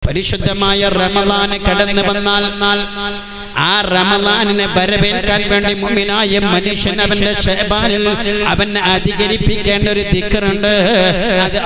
പരിശുദ്ധമായ റമദാന് കടന്നു വന്നാൽ ആ റമദാനിനെ വരവേൽക്കാൻ വേണ്ടി മുമ്പിനായ മനുഷ്യൻ അവന്റെ ഷെബാനിൽ അവൻ അധികരിപ്പിക്കേണ്ട ഒരു ദിക്കറുണ്ട് അത്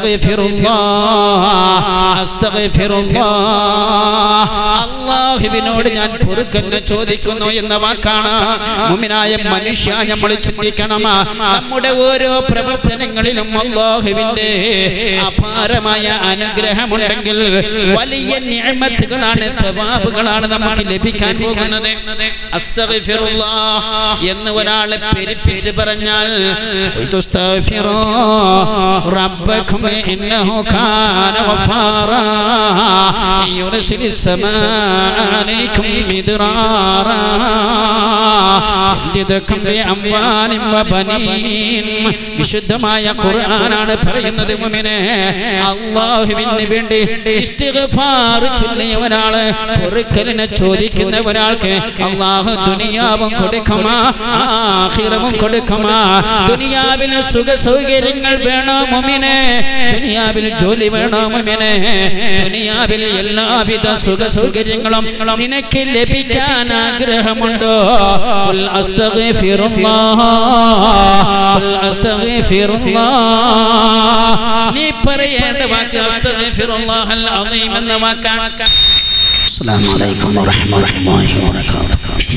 അള്ളാഹുവിനോട് ഞാൻ പൊറുക്കന്നെ ചോദിക്കുന്നു എന്ന വാക്കാണ് മുമ്പിനായ മനുഷ്യ നമ്മൾ ചിന്തിക്കണം നമ്മുടെ ഓരോ പ്രവർത്തനങ്ങളിലും അള്ളാഹുവിന്റെ അപാരമായ അനുഗ്രഹമുണ്ടെങ്കിൽ വലിയ ഞാമത്തുകളാണ് സവാബുകളാണ് നമുക്ക് ലഭിക്കാൻ പോകുന്നത് അസ്തഗ്ഫിറുല്ലാഹ് എന്ന് ഒരാളെ പെരുപ്പിച്ച് പറഞ്ഞാൽ ഖുൽതു അസ്തഗ്ഫിറൂ റബ്ബക്കും ഇന്നഹു കാന ഗഫാറാ യുർസിലിസ് സമാ അലൈക്കും മിദ്റാറാ യംദിദുക്കും ബിഅംവാലിൻ വബനീൻ വിശുദ്ധമായ ഖുർആനാണ് പറയുന്നത് മുഅ്മിനെ അല്ലാഹുവിന് വേണ്ടി ഇസ്തിഗ്ഫാർ ചൊല്ലിയ ഒരാള് പൊറുക്കലിനെ ചോദിക്കുന്ന ഒരാൾക്ക് അള്ളാഹു ദുനിയാവും കൊടുക്കുമാ ആഖിറവും കൊടുക്കുമാ ദുനിയാവിൽ സുഖ സൗകര്യങ്ങൾ വേണോ മുമിനെ ദുനിയാവിൽ ജോലി വേണോ മുമിനെ ദുനിയാവിൽ എല്ലാവിധ സുഖ സൗകര്യങ്ങളും നിനക്ക് ലഭിക്കാൻ ആഗ്രഹമുണ്ടോ ഖുൽ അസ്തഗ്ഫിറുല്ലാഹ് ഖുൽ അസ്തഗ്ഫിറുല്ലാഹ് നീ പറയേണ്ട വാക്ക് അസ്തഗ്ഫിറുല്ലാഹൽ അസീം എന്ന വാക്കാണ് السلام عليكم ورحمة الله وبركاته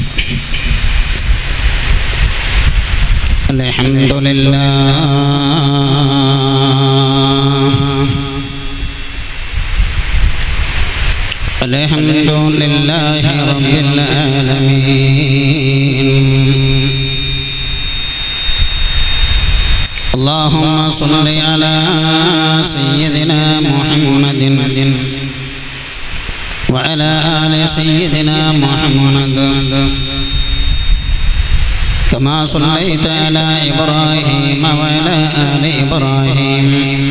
الحمد لله الحمد لله رب العالمين اللهم صل على سيدنا محمد وعلى آل سيدنا محمد كما صليت على إبراهيم وعلى آل إبراهيم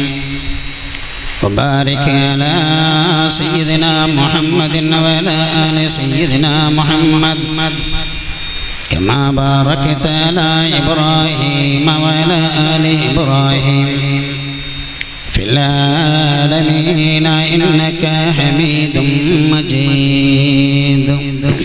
وبارك على سيدنا محمد وعلى آل سيدنا محمد كما باركت على إبراهيم وعلى آل إبراهيم في العالمين إنك حميد مجيد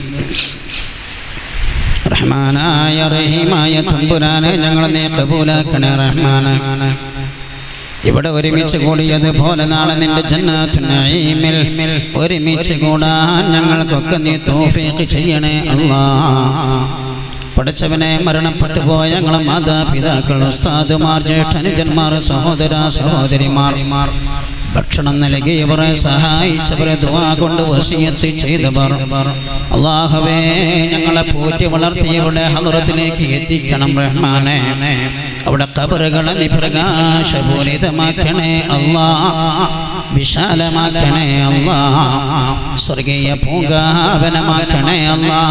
റഹ്മാനായ റഹീമായ തമ്പുരാനെ ഞങ്ങൾ നീ കബൂലാക്കണേ റഹ്മാനെ ഇവിടെ ഒരുമിച്ച് കൂടിയതുപോലെ നാളെ നിന്റെ ജന്നാത്തുനീമിൽ ഒരുമിച്ച് കൂടാൻ ഞങ്ങൾക്കൊക്കെ നീ തോഫീക്ക് ചെയ്യണേ അല്ലാ പഠിച്ചവനെ മരണപ്പെട്ടു പോയ ഞങ്ങളെ മാതാപിതാക്കൾ ഉസ്താദുമാർ ജ്യേഷ്ഠനുജന്മാർ സഹോദര സഹോദരിമാർ ഭക്ഷണം നൽകിയവരെ സഹായിച്ചവരെ ദുവാ കൊണ്ട് വസിയത്ത് ചെയ്തവർ അള്ളാഹുവേ ഞങ്ങളെ പോറ്റി വളർത്തിയവരുടെ ഹലറത്തിലേക്ക് എത്തിക്കണം റഹ്മാനെ അവിടെ കബറുകളെ നിപ്രകാശപൂരിതമാക്കണേ അല്ലാ വിശാലമാക്കണേ അല്ലാ സ്വർഗീയ പൂങ്കാവനമാക്കണേ അല്ലാ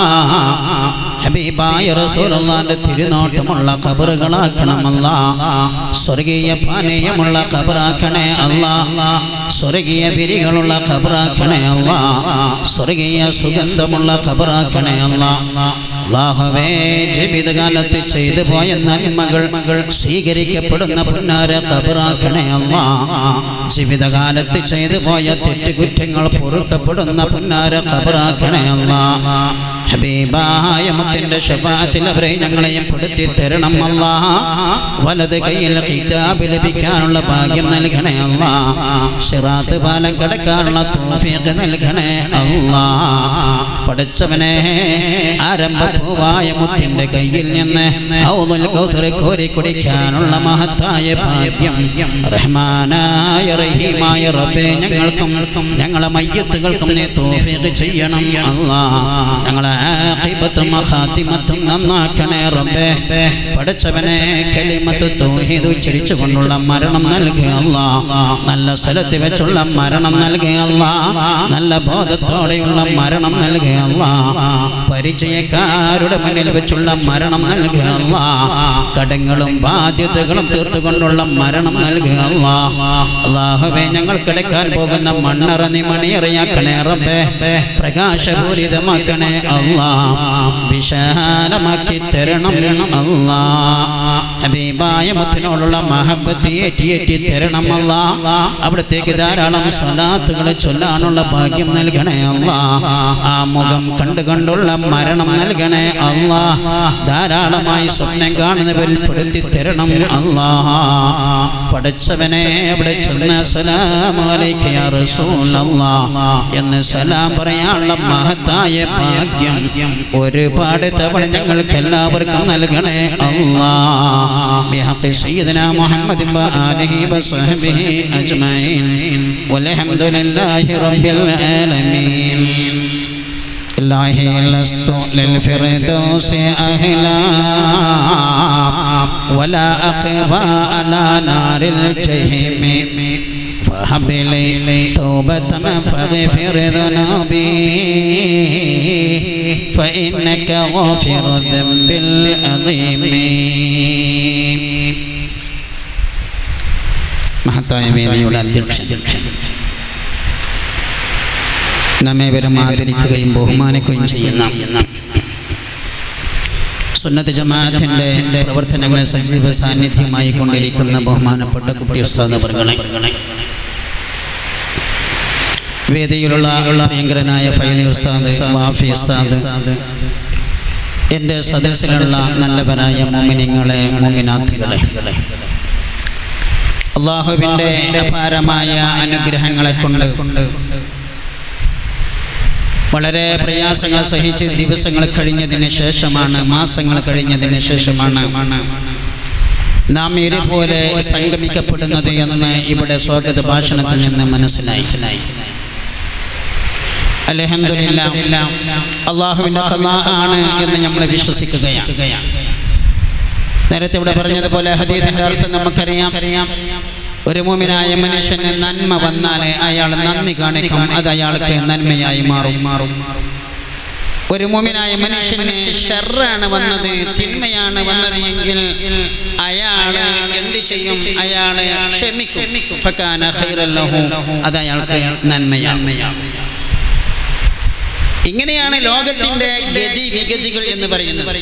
ഹബീബായ റസൂലുള്ളാന്റെ തിരുനോട്ടമുള്ള കബറുകളാക്കണമല്ല സ്വർഗീയ പാനീയമുള്ള കബറാക്കണേ അല്ല സ്വർഗീയ വിരികളുള്ള കബറാക്കണേ അല്ല സ്വർഗീയ സുഗന്ധമുള്ള കബറാക്കണേ അല്ല അള്ളാഹുവേ ജീവിതകാലത്ത് ചെയ്തു പോയ നന്മകൾ സ്വീകരിക്കപ്പെടുന്ന പുന്നാര കബറാക്കണേ അല്ല ജീവിതകാലത്ത് ചെയ്തു പോയ തെറ്റുകുറ്റങ്ങൾ പൊറുക്കപ്പെടുന്ന പുന്നാര കബറാക്കണേ അല്ല ഹബീബായ മുത്തിന്റെ ഷഫാത്തിൽ അവരെ ഞങ്ങളെയും പെടുത്തി തരണം അല്ല വലത് കയ്യിൽ കിതാബ് ലഭിക്കാനുള്ള ഭാഗ്യം നൽകണേ അല്ല സിറാത്ത് പാലം കടക്കാനുള്ള തോഫീക്ക് നൽകണേ അല്ല പഠിച്ചവനെ ആരംഭപ്പൂവായ മുത്തിന്റെ കയ്യിൽ നിന്ന് ഔദുൽ കൗസർ കോരി കുടിക്കാനുള്ള മഹത്തായ ഭാഗ്യം റഹ്മാനായ റഹീമായ റബ്ബേ ഞങ്ങൾക്കും ഞങ്ങളെ മയ്യത്തുകൾക്കും നീ തോഫീക്ക് ചെയ്യണം അല്ലാ ഞങ്ങളെ ആഖിബത്തും ഖാത്തിമത്തും നന്നാക്കണേ റബ്ബേ പഠിച്ചവനെ കലിമത്ത് തൗഹീദ് ഉച്ചരിച്ചു കൊണ്ടുള്ള മരണം നൽകുക അല്ലാ നല്ല സ്ഥലത്ത് വെച്ചുള്ള മരണം നൽകുക അല്ലാ നല്ല ബോധത്തോടെയുള്ള മരണം നൽകുക അല്ലാ പരിചയക്കാർ കടക്കാരുടെ മുന്നിൽ വെച്ചുള്ള മരണം നൽകുക അല്ലാ കടങ്ങളും ബാധ്യതകളും തീർത്തുകൊണ്ടുള്ള മരണം നൽകുക അല്ലാ അള്ളാഹുവേ ഞങ്ങൾ കിടക്കാൻ പോകുന്ന മണ്ണറ നീ മണിയറിയാക്കണേ റബ്ബേ പ്രകാശപൂരിതമാക്കണേ അല്ലാ വിശാലമാക്കി തരണം അല്ലാ ഹബീബായ മുത്തിനോടുള്ള മഹബത്ത് ഏറ്റി ഏറ്റി തരണം അല്ലാ അവിടത്തേക്ക് ധാരാളം സ്വലാത്തുകൾ ചൊല്ലാനുള്ള ഭാഗ്യം നൽകണേ അല്ലാ ആ മുഖം കണ്ടു കണ്ടുള്ള മരണം നൽകണേ അല്ലാ ധാരാളമായി സ്വപ്നം കാണുന്നവരിൽ പെടുത്തി തരണം അല്ലാ പഠിച്ചവനെ അവിടെ ചെന്ന് സലാമലൈക്ക് യാ റസൂലല്ലാ എന്ന് സലാം പറയാനുള്ള മഹത്തായ ഭാഗ്യം ഒരുപാട് തവണ ഞങ്ങൾക്ക് എല്ലാവർക്കും നൽകണേ അല്ലാ بحق سيدنا محمد وآله وصحبه أجمعين والحمد لله رب العالمين إلهي لست للفردوس أهلا ولا أقوى على نار الجحيم فهب لي توبة فاغفر ذنوبي فإنك غافر الذنب العظيم മഹത്തായ വേദിയുടെ അധ്യക്ഷൻ നമ്മേവരും ആദരിക്കുകയും ബഹുമാനിക്കുകയും ചെയ്യുന്ന സുന്നത്ത് ജമാഅത്തിന്റെ പ്രവർത്തനങ്ങളെ സജീവ സാന്നിധ്യമായി കൊണ്ടിരിക്കുന്ന ബഹുമാനപ്പെട്ട കുട്ടി ഉസ്താദ് അവർകളെ വേദിയിലുള്ള പ്രിയങ്കരനായ ഫൈദി ഉസ്താദ് വാഫി ഉസ്താദ് എൻ്റെ സദസ്സിലുള്ള നല്ലവരായ മോമിനിങ്ങളെ മോമിനാഥികളെ അള്ളാഹുവിൻ്റെ അപാരമായ അനുഗ്രഹങ്ങളെ കൊണ്ട് വളരെ പ്രയാസങ്ങൾ സഹിച്ച് ദിവസങ്ങൾ കഴിഞ്ഞതിന് ശേഷമാണ് മാസങ്ങൾ കഴിഞ്ഞതിന് ശേഷമാണ് നാം ഇതുപോലെ സംഗമിക്കപ്പെടുന്നത് എന്ന് ഇവിടെ സ്വാഗത ഭാഷണത്തിൽ നിന്ന് മനസ്സിലായി അലഹമില്ല അള്ളാഹുവിൻ്റെ കലാ ആണ് എന്ന് നമ്മൾ വിശ്വസിക്കുകയാണ് നേരത്തെ ഇവിടെ പറഞ്ഞതുപോലെ ഹദീദിന്റെ അർത്ഥം നമുക്കറിയാം ഒരു മുമിനായ മനുഷ്യന് നന്മ വന്നാൽ അയാൾ നന്ദി കാണിക്കും അത് അയാൾക്ക് നന്മയായി മാറും ഒരു മുമിനായ മനുഷ്യന് ഷെറാണ് വന്നത് തിന്മയാണ് വന്നത് എങ്കിൽ അയാള് എന്ത് ചെയ്യും അയാള് ക്ഷമിക്കും ഫക്കാന ഖൈറല്ലഹു അത് അയാൾക്ക് നന്മയാണ് ഇങ്ങനെയാണ് ലോകത്തിന്റെ ഗതി വിഗതികൾ എന്ന് പറയുന്നത്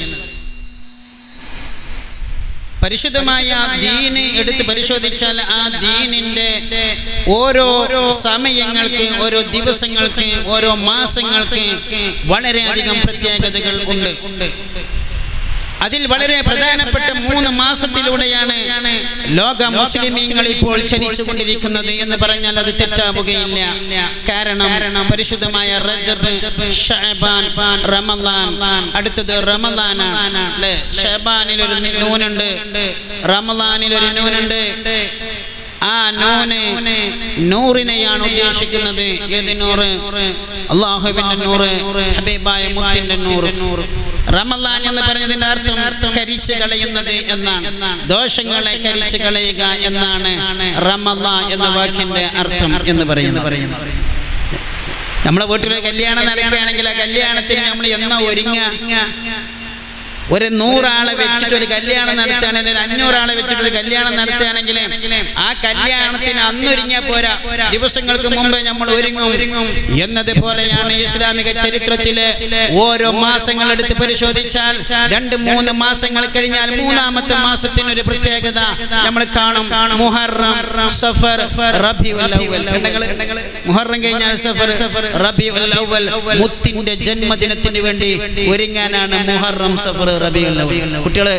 പരിശുദ്ധമായ ദീന് എടുത്ത് പരിശോധിച്ചാൽ ആ ദീനിന്റെ ഓരോ സമയങ്ങൾക്ക് ഓരോ ദിവസങ്ങൾക്ക് ഓരോ മാസങ്ങൾക്ക് വളരെയധികം പ്രത്യേകതകൾ ഉണ്ട് അതിൽ വളരെ പ്രധാനപ്പെട്ട മൂന്ന് മാസത്തിലൂടെയാണ് ലോക മുസ്ലിമീങ്ങൾ ഇപ്പോൾ ചലിച്ചുകൊണ്ടിരിക്കുന്നത് എന്ന് പറഞ്ഞാൽ അത് തെറ്റാവുകയില്ല കാരണം പരിശുദ്ധമായ റജബ് ഷഹബാൻ റമദാൻ അടുത്തത് റമദാനാണ് അല്ലെ ഷഹബാനിൽ ഒരു നൂനുണ്ട് റമദാനിൽ ഒരു നൂനുണ്ട് ആ നൂന് നൂറിനെയാണ് ഉദ്ദേശിക്കുന്നത് ഏത് നൂറ് അള്ളാഹുവിന്റെ നൂറ് ഹബീബായ മുത്തിന്റെ നൂറ് റമലാൻ എന്ന് പറഞ്ഞതിന്റെ അർത്ഥം കരിച്ചു കളയുന്നത് എന്നാണ് ദോഷങ്ങളെ കരിച്ചു കളയുക എന്നാണ് റമല എന്ന വാക്കിന്റെ അർത്ഥം എന്ന് പറയുന്നത് നമ്മളെ വീട്ടിലൊരു കല്യാണം നടക്കുകയാണെങ്കിൽ ആ കല്യാണത്തിന് നമ്മൾ എന്നാ ഒരുങ്ങ ഒരു നൂറാളെ വെച്ചിട്ട് ഒരു കല്യാണം നടത്തുകയാണെങ്കിൽ അഞ്ഞൂറാളെ വെച്ചിട്ട് ഒരു കല്യാണം നടത്തുകയാണെങ്കിൽ ആ കല്യാണത്തിന് അന്നൊരുങ്ങിയാൽ പോരാ ദിവസങ്ങൾക്ക് മുമ്പ് നമ്മൾ ഒരുങ്ങും എന്നതുപോലെയാണ് ഇസ്ലാമിക ചരിത്രത്തിലെ ഓരോ മാസങ്ങൾ എടുത്ത് പരിശോധിച്ചാൽ രണ്ട് മൂന്ന് മാസങ്ങൾ കഴിഞ്ഞാൽ മൂന്നാമത്തെ മാസത്തിന് ഒരു പ്രത്യേകത നമ്മൾ കാണും മുഹറം സഫർ റബിഉൽ അവ്വൽ കണ്ടങ്ങള് മുഹറം കഴിഞ്ഞാൽ സഫർ റബിഉൽ അവ്വൽ മുത്തിന്റെ ജന്മദിനത്തിന് വേണ്ടി ഒരുങ്ങാനാണ് മുഹറം സഫർ റബിഉൽ അവ്വൽ കുട്ടികളെ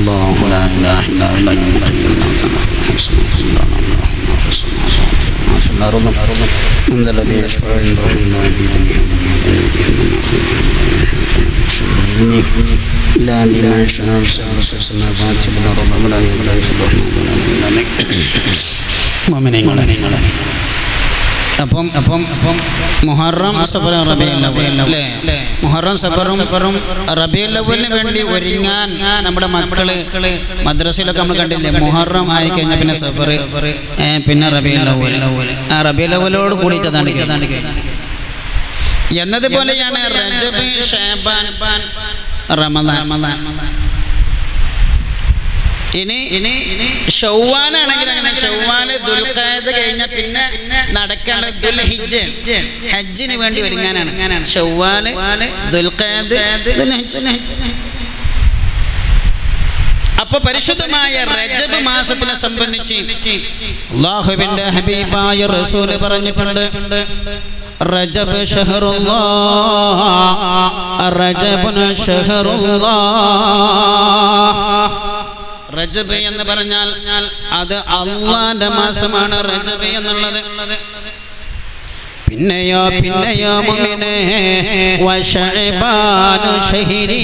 الله لا إله إلا هو الحي القيوم لا تأخذه سنة ولا نوم له ما في السماوات وما في الأرض من ذا الذي يشفع عنده إلا بإذنه ومن لا بما شاء سبس السماوات والأرض ولا يغلق الرحمن ولا മുഅ്മിനീങ്ങളെ അപ്പം അപ്പം അപ്പം മുഹറം സഫർ റബീഉൽ അവ്വൽ അല്ലേ മുഹറം സഫറും റബീഉൽ അവ്വലിന് വേണ്ടി ഒരുങ്ങാൻ നമ്മുടെ മക്കള് മദ്രസയിലൊക്കെ നമ്മൾ കണ്ടില്ലേ മുഹറം ആയി കഴിഞ്ഞാൽ പിന്നെ സഫർ ഏ, പിന്നെ റബീഉൽ അവ്വൽ ആ റബീഉൽ അവ്വലോട് കൂടിയിട്ട് അതാണ് എന്നതുപോലെയാണ് റജബ് ഷാബാൻ റമദാൻ ഇനി ഇനി ഷൗവാലാണെങ്കിൽ അങ്ങനെ ഷൗവാല് ദുൽഖാദ് കഴിഞ്ഞ പിന്നെ നടക്കേണ്ട ദുൽഹിജ് ഹജ്ജിന് വേണ്ടി ഒരുങ്ങാനാണ് ഷൗവാല് ദുൽഖാദ് ദുൽഹിജ്ജ് അപ്പൊ പരിശുദ്ധമായ റജബ് മാസത്തിനെ സംബന്ധിച്ച് അള്ളാഹുവിന്റെ ഹബീബായ റസൂല് പറഞ്ഞിട്ടുണ്ട് റജബ് ഷഹറുല്ലാ റജബുന ഷഹറുല്ലാ റജബ് എന്ന് പറഞ്ഞാൽ അത് അള്ളാന്റെ മാസമാണ് റജബ് എന്നുള്ളത് പിന്നെയോ പിന്നെയോ മുമിനെ വശഅബാനു ഷഹരി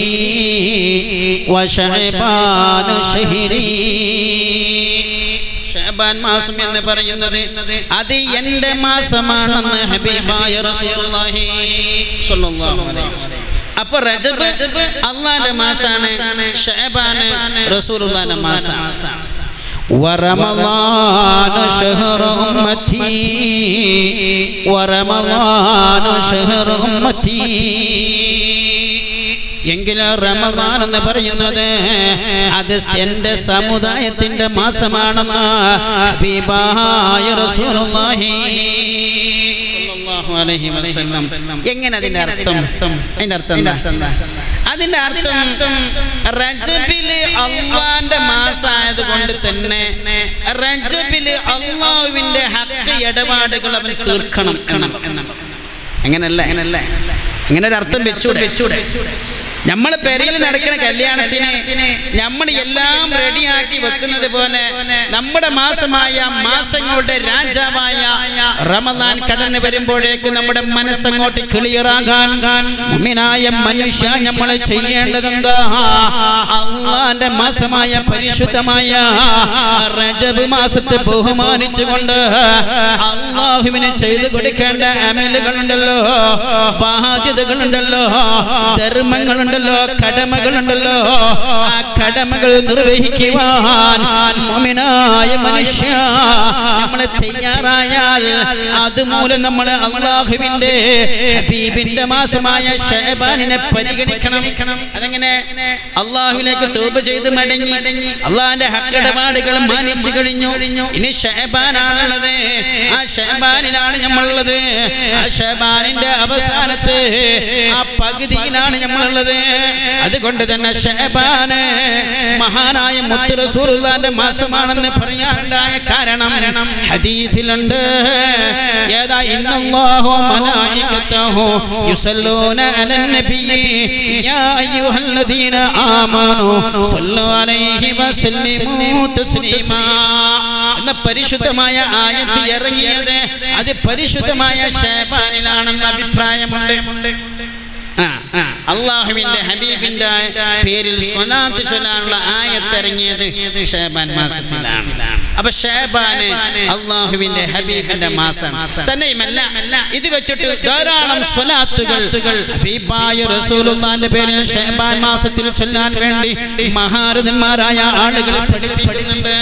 വശഅബാനു ഷഹരി ഷഅബാൻ മാസം എന്ന് പറയുന്നത് അത് എൻ്റെ മാസമാണെന്ന് ഹബീബായ റസൂലുള്ളാഹി സ്വല്ലല്ലാഹു അലൈഹി വസല്ലം അപ്പൊ റജബ് അള്ളാന്റെ മാസാണ് ഷഅബാന് റസൂലുള്ളാന്റെ മാസാണ് ورمضان شهر أمتي ورمضان شهر أمتي എങ്കിലും റമദാൻ എന്ന് പറയുന്നത് അത് എന്റെ സമുദായത്തിന്റെ മാസമാണെന്ന് ഹബീബായ റസൂലുള്ളാഹി സ്വല്ലല്ലാഹു അലൈഹി വസല്ലം എങ്ങനെ അതിന്റെ അർത്ഥം അതിന്റെ അർത്ഥം എന്താ അതിന്റെ അർത്ഥം റജബില് അള്ളാന്റെ മാസമായത് കൊണ്ട് തന്നെ റജബില് അള്ളാഹുവിന്റെ ഹക്ക് ഇടപാടുകൾ അവൻ തീർക്കണം എന്നാണ് അങ്ങനല്ല അങ്ങനല്ല അങ്ങനെ ഒരു അർത്ഥം വെച്ചൂടെ വെച്ചൂടെ നമ്മൾ പെരയിൽ നടക്കുന്ന കല്യാണത്തിന് നമ്മൾ എല്ലാം റെഡിയാക്കി വെക്കുന്നത് പോലെ നമ്മുടെ മാസമായ മാസങ്ങളുടെ രാജാവായ റമദാൻ കടന്നു വരുമ്പോഴേക്ക് നമ്മുടെ മനസ്സങ്ങോട്ട് ക്ലിയറാകാൻ മുമിനായ മനുഷ്യ നമ്മൾ ചെയ്യേണ്ടതെന്താ അള്ളാന്റെ മാസമായ പരിശുദ്ധമായ റജബ് മാസത്തെ ബഹുമാനിച്ചുകൊണ്ട് അള്ളാഹുവിന് ചെയ്തു കൊടുക്കേണ്ട അമലുകളുണ്ടല്ലോ ബാധ്യതകളുണ്ടല്ലോ ധർമ്മങ്ങളുണ്ടല്ലോ കടമകളുണ്ടല്ലോ ആ കടമകൾ നിർവഹിക്കുവാൻ മുഅ്മിനായ മനുഷ്യ നമ്മളെ തയ്യാറായാൽ അതുമൂലം നമ്മൾ അള്ളാഹുവിന്റെ ഹബീബിന്റെ മാസമായ ഷഹബാനിനെ പരിഗണിക്കണം അതെങ്ങനെ അള്ളാഹുവിലേക്ക് തൂബ് ചെയ്ത് മടങ്ങി അള്ളാഹിന്റെ ഹക്കടപാടുകൾ മാനിച്ചു കഴിഞ്ഞു ഇനി ഷഹബാനാണുള്ളത് ആ ഷഹബാനിലാണ് നമ്മളുള്ളത് ആ ഷഹബാനിന്റെ അവസാനത്ത് ആ പകുതിയിലാണ് നമ്മളുള്ളത് അതുകൊണ്ട് തന്നെ ഷഹബാന് മഹാനായ മുത്ത് റസൂലുള്ളാന്റെ മാസമാണെന്ന് പറയാനുണ്ടായ കാരണം ഹദീസിലുണ്ട് ഏതാ ഇന്നല്ലാഹു മലായികത്തഹു യുസല്ലൂന അലൻ നബിയ്യി യാ അയ്യുഹല്ലദീന ആമനു സ്വല്ലു അലൈഹി വസല്ലിമു തസ്ലീമാ എന്ന പരിശുദ്ധമായ ആയത്ത് ഇറങ്ങിയത് അത് പരിശുദ്ധമായ ഷഹബാനിലാണെന്ന അഭിപ്രായമുണ്ട് ആ, അള്ളാഹുവിന്റെ ഹബീബിന്റെ പേരിൽ സ്വലാത്ത് ചൊല്ലാനുള്ള ആയത്തിറങ്ങിയത് ഷേബാൻ മാസത്തിലാണ് അപ്പൊ ഷേബാന് അള്ളാഹുവിന്റെ ഹബീബിന്റെ മാസം തന്നെയുമല്ല ഇത് വെച്ചിട്ട് ധാരാളം സ്വലാത്തുകൾ ഹബീബായ റസൂലുള്ളാന്റെ പേരിൽ ഷേബാൻ മാസത്തിൽ ചൊല്ലാൻ വേണ്ടി മഹാരഥന്മാരായ ആളുകളെ പഠിപ്പിക്കുന്നുണ്ട്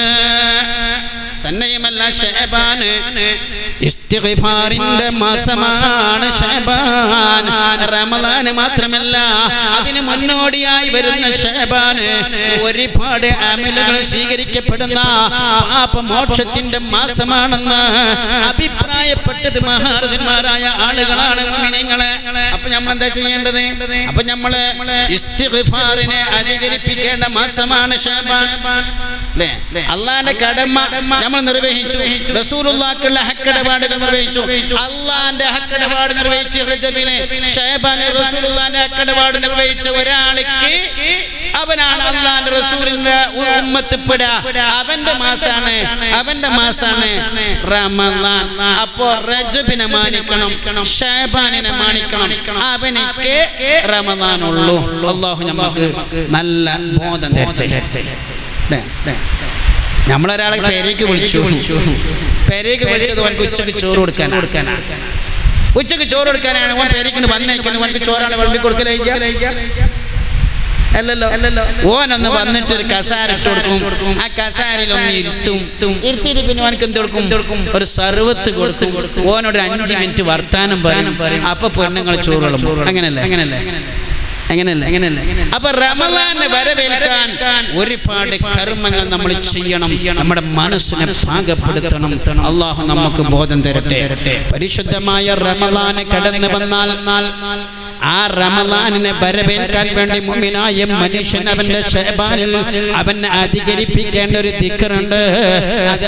തന്നെയുമല്ല ഷഹബാന് ഇസ്തിഗ്ഫാറിന്റെ മാസമാണ് ഷഹബാൻ റമദാന് മാത്രമല്ല അതിന് മുന്നോടിയായി വരുന്ന ഷഹബാന് ഒരുപാട് അമലുകൾ സ്വീകരിക്കപ്പെടുന്ന പാപമോക്ഷത്തിന്റെ മാസമാണെന്ന് അഭിപ്രായപ്പെട്ടത് മഹാരഥന്മാരായ ആളുകളാണ് മുഅ്മിനീങ്ങളെ അപ്പൊ നമ്മൾ എന്താ ചെയ്യേണ്ടത് അപ്പൊ നമ്മള് ഇസ്തിഗ്ഫാറിനെ അധികരിപ്പിക്കേണ്ട മാസമാണ് ഷഹബാൻ അല്ലേ അള്ളാന്റെ കടമ നമ്മൾ നിർവഹിച്ചു റസൂലുള്ളാക്കുള്ള ഹക്കടപാടുകൾ നിർവഹിച്ചു അള്ളാന്റെ ഹക്കടപാട് നിർവഹിച്ച് റജബിലെ ഷഹബാനെ റസൂലുള്ളാന്റെ ഹക്കടപാട് നിർവഹിച്ച ഒരാൾക്ക് അവനാണ് അള്ളാന്റെ റസൂലിന്റെ ഉ- ഉമ്മത്തിൽപ്പെട അവന്റെ മാസാണ് അവന്റെ മാസാണ് റമദാൻ അപ്പോ റജബിനെ മാനിക്കണം ഷാബാനിനെ മാനിക്കണം അവനിക്ക് റമദാനുള്ളൂ അള്ളാഹു നമുക്ക് നല്ല ബോധം തരട്ടെ നമ്മളൊരാളെ പേരേക്ക് വിളിച്ചു പേരേക്ക് വിളിച്ചത് അവനക്ക് ഉച്ചക്ക് ചോറ് കൊടുക്കാനാണ് ഉച്ചക്ക് ചോറ് കൊടുക്കാനാണ് ഓൻ പേരേക്ക് വന്നേക്കുന്നു അവനക്ക് ചോറാണ് വിളമ്പി കൊടുക്കലേ അല്ലല്ലോ അല്ലല്ലോ ഓനൊന്ന് വന്നിട്ട് ഒരു കസാര ഇട്ട് കൊടുക്കും ആ കസാരയിൽ ഒന്ന് ഇരുത്തും ഇരുത്തിയിട്ട് പിന്നെ ഓനക്ക് എന്ത് കൊടുക്കും ഒരു സർവത്ത് കൊടുക്കും ഓനോട് ഒരു അഞ്ച് മിനിറ്റ് വർത്താനം പറയും അപ്പൊ പെണ്ണുങ്ങൾ ചോറ് വിളമ്പും അങ്ങനല്ലേ അങ്ങനല്ലേ അങ്ങനെയല്ല അങ്ങനെയല്ല അപ്പൊ റമദാനെ വരവേൽക്കാൻ ഒരുപാട് കർമ്മങ്ങൾ നമ്മൾ ചെയ്യണം നമ്മുടെ മനസ്സിനെ പാകപ്പെടുത്തണം അള്ളാഹു നമുക്ക് ബോധം തരട്ടെ പരിശുദ്ധമായ റമദാന് കടന്നു വന്നാൽ ആ റമദാനിനെ വരവേൽക്കാൻ വേണ്ടി മുമ്പിനായ മനുഷ്യൻ അവന്റെ ഷേബാനിൽ അവനെ അധികരിപ്പിക്കേണ്ട ഒരു ദിക്കറുണ്ട് അത്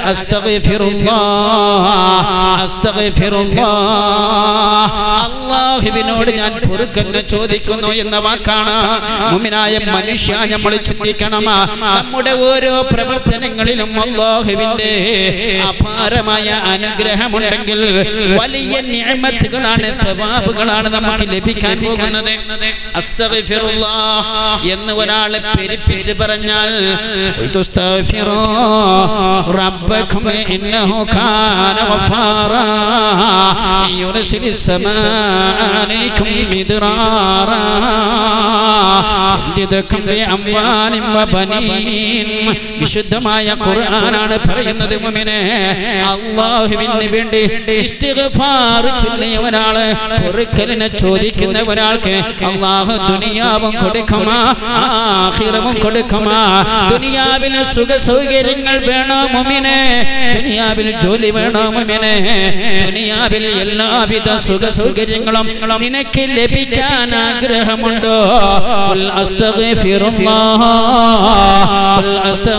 അള്ളാഹുവിനോട് ഞാൻ പൊറുക്കന്നെ ചോദിക്കുന്നു എന്ന വാക്കാണ് മുമ്പിനായ മനുഷ്യ നമ്മൾ ചിന്തിക്കണം നമ്മുടെ ഓരോ പ്രവർത്തനങ്ങളിലും അള്ളാഹുവിന്റെ അപാരമായ അനുഗ്രഹമുണ്ടെങ്കിൽ വലിയ നിയമത്തുകളാണ് സവാബുകളാണ് നമുക്ക് ലഭിക്കാൻ പോകുന്നത് അസ്തഗ്ഫിറുല്ലാഹ് എന്ന് ഒരാളെ പെരുപ്പിച്ച് പറഞ്ഞാൽ തുസ്തഗ്ഫിറൂ റബ്ബക്കും ഇന്നഹു കാന ഗഫാറാ യുർസിലിസ് സമാഅ അലൈക്കും മിദ്റാറാ യംദിദുക്കും ബിഅംവാലിൻ വബനീൻ വിശുദ്ധമായ ഖുർആനാണ് പറയുന്നത് മുഅ്മിനെ അല്ലാഹുവിന് വേണ്ടി ഇസ്തിഗ്ഫാർ ചൊല്ലിയവനാണ് പൊറുക്കലിനെ ചോദിക്കുന്ന ഒരാൾക്ക് അള്ളാഹു ദുനിയാവും കൊടുക്കുമാ ആഹിറവും കൊടുക്കുമാ ദുനിയാവിൽ സുഖ സൗകര്യങ്ങൾ വേണോ മുമിനെ ദുനിയാവിൽ ജോലി വേണോ മുമിനെ ദുനിയാവിൽ എല്ലാവിധ സുഖ സൗകര്യങ്ങളും നിനക്ക് ലഭിക്കാൻ ആഗ്രഹമുണ്ടോ ഖുൽ അസ്തഗ്ഫിറുല്ലാഹ് ഖുൽ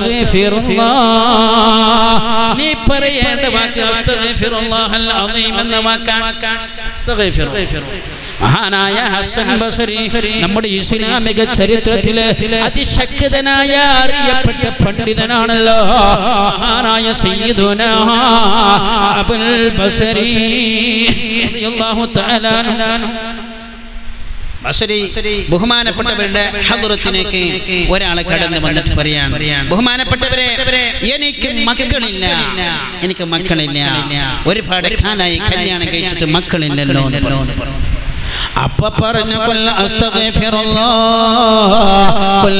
അസ്തഗ്ഫിറുല്ലാഹ് നീ പറയേണ്ട വാക്ക് അസ്തഗ്ഫിറുല്ലാഹൽ അസീം എന്ന വാക്കാണ് അസ്തഗ്ഫിറു മഹാനായ ഹസൻ ബസരി നമ്മുടെ ഇസ്ലാമിക ചരിത്രത്തില് അതിശക്തനായ അറിയപ്പെട്ട പണ്ഡിതനാണല്ലോ മഹാനായ സയ്യിദുന അബുൽ ബസരി റളിയല്ലാഹു തആല അൻഹു. ബസരി ബഹുമാനപ്പെട്ടവരുടെ ഹദറത്തിലേക്ക് ഒരാളെ കടന്നു വന്നിട്ട് പറയാണ് ബഹുമാനപ്പെട്ടവരെ എനിക്ക് മക്കളില്ല എനിക്ക് മക്കളില്ല ഒരുപാട് കാലായി കല്യാണം കഴിച്ചിട്ട് മക്കളില്ലല്ലോ എന്ന് പറഞ്ഞു അപ്പൊ പറഞ്ഞു കൊൽ കൊൽ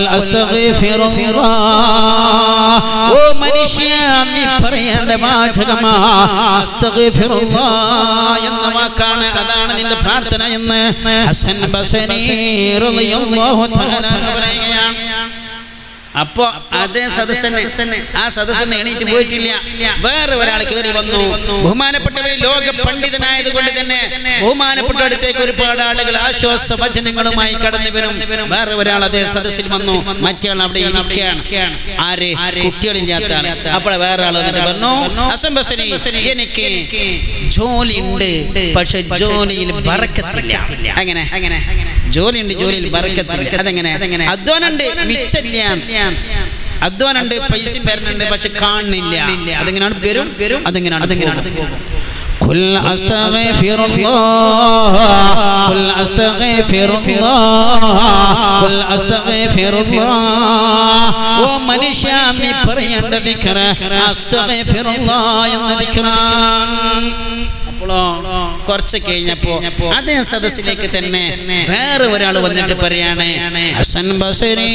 ഓ മനുഷ്യ നീ പറയേണ്ട വാചകമാ അസ്തഗ്ഫിറുല്ലാ എന്ന വാക്കാണ് അതാണ് നിന്റെ പ്രാർത്ഥന എന്ന് ഹസൻ ബസരി റളിയല്ലാഹു തആല പറയുകയാണ് അപ്പോ അതേ സദസ്സന് ആ സദസ്സന് എണീറ്റ് പോയിട്ടില്ല വേറെ ഒരാൾ കയറി വന്നു ബഹുമാനപ്പെട്ടവരെ ലോക പണ്ഡിതനായത് കൊണ്ട് തന്നെ ബഹുമാനപ്പെട്ട അടുത്തേക്ക് ഒരുപാട് ആളുകൾ ആശ്വാസ വചനങ്ങളുമായി കടന്നു വരും വേറെ ഒരാൾ അതേ സദസ്സിൽ വന്നു മറ്റേ അവിടെ ഇരിക്കുകയാണ് ആര് കുട്ടികളില്ലാത്ത ആള് അപ്പോൾ വേറെ ആൾ വന്നിട്ട് പറഞ്ഞു അസം ബസരി എനിക്ക് ജോലി ഉണ്ട് പക്ഷെ ജോലിയിൽ ബറക്കത്തില്ല അങ്ങനെ ജോലിയുണ്ട് ജോലിയിൽ ബറക്കത്തില്ല അതെങ്ങനെ അധ്വാനുണ്ട് മിച്ചല്ല അധ്വാനുണ്ട് പൈസയും വരുന്നുണ്ട് പക്ഷെ കാണുന്നില്ല അതെങ്ങനെയാണ് വരും അതെങ്ങനെയാണ് അതെങ്ങനെയാണ് قل أستغفر الله قل أستغفر الله قل أستغفر الله ومനുഷ്യ നീ പറയേണ്ട ദിക്ര അസ്തഗ്ഫിറുല്ലാ എന്ന ദിക്റാണ് അപ്പോളോ കുറച്ച് കഴിഞ്ഞപ്പോ അതേ സദസ്സിലേക്ക് തന്നെ വേറെ ഒരാൾ വന്നിട്ട് പറയാണ് ഹസൻ ബസരി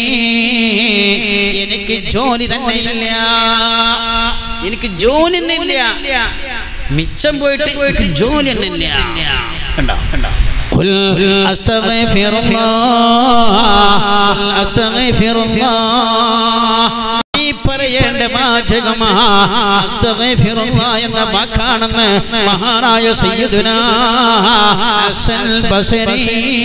എനിക്ക് ജോലി തന്നെ ഇല്ല എനിക്ക് ജോലി തന്നെ ഇല്ല മിച്ചം പോയിട്ട് എനിക്ക് ജോലി തന്നെ ഇല്ല കണ്ടോ കണ്ടോ قل أستغفر الله قل أستغفر الله നീ പറയേണ്ട വാചകമാ അസ്തഗ്ഫിറുല്ലാ എന്ന വാക്കാണെന്ന് മഹാനായ സയ്യിദുന ഹസൻ ബസരി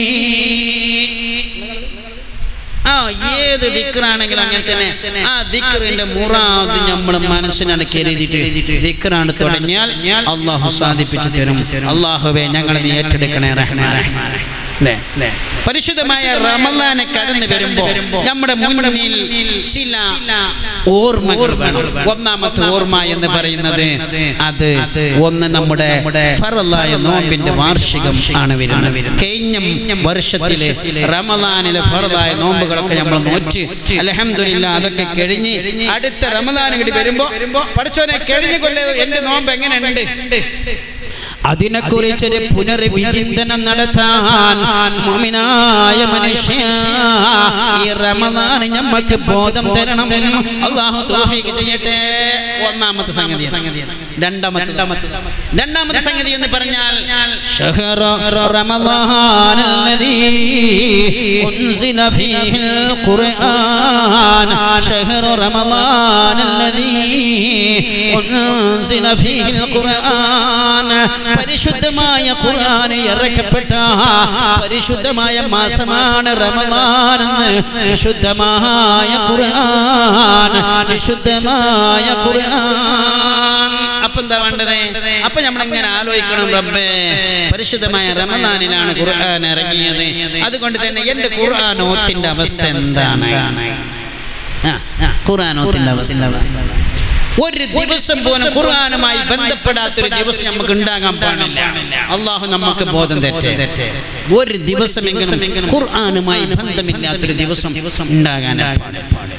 ആ ഏത് ദിക്റാണെങ്കിലും അങ്ങനെ തന്നെ ആ ദിക്റിന്റെ മുറാദ് നമ്മൾ മനസ്സിനാണ് കരുതിയിട്ട് ദിക്റാണ് തുടങ്ങിയാൽ അള്ളാഹു സാധിപ്പിച്ചു തരും അള്ളാഹുവെ ഞങ്ങളെ നീ ഏറ്റെടുക്കണേ റഹ്മാൻ അല്ലേ പരിശുദ്ധമായ റമദാനെ കടന്നു വരുമ്പോ നമ്മുടെ മുന്നിൽ ചില ഓർമ്മകൾ വേണം ഒന്നാമത്തെ ഓർമ്മ എന്ന് പറയുന്നത് അത് ഒന്ന് നമ്മുടെ ഫറലായ നോമ്പിന്റെ വാർഷികം ആണ് വരുന്നത് കഴിഞ്ഞ വർഷത്തില് റമദാനിലെ ഫറലായ നോമ്പുകളൊക്കെ നമ്മൾ നോറ്റ് അലഹമില്ല അതൊക്കെ കഴിഞ്ഞ് അടുത്ത റമദാൻ കൂടി വരുമ്പോ പഠിച്ചോനെ കഴിഞ്ഞ കൊല്ലം എന്റെ നോമ്പ് എങ്ങനെയുണ്ട് അതിനെക്കുറിച്ചൊരു പുനർവിചിന്തനം നടത്താൻ മുഅ്മിനായ മനുഷ്യ ഈ റമദാൻ ഞമ്മക്ക് ബോധം തരണം അള്ളാഹു തൗഫീഖ് ചെയ്യട്ടെ ഒന്നാമത്തെ സംഗതി രണ്ടാമത്തെ രണ്ടാമത്തെ സംഗതി എന്ന് പറഞ്ഞാൽ ഷഹറ റമദാൻ الذي أنزل فيه القرآن شهر رمضان الذي أنزل فيه القرآن പരിശുദ്ധമായ ഖുർആൻ ഇറക്കപ്പെട്ട പരിശുദ്ധമായ മാസമാണ് റമദാൻ എന്ന് വിശുദ്ധമായ ഖുർആൻ വിശുദ്ധമായ ഖുർആൻ അപ്പൊ എന്താ വേണ്ടത് അപ്പൊ നമ്മൾ ഇങ്ങനെ ആലോചിക്കണം റബ്ബേ പരിശുദ്ധമായ റമദാനിലാണ് ഖുർആൻ ഇറങ്ങിയത് അതുകൊണ്ട് തന്നെ എന്റെ ഖുർആാനോത്തിന്റെ അവസ്ഥ എന്താണ് ആ, ഖുർആാനോത്തിന്റെ അവസ്ഥ ഒരു ദിവസം പോലും ഖുർആാനുമായി ബന്ധപ്പെടാത്തൊരു ദിവസം നമുക്ക് ഉണ്ടാകാൻ പാടില്ല അള്ളാഹു നമുക്ക് ബോധം തെറ്റേ ഒരു ദിവസമെങ്കിലും ഖുർആാനുമായി ബന്ധമില്ലാത്തൊരു ദിവസം ഉണ്ടാകാൻ പാടില്ല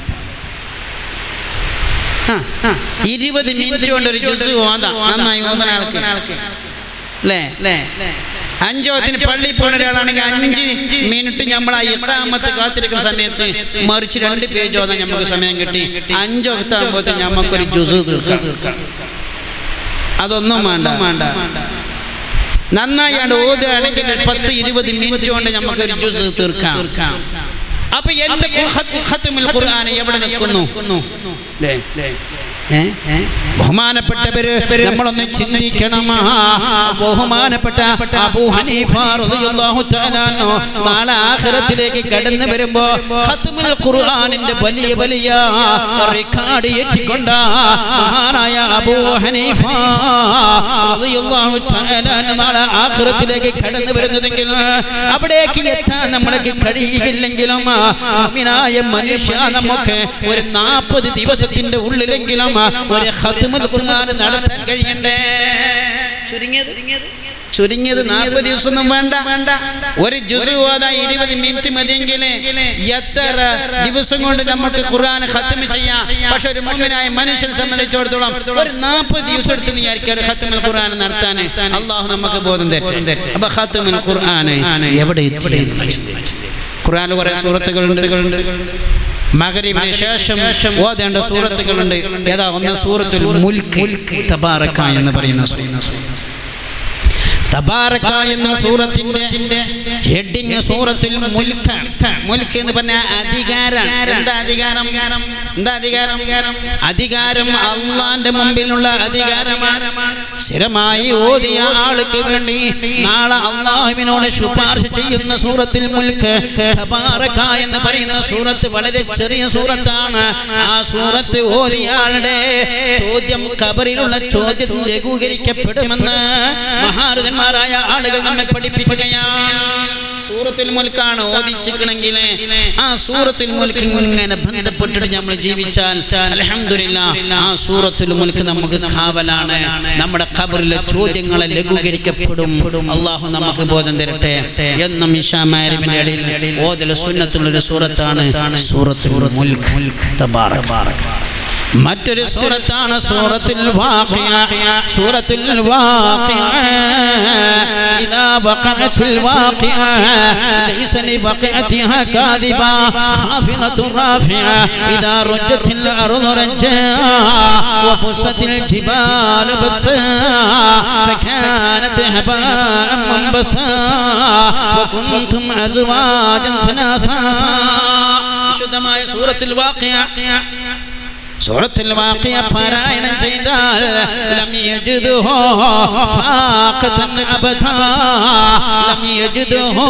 ആ, ഇരുപത് മിനിറ്റ് കൊണ്ട് ഒരു ജുസ് ഓതാം നന്നായി ഓതന ആൾക്ക് അല്ലേ അഞ്ചോത്തിന് പള്ളി പോകുന്ന ഒരാളാണെങ്കിൽ അഞ്ച് മിനിറ്റ് നമ്മൾ ആ ഇക്കാമത്ത് കാത്തിരിക്കുന്ന സമയത്ത് മറിച്ച് രണ്ട് പേജ് ഓതാൻ നമുക്ക് സമയം കിട്ടി അഞ്ചൊത്താകുമ്പോഴത്തെ നമുക്കൊരു ജുസ് തീർക്കാം അതൊന്നും വേണ്ട വേണ്ട നന്നായി ആണ് ഓതുകയാണെങ്കിൽ ഒരു പത്ത് ഇരുപത് മിനിറ്റ് കൊണ്ട് നമുക്കൊരു ജ്യൂസ് തീർക്കാം അപ്പൊ എന്റെ ഖത്തുൽ ഖുർആൻ എവിടെ നിൽക്കുന്നു ല്ലേ? ഏ? ബഹുമാനപ്പെട്ടവര് നമ്മളൊന്ന് ചിന്തിക്കണം ബഹുമാനപ്പെട്ട അബൂ ഹനീഫ റളിയല്ലാഹു തആല അൻഹു നാളെ ആഖിറത്തിലേക്ക് കടന്നു വരുമ്പോ ഖത്മുൽ ഖുർആനിന്റെ വലിയ വലിയ റെക്കോർഡ് ഏറ്റിക്കൊണ്ട മഹാനായ അബൂ ഹനീഫ റളിയല്ലാഹു തആല അൻഹു നാളെ ആഖിറത്തിലേക്ക് കടന്നു വരുന്നതെങ്കിൽ അവിടേക്ക് എത്താൻ നമ്മൾക്ക് കഴിയില്ലെങ്കിലും മുഅ്മിനായ മനുഷ്യ നമുക്ക് ഒരു നാൽപ്പത് ദിവസത്തിന്റെ ഉള്ളിലെങ്കിലും ഒരു ഖത്മുൽ ഖുർആൻ നടത്താൻ കഴിയണ്ടേ ചുരുങ്ങിയത് ചുരുങ്ങിയത് നാൽപ്പത് ദിവസമൊന്നും വേണ്ട ഒരു ജുസു ഓതാ ഇരുപത് മിനിറ്റ് മതിയെങ്കിൽ എത്ര ദിവസം കൊണ്ട് നമുക്ക് ഖുർആൻ ഖത്മ ചെയ്യാം പക്ഷെ ഒരു മുമ്പിനായ മനുഷ്യനെ സംബന്ധിച്ചിടത്തോളം ഒരു നാൽപ്പത് ദിവസം എടുത്ത് നീ ആയിരിക്കും ഒരു ഖത്മുൽ ഖുർആൻ നടത്താൻ അള്ളാഹു നമുക്ക് ബോധം തെറ്റും അപ്പൊ ഖത്മുൽ ഖുർആൻ എവിടെ എത്തി ഖുർആനിൽ കുറെ സൂറത്തുകളുണ്ട് മകരിബിന് ശേഷം ഓതേണ്ട സൂറത്തുകളുണ്ട് ഏതാ ഒന്ന് സൂറത്തുൽ മുൽക്ക് തബാറക്ക എന്ന് പറയുന്ന സൂറത്ത് തബാറക്ക എന്ന സൂറത്തിന്റെ ഹെഡിങ് സൂറത്തിൽ മുൽക്ക് മുൽക്ക് എന്ന് പറഞ്ഞ അധികാരം എന്താ അധികാരം എന്താ അധികാരം അധികാരം അള്ളാന്റെ മുമ്പിലുള്ള അധികാരമാണ് സ്ഥിരമായി ഓതിയ ആൾക്ക് വേണ്ടി നാളെ അള്ളാഹുവിനോട് ശുപാർശ ചെയ്യുന്ന സൂറത്തിൽ മുൽക്ക് തബാറക്ക എന്ന് പറയുന്ന സൂറത്ത് വളരെ ചെറിയ സൂറത്താണ് ആ സൂറത്ത് ഓതിയ ആളുടെ ചോദ്യം കബറിലുള്ള ചോദ്യം ലഘൂകരിക്കപ്പെടുമെന്ന് മഹാരഥന്മാരായ ആളുകൾ നമ്മെ പഠിപ്പിക്കുകയാണ് സൂറത്തുൽ മുൽക്കാണ് ഓദിച്ചിക്കണമെങ്കിൽ ആ സൂറത്തുൽ മുൽക്ക് ഇങ്ങനെ ബന്ധപ്പെട്ടിട്ട് നമ്മൾ ജീവിച്ചാൽ അൽഹംദുലില്ലാ ആ സൂറത്തുൽ മുൽക്ക് നമുക്ക് കാവലാണ് നമ്മുടെ ഖബറിലെ ചോദ്യങ്ങളെ ലഘൂകരിക്കപ്പെടും അള്ളാഹു നമുക്ക് ബോധം തരട്ടെ എന്നും ഇഷാമാരിമിന്റെ ഇടയിൽ ഓതൽ സുന്നത്തുള്ള ഒരു സൂറത്താണ് സൂറത്തുൽ മുൽക്ക് തബാറക് മറ്റൊരു സൂറത്താണ് സൂറത്തുൽ വാഖിയ സൂറത്തുൽ വാഖിയ ഇദാ വഖഅത്തുൽ വാഖിയ ലൈസ ലിവഖഅതിഹാ കാദിബ ഖാഫിദത്തുർ റാഫിയ ഇദാ റുജത്തിൽ അർദു റജ്ജാ വബുസത്തിൽ ജിബാൽ ബസ്സാ فكانت هباء منبثا وكنتم أزواجا ثلاثا വിശുദ്ധമായ സൂറത്തുൽ വാഖിയ സൂറത്തുൽ വാഖിയ പാരായണം ചെയ്താൽ ലം യജിദുഹു ഫാഖതൻ അബദാ ലം യജിദുഹു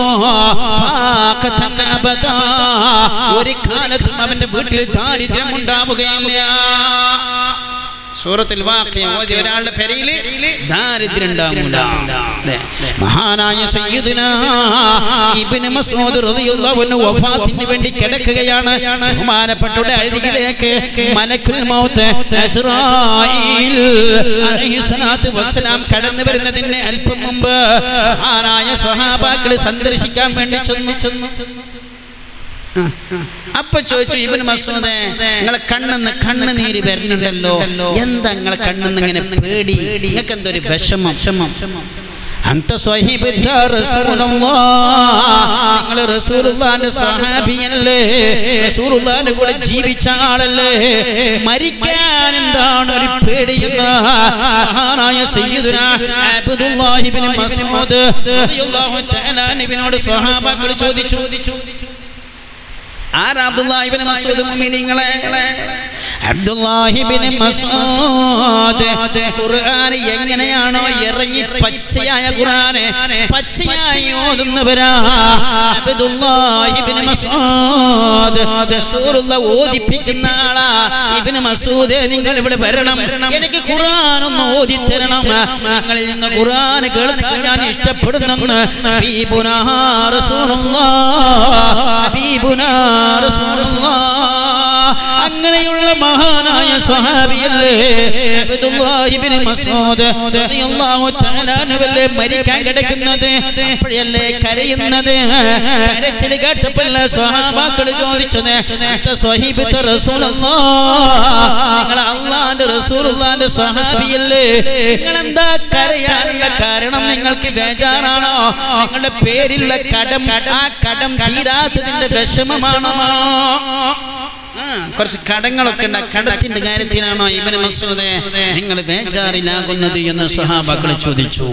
ഫാഖതൻ അബദാ ഒരു കാലത്തും അവന്റെ വീട്ടിൽ ദാരിദ്ര്യം ഉണ്ടാവുകയില്ല സൂറത്തുൽ വാഖിയ ഓതി ഒരാളുടെ പെരയില് ദാരിദ്ര്യം ഉണ്ടാകൂല അല്ലേ? മഹാനായ സയ്യിദുന ഇബ്നു മസ്ഊദ് റളിയല്ലാഹു അൻഹു വഫാത്തിന് വേണ്ടി കിടക്കുകയാണ് ബഹുമാനപ്പെട്ടവരുടെ അരികിലേക്ക് മലക്കുൽ മൗത്ത് അസ്റായീൽ അലൈഹിസ്സലാത്തു വസ്സലാം കടന്നു വരുന്നതിന് അല്പം മുമ്പ് മഹാനായ സ്വഹാബാക്കളെ സന്ദർശിക്കാൻ വേണ്ടി ചെന്നു അപ്പൊ ചോദിച്ചു ഇബിന് മസൂദ് നിങ്ങളെ കണ്ണെന്ന് കണ്ണുനീര് വരുന്നുണ്ടല്ലോ എന്താ നിങ്ങളെ കണ്ണെന്ന് ഇങ്ങനെ പേടി നിങ്ങൾക്ക് എന്തൊരു വിഷമം അന്ത സ്വഹിബിത്ത നിങ്ങൾ റസൂലുള്ളാന്റെ സ്വഹാബിയല്ലേ റസൂലുള്ളാന്റെ കൂടെ ജീവിച്ച ആളല്ലേ മരിക്കാൻ എന്താണ് ഒരു പേടിയെന്ന് മഹാനായ സയ്യിദുന അബ്ദുല്ലാഹി ഇബ്നു മസ്ഊദ് റളിയല്ലാഹു തആല നബിയോട് സ്വഹാബാക്കൾ ചോദിച്ചു ആരാ അബ്ദുല്ലാഹിബിന് മസൂദ് മുഅ്മിനീങ്ങളെ അബ്ദുല്ലാഹിബിന് മസൂദ് ഖുർആൻ എങ്ങനെയാണോ ഇറങ്ങി പച്ചയായ ഖുർആൻ പച്ചയായി ഓതുന്നവരാ അബ്ദുല്ലാഹിബിന് മസൂദ് റസൂലുള്ള ഓദിപ്പിക്കുന്ന ആളാ ഇബ്നു മസൂദ് നിങ്ങൾ ഇവിടെ വരണം എനിക്ക് ഖുർആൻ ഒന്ന് ഓതി തരണം നിങ്ങളിൽ നിന്ന് ഖുർആൻ കേൾക്കാൻ ഞാൻ ഇഷ്ടപ്പെടുന്നെന്ന് ഹബീബുനാ റസൂലുള്ളാഹ് ഹബീബുനാ റസൂലുള്ളാഹ് അങ്ങനെയുള്ള മഹാനായ സ്വഹാബിയല്ലേ അബ്ദുല്ലാഹി ഇബ്നു മസ്ഊദ് റളിയല്ലാഹു തആല അൻഹുവല്ലേ മരിക്കാൻ കിടക്കുന്നത് അപ്പോഴല്ലേ കരയുന്നത് കരച്ചിൽ കേട്ടപ്പോൾ സ്വഹാബാക്കൾ ചോദിച്ചത് അന്ത സ്വഹീബത്ത് റസൂലുള്ളാഹ് നിങ്ങൾ അള്ളാന്റെ റസൂലുള്ളാന്റെ സ്വഹാബിയല്ലേ നിങ്ങൾ എന്താ കരയാനുള്ള കാരണം നിങ്ങൾക്ക് ബേജാറാണോ നിങ്ങളുടെ പേരിലുള്ള കടം ആ കടം തീരാത്തതിന്റെ വിഷമമാണോ ആ, കുറച്ച് കടങ്ങളൊക്കെ ഉണ്ട് ആ കടത്തിന്റെ കാര്യത്തിലാണോ ഇബന് മസൂദ് നിങ്ങൾ ബേജാറിലാകുന്നത് എന്ന് സ്വഹാബാക്കൾ ചോദിച്ചു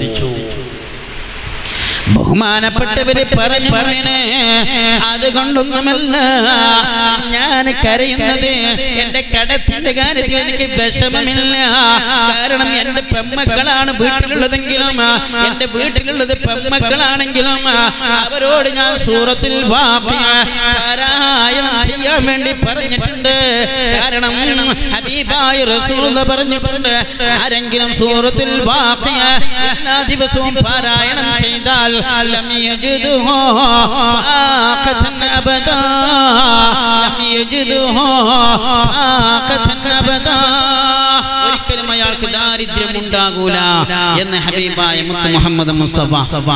ബഹുമാനപ്പെട്ടവര് പറഞ്ഞു മോനെ അതുകൊണ്ടൊന്നുമല്ല ഞാൻ കരയുന്നത് എന്റെ കടത്തിന്റെ കാര്യത്തിൽ എനിക്ക് വിഷമമില്ല കാരണം എന്റെ പെമ്മക്കളാണ് വീട്ടിലുള്ളതെങ്കിലും എന്റെ വീട്ടിലുള്ളത് പെമ്മക്കളാണെങ്കിലും അവരോട് ഞാൻ സൂറത്തിൽ വാഖിയ പാരായണം ചെയ്യാൻ വേണ്ടി പറഞ്ഞിട്ടുണ്ട് കാരണം ഹബീബായ റസൂൽ പറഞ്ഞിട്ടുണ്ട് ആരെങ്കിലും സൂറത്തിൽ വാഖിയ എല്ലാ ദിവസവും പാരായണം ചെയ്താൽ ലം യജിദുഹു ഫാഖതൻ അബദാ ലം യജിദുഹു ഫാഖതൻ അബദാ ഒരിക്കലും അയാൾക്ക് ദാരിദ്ര്യം ഉണ്ടാകൂല എന്ന് ഹബീബായ മുത്ത് മുഹമ്മദ് മുസ്തഫ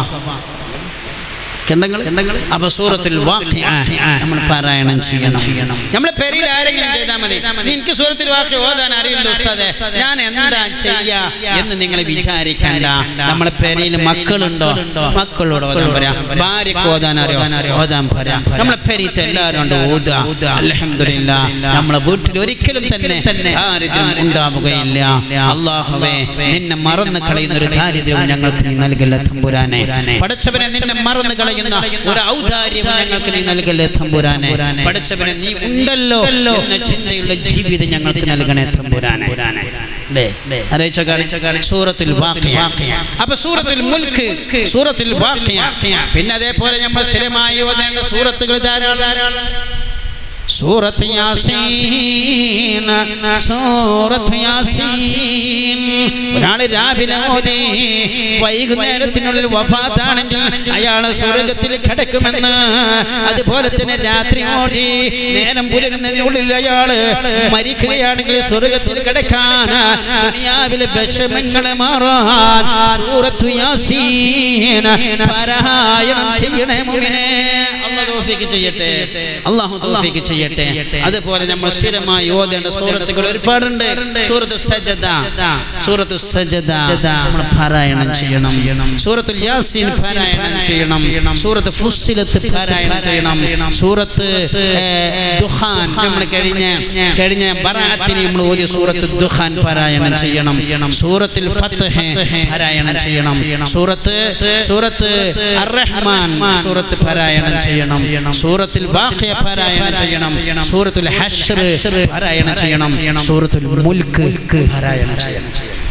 കണ്ടങ്ങൾ അപ്പൊ സൂറത്തിൽ വാഖിഅ നമ്മൾ പാരായണം ചെയ്യണം നമ്മളെ പെരിയിൽ ആരെങ്കിലും ചെയ്താൽ മതി എനിക്ക് സൂറത്തിൽ വാഖി ഓതാൻ അറിയില്ല ഉസ്താദെ ഞാൻ എന്താ ചെയ്യാ എന്ന് നിങ്ങൾ വിചാരിക്കണ്ട നമ്മളെ പെരിയിൽ മക്കളുണ്ടോ മക്കളോട് ഓതാൻ പറയാം ഭാര്യക്ക് ഓതാൻ അറിയോ ഓതാൻ പറയാം നമ്മളെ പെരീത്ത് എല്ലാവരും ഉണ്ട് ഓതാ അലഹമില്ല നമ്മളെ വീട്ടിൽ ഒരിക്കലും തന്നെ ദാരിദ്ര്യം ഉണ്ടാവുകയില്ല അള്ളാഹുവേ നിന്നെ മറന്നു കളയുന്ന ഒരു ദാരിദ്ര്യവും ഞങ്ങൾക്ക് നീ നൽകല്ല തമ്പുരാനെ പടച്ചവനെ നിന്നെ മറന്നു കളയുന്ന ഒരു ഔദാര്യവും ഞങ്ങൾക്ക് നീ നൽകല്ലേ തമ്പുരാനെ പടച്ചവനെ നീ ഉണ്ടല്ലോ എന്ന ചിന്തയുള്ള ജീവിതം ഞങ്ങൾക്ക് നൽകണേ തമ്പുരാനെ അല്ലേ? ആലോചിച്ചോ കാണി? സൂറത്തുൽ വാഖിയ അപ്പൊ സൂറത്തുൽ മുൽക്ക് സൂറത്തുൽ വാഖിയ പിന്നെ അതേപോലെ നമ്മൾ സ്ഥിരമായി ഓതേണ്ട സൂറത്തുകൾ ധാരാളം സൂറത്ത് യാസീൻ സൂറത്ത് യാസീൻ ഒരാൾ രാവിലെ ഓതി വൈകുന്നേരത്തിനുള്ളിൽ വഫാത്താണെങ്കിൽ അയാൾ സ്വർഗത്തിൽ കിടക്കുമെന്ന് അതുപോലെ തന്നെ രാത്രി ഓടി നേരം പുലരുന്നതിനുള്ളിൽ അയാൾ മരിക്കുകയാണെങ്കിൽ സ്വർഗത്തിൽ കിടക്കാൻ ദുനിയാവിലെ വിഷമങ്ങൾ മാറാൻ സൂറത്തു യാസീൻ പാരായണം ചെയ്യണേ മുമിനെ അള്ളാഹു തൗഫീഖ് ചെയ്യട്ടെ അള്ളാഹു തൗഫീഖ് ചെയ്യട്ടെ അതുപോലെ നമ്മൾ സ്ഥിരമായി ഓതേണ്ട സൂറത്തുകൾ ഒരുപാടുണ്ട് സൂറത്ത് സജദ സൂറത്ത് സജദ നമ്മൾ പാരായണം ചെയ്യണം സൂറത്തുൽ യാസീൻ പാരായണം ചെയ്യണം സൂറത്ത് ഫുസ്സിലത്ത് പാരായണം ചെയ്യണം സൂറത്ത് ഏ, ദുഖാൻ നമ്മൾ കഴിഞ്ഞ കഴിഞ്ഞ ബറാഅത്തിന് നമ്മൾ ഓതിയ സൂറത്ത് ദുഖാൻ പാരായണം ചെയ്യണം സൂറത്തിൽ ഫത്ഹ് പാരായണം ചെയ്യണം സൂറത്ത് സൂറത്ത് അർ-റഹ്മാൻ സൂറത്ത് പാരായണം ചെയ്യണം സൂറത്തിൽ വാഖിയ പാരായണം ചെയ്യണം സൂറത്തുൽ ഹഷ്ർ പാരായണം ചെയ്യണം സൂറത്തുൽ മുൽക്ക് പാരായണം ചെയ്യണം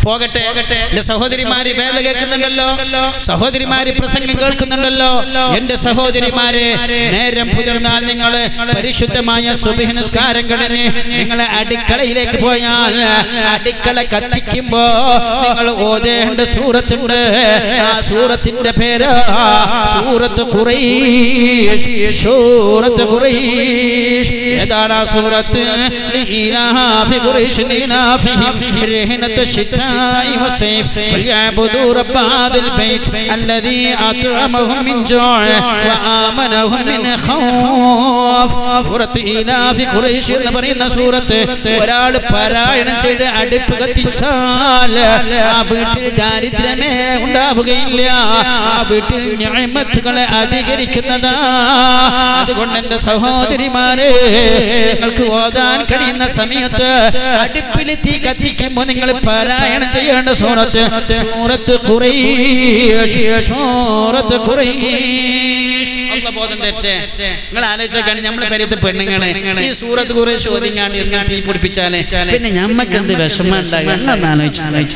പോകട്ടെ എന്റെ സഹോദരിമാര് വേല കേൾക്കുന്നുണ്ടല്ലോ സഹോദരിമാര് പ്രസംഗം കേൾക്കുന്നുണ്ടല്ലോ എന്റെ സഹോദരിമാരെ നേരം പുലർന്നാൽ നിങ്ങൾ പരിശുദ്ധമായ സുബഹി നിസ്കാരം കഴിഞ്ഞ് നിങ്ങൾ അടുക്കളയിലേക്ക് പോയാൽ അടുക്കള കത്തിക്കുമ്പോ നിങ്ങൾ ഓതേണ്ട സൂറത്തുണ്ട് ആ സൂറത്തിന്റെ പേര് സൂറത്ത് ഖുറൈശ് സൂറത്ത് ഖുറൈശ് ഏതാണ് ആ സൂറത്ത് ലീലാഫി ഖുറൈശ് ലീലാഫിഹിം رهنة الشتاء والصيف فليعبدوا رب هذا البيت الذي أطعمهم من جوع وآمنهم من خوف സൂറത്ത് ഈലാഫി ഖുറൈശ് എന്ന് പറയുന്ന സൂറത്ത് ഒരാൾ പാരായണം ചെയ്ത് അടുപ്പ് കത്തിച്ചാൽ ആ വീട്ടിൽ ദാരിദ്ര്യമേ ഉണ്ടാവുകയില്ല ആ വീട്ടിൽ ഞാമത്തുകളെ അധികരിക്കുന്നതാ അതുകൊണ്ട് എൻ്റെ സഹോദരിമാരെ നിങ്ങൾക്ക് ഓതാൻ കഴിയുന്ന സമയത്ത് അടുപ്പിൽ തീ കത്തിക്കുമ്പോൾ നിങ്ങൾ പാരായണം ചെയ്യേണ്ട സൂറത്ത് സൂറത്ത് ഖുറൈശ് സൂറത്ത് ഖുറൈശ് അല്ല ബോധം തെറ്റേ നിങ്ങൾ ആലോചിച്ചാണ് നമ്മൾ പരിയത്ത് പെണ്ണുങ്ങളെ ഈ സൂറത്ത് ഖുറൈശ് ഓതിങ്ങാണ്ട് എന്ന് തീ പിടിപ്പിച്ചാലേ പിന്നെ ഞമ്മക്ക് എന്ത് വിഷമം ഉണ്ടാകും ഒന്ന് ആലോചിച്ചു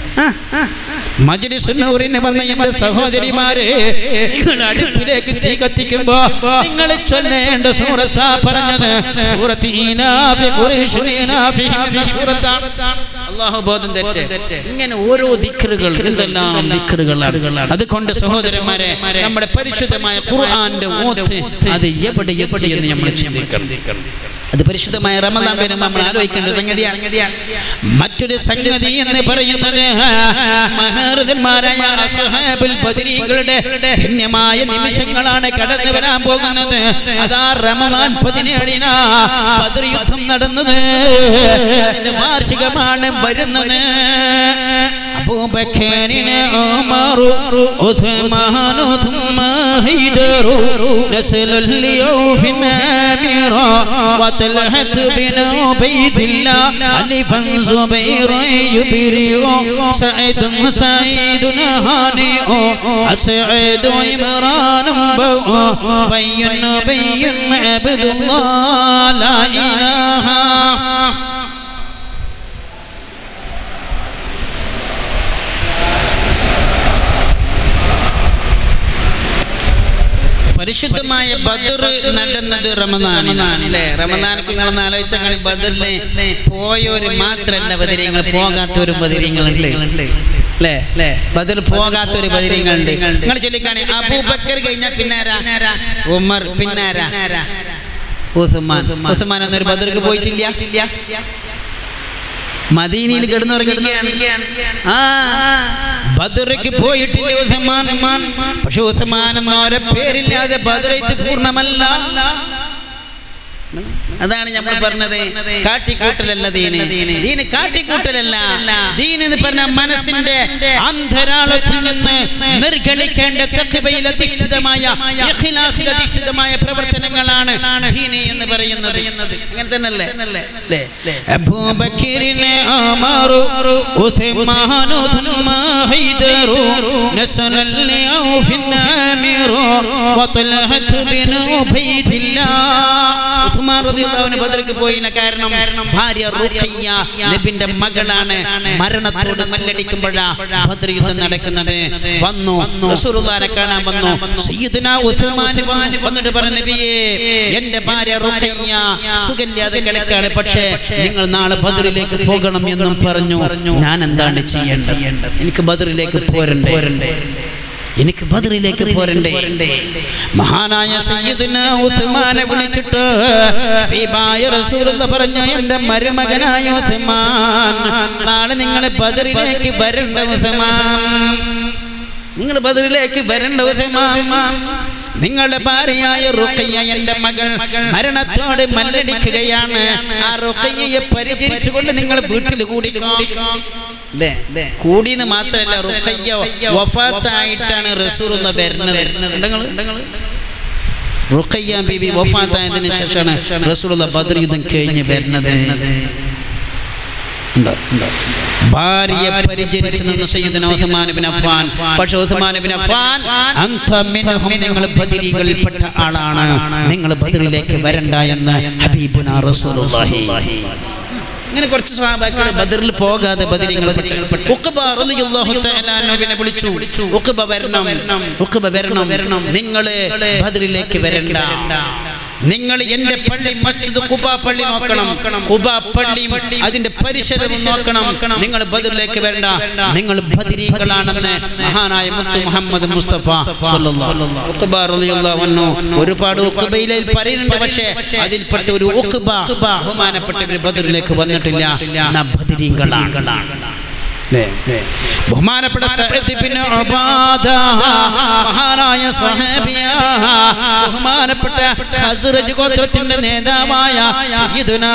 മജ്ലിസുന്നൂറിന് വന്ന എന്റെ സഹോദരിമാരെ നിങ്ങൾ അടുപ്പിലേക്ക് തീ കത്തിക്കുമ്പോ നിങ്ങൾ ചൊല്ലേണ്ട സൂറത്താ പറഞ്ഞത് സൂറത്ത് ഈനാഫി ഖുറൈശ് ഈനാഫി എന്ന സൂറത്താണ് അള്ളാഹു ബോധം തെറ്റ് ഇങ്ങനെ ഓരോ ദിക്കറുകൾ എന്തെല്ലാം ദിക്കറുകളാണ് അതുകൊണ്ട് സഹോദരന്മാരെ നമ്മുടെ പരിശുദ്ധമായ ഖുർആന്റെ ഓത്ത് അത് എവിടെ എത്തി എന്ന് നമ്മൾ ചിന്തിക്കണം അത് പരിശുദ്ധമായ റമദാൻ വരുമ്പോൾ നമ്മൾ ആലോചിക്കേണ്ട സംഗതിയാണ് മറ്റൊരു സംഗതി എന്ന് പറയുന്നത് മഹാരഥന്മാരായ അസ്ഹാബുൽ ബദരീകളുടെ ധന്യമായ നിമിഷങ്ങളാണ് കടന്നു വരാൻ പോകുന്നത് അതാ റമദാൻ പതിനേഴിനാ ബദർ യുദ്ധം നടന്നത് അതിന്റെ വാർഷികമാണ് വരുന്നത് അബൂബക്കറിന് ഉമറു ഉസ്മാനു ثم هيدر نسل اليوف آمرا وطلحة بن عبيد الله ألفا زبير يبرئ سعيد سعيد هانئ أسعد عمران بين بين عبد الله لا إله പരിശുദ്ധമായ ബദർ നടന്നത് റമദാനിലാണ് അല്ലേ റമദാനക്ക് നിങ്ങൾ ആലോചിച്ചാൽ ബദറിലെ പോയവര് മാത്രല്ല ബദിര്യങ്ങൾ പോകാത്തവരും ബദിര്യങ്ങളുണ്ട് അല്ലേ ബദർ പോകാത്തൊരു ബദിര്യങ്ങളുണ്ട് നിങ്ങൾ ചൊല്ലിക്കാണി അബൂബക്കർ കഴിഞ്ഞാൽ പിന്നാരാ ഉമർ പിന്നാരാ ഉസ്മാൻ ഉസ്മാൻ എന്നൊരു ബദർക്ക് പോയിട്ടില്ല മദീനയിൽ കിടന്നുറങ്ങിക്കുകയാണ് ആ ബദറയ്ക്ക് പോയിട്ടില്ല ഉസ്മാൻ പക്ഷെ ഉസ്മാൻ എന്നോരെ പേരില്ലാതെ ബദറയ്ക്ക് പൂർണ്ണമല്ല അതാണ് നമ്മൾ പറഞ്ഞത് കാട്ടിക്കൂട്ടലല്ല ദീന് ദീന് കാട്ടിക്കൂട്ടലല്ല ദീൻ എന്ന് പറഞ്ഞ മനസ്സിന്റെ അന്തരാളത്തിൽ നിന്ന് നിർഗളിക്കേണ്ട തഖ്വയിൽ അധിഷ്ഠിതമായ ഇഖ്ലാസിൽ അധിഷ്ഠിതമായ പ്രവർത്തനങ്ങളാണ് ദീന് എന്ന് പറയുന്നത് അങ്ങനെ തന്നെയല്ലേ അല്ലേ അബൂബക്കറിനെ അമറു ഉസ്മാനു ثم ഹൈദറു نسل اليوف النامر وطلحة بن عبيد الله ഉസ്മാൻ റളിയല്ലാഹു ബദർക്ക് പോയിന കാരണം ഭാര്യ റുഖയ്യ നബിന്റെ മകളാണ് മരണത്തോട് മല്ലടിക്കുമ്പോഴാ ബദർ യുദ്ധം നടക്കുന്നത് വന്നു റസൂലുള്ളാഹിനെ കാണാൻ വന്നു സയ്യിദുനാ ഉസ്മാൻ വന്നു- വന്നിട്ട് പറഞ്ഞു നബിയേ എന്റെ ഭാര്യ റുഖയ്യ സുഖമില്ലാതെ കിടക്കാണ് പക്ഷേ നിങ്ങൾ നാളെ ബദറിലേക്ക് പോകണം എന്നും പറഞ്ഞു ഞാൻ എന്താണ് ചെയ്യേണ്ടത് എനിക്ക് ബദറിലേക്ക് പോരണ്ടേ എനിക്ക് ബദറിലേക്ക് പോരണ്ടേ മഹാനായ സയ്യിദുന ഉസ്മാനെ വിളിച്ചിട്ട് ഹബീബായ റസൂലുള്ള പറഞ്ഞു എൻ്റെ മരുമകനായ ഉസ്മാൻ നാളെ നിങ്ങൾ ബദറിലേക്ക് വരണ്ട ഉസ്മാൻ നിങ്ങൾ ബദറിലേക്ക് വരണ്ട ഉസ്മാൻ നിങ്ങളുടെ ഭാര്യയായ റുഖയ്യ എന്റെ മകൾ മരണത്തോട് മല്ലടിക്കുകയാണ് ആ റുഖയ്യയെ പരിചരിച്ചുകൊണ്ട് നിങ്ങൾ വീട്ടിൽ കൂടിക്കോ അല്ലേ കൂടിയെന്ന് മാത്രമല്ല റുഖയ്യ വഫാത്തായിട്ടാണ് റസൂലുള്ള വരുന്നത് ഉണ്ടെങ്ങള്? റുഖയ്യ ബീബി വഫാത്തായതിനു ശേഷമാണ് റസൂലുള്ള ബദർ യുദ്ധം കഴിഞ്ഞ് വരുന്നത് ഉണ്ടോ? ഭാര്യയെ പരിചരിച്ചു നിന്ന സയ്യിദുന ഉസ്മാൻ ഇബ്നു അഫ്ഫാൻ പക്ഷേ ഉസ്മാൻ ഇബ്നു അഫ്ഫാൻ അന്ത മിൻഹും നിങ്ങൾ ബദരികളിൽപ്പെട്ട ആളാണ് നിങ്ങൾ ബദറിലേക്ക് വരണ്ട എന്ന് ഹബീബുന റസൂലുള്ളാഹി ഇങ്ങനെ കുറച്ച് സ്വഹാബാക്കൾ ബദറിൽ പോകാതെ ബദരിങ്ങൾ ഉഖബ റളിയല്ലാഹു തആല അൻഹുവിനെ വിളിച്ചു ഉഖബ വരണം ഉഖബ വരണം നിങ്ങൾ ബദറിലേക്ക് വരണ്ട നിങ്ങൾ എന്റെ പള്ളി മസ്ജിദ് കുബ പള്ളി നോക്കണം കുബ പള്ളിയും അതിന്റെ പരിസരവും നോക്കണം നിങ്ങൾ ബദറിലേക്ക് വരണ്ട നിങ്ങൾ ബദരീകളാണെന്ന് മഹാനായ മുത്തു മുഹമ്മദ് മുസ്തഫ സല്ലല്ലാഹു ഉഖബ റളിയല്ലാഹു അൻഹു ഒരുപാട് ഉഖബയിലെ പറയുന്നുണ്ട് പക്ഷേ അതിൽപ്പെട്ട ഒരു ഉഖബ ബഹുമാനപ്പെട്ടവർ ബദറിലേക്ക് വന്നിട്ടില്ല എന്നാ ബദരീകളാണ് ല്ലേ? ബഹുമാനപ്പെട്ട സഅദ് ഇബ്നു ഉബാദ മഹാനായ സ്വഹാബിയ ബഹുമാനപ്പെട്ട ഖസ്റജ് ഗോത്രത്തിന്റെ നേതാവായ സയ്യിദുനാ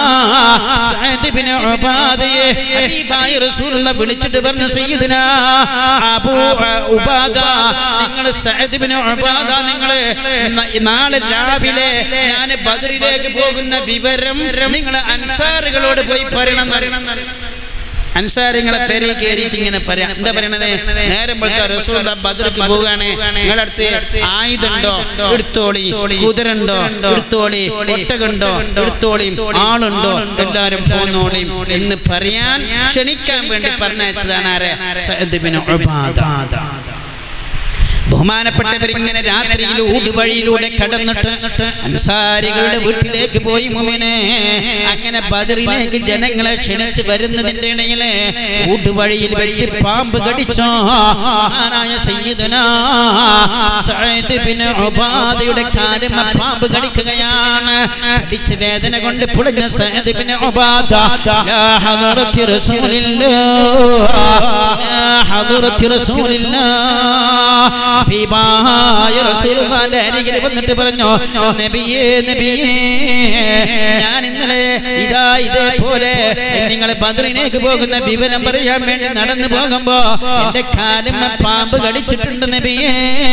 സഅദ് ഇബ്നു ഉബാദയെ ഹബീബായ റസൂലുള്ള വിളിച്ചിട്ട് പറഞ്ഞു സയ്യിദുനാ അബൂ ഉബാദ നിങ്ങൾ സഅദ് ഇബ്നു ഉബാദ നിങ്ങൾ നാളെ രാവിലെ ഞാൻ ബദറിലേക്ക് പോകുന്ന വിവരം നിങ്ങൾ അൻസാറുകളോട് പോയി പറയണം അൻസാരിങ്ങളെ പേരെ കയറിയിട്ട് ഇങ്ങനെ പറയാം എന്താ പറയണത് നേരം പോലത്തെ റസൂൽ ബദർക്ക് പോവുകയാണ് നിങ്ങളുടെ അടുത്ത് ആയുധമുണ്ടോ എടുത്തോളി കുതിരണ്ടോ എടുത്തോളി ഒട്ടകുണ്ടോ എടുത്തോളിയും ആളുണ്ടോ എല്ലാരും പോന്നോളിയും എന്ന് പറയാൻ ക്ഷണിക്കാൻ വേണ്ടി പറഞ്ഞയച്ചതാണ് ആരെ സഅദ് ബിൻ ഉബാദ ബഹുമാനപ്പെട്ടവർ ഇങ്ങനെ രാത്രിയിൽ ഊടുവഴിയിലൂടെ കടന്നിട്ട് അൻസാരികളുടെ വീട്ടിലേക്ക് പോയി മുമിനെ അങ്ങനെ ബദറിലേക്ക് ജനങ്ങളെ ക്ഷണിച്ച് വരുന്നതിന്റെ ഇടയില് ഊടുവഴിയിൽ വെച്ച് പാമ്പ് കടിച്ചോ മഹാനായ സയ്യിദുനാ സഅദ് ബിൻ ഉബാദയുടെ കാലം പാമ്പ് കടിക്കുകയാണ് കടിച്ച് വേദന കൊണ്ട് പുളഞ്ഞ സഅദ് ബിൻ ഉബാദ ലാ ഹദറത്തി റസൂലില്ലാഹ് ലാ ഹദറത്തി റസൂലില്ലാഹ് ഹബീബായ റസൂലുള്ളാഹിന്റെ അരികിൽ വന്നിട്ട് പറഞ്ഞു നബിയേ നബിയേ ഞാൻ ഇന്നലെ ഇതാ ഇതേപോലെ നിങ്ങൾ ബദ്രിനേക്ക് പോകുന്ന വിവരം പറയാൻ വേണ്ടി നടന്നു പോകുമ്പോ എന്റെ കാലും പാമ്പ് കടിച്ചിട്ടുണ്ട് നബിയേ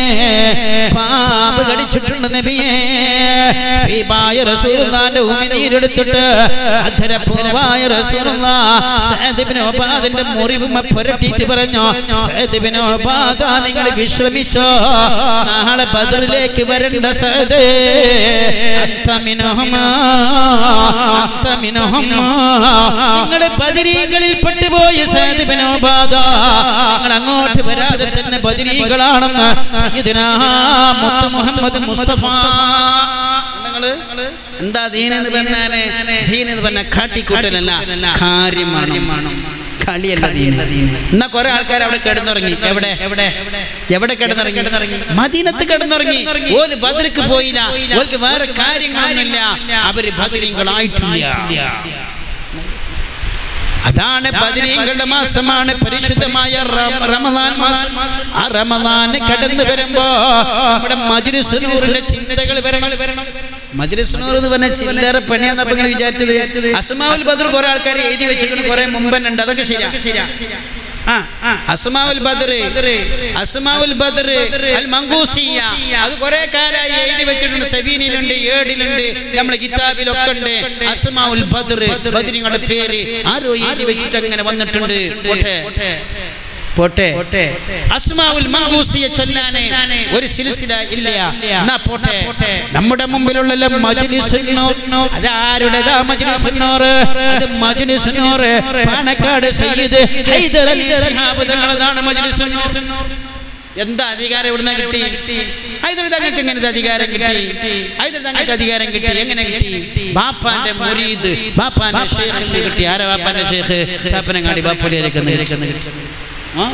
പാമ്പ് കടിച്ചിട്ടുണ്ട് നബിയേ ഹബീബായ റസൂലുള്ളാഹിന്റെ ഉമിനീരെടുത്തിട്ട് അധരപ്പൂവായ റസൂലുള്ള സഅദ് ഇബ്നു ഉബാദിന്റെ മുറിവും പുരട്ടിയിട്ട് പറഞ്ഞു സഅദ് ഇബ്നു ഉബാദ നിങ്ങൾ വിശ്രമിച്ചോ നാളെ ബദറിലേക്ക് വരേണ്ട സഅദ് അന്ത മിനഹുമാ അന്ത മുഹമ്മ നിങ്ങൾ ബദരീകളിൽ പെട്ടുപോയ സയ്യിദ് ഇബ്നു ഉബാദ നിങ്ങൾ അങ്ങോട്ട് വരാതെ തന്നെ ബദരീകളാണെന്ന് സയ്യിദുനാ മുത്ത് മുഹമ്മദ് മുസ്തഫ നിങ്ങള് എന്താ ദീൻ എന്ന് പറഞ്ഞാല് ദീൻ എന്ന് പറഞ്ഞ കാട്ടിക്കൂട്ടലല്ല കാര്യമാണ് കളിയല്ല ദീൻ എന്നാ കുറെ ആൾക്കാർ അവിടെ കിടന്നുറങ്ങി എവിടെ എവിടെ എവിടെ കിടന്നുറങ്ങി മദീനത്ത് കിടന്നുറങ്ങി ഓല് ബദർക്ക് പോയില്ല ഓൽക്ക് വേറെ കാര്യങ്ങളൊന്നുമില്ല അവര് ബദരീങ്ങളായിട്ടില്ല അതാണ് ബദരീങ്ങളുടെ മാസമാണ് പരിശുദ്ധമായ റം- റമദാൻ മാസം ആ റമദാന് കടന്നു വരുമ്പോ നമ്മുടെ മജ്ലിസുനൂറിന്റെ ചിന്തകൾ വരണം മജ്ലിസുനൂർ എന്ന് പറഞ്ഞ ചില്ലറ പണിയാന്നപ്പോ നിങ്ങൾ വിചാരിച്ചത് അസ്മാവുൽ ബദർ കുറെ ആൾക്കാർ എഴുതി വെച്ചിട്ടുണ്ട് കുറെ മുമ്പന്നുണ്ട് അതൊക്കെ ശരിയാ ആ അസ്മാവുൽ ബദർ അസ്മാവുൽ ബദർ അൽ മങ്കൂസിയ അത് കുറെ കാലായി എഴുതി വെച്ചിട്ടുണ്ട് സബീനിലുണ്ട് ഏടിലുണ്ട് നമ്മുടെ കിതാബിലൊക്കെ ഉണ്ട് അസ്മാവുൽ ബദർ ബദരിങ്ങളുടെ പേര് ആരോ എഴുതി വെച്ചിട്ട് അങ്ങനെ വന്നിട്ടുണ്ട് പോട്ടെ പോട്ടെ അസ്മാവുൽ മങ്കൂസിയെ ചൊല്ലാനെ ഒരു സിൽസില ഇല്ല എന്നാ പോട്ടെ നമ്മുടെ മുമ്പിലുള്ള മജ്ലിസുന്നൂർ അത് ആരുടേതാ മജ്ലിസുന്നൂർ അത് മജ്ലിസുന്നൂർ പാണക്കാട് സയ്യിദ് ഹൈദർ അലി ശിഹാബ് തങ്ങളതാണ് മജ്ലിസുന്നൂർ എന്താ അധികാരം ഇവിടുന്ന് കിട്ടി ഹൈദർ തങ്ങൾക്ക് എങ്ങനെ ഇത് അധികാരം കിട്ടി ഹൈദർ തങ്ങൾക്ക് അധികാരം കിട്ടി എങ്ങനെ കിട്ടി ബാപ്പാന്റെ മുരീദ് ബാപ്പാന്റെ ഷേഖിന് കിട്ടി ആരാ ബാപ്പാന്റെ ഷേഖ് ചാപ്പനങ്ങാടി ബാപ്പുലിയേക്ക് കിട്ടി ആ?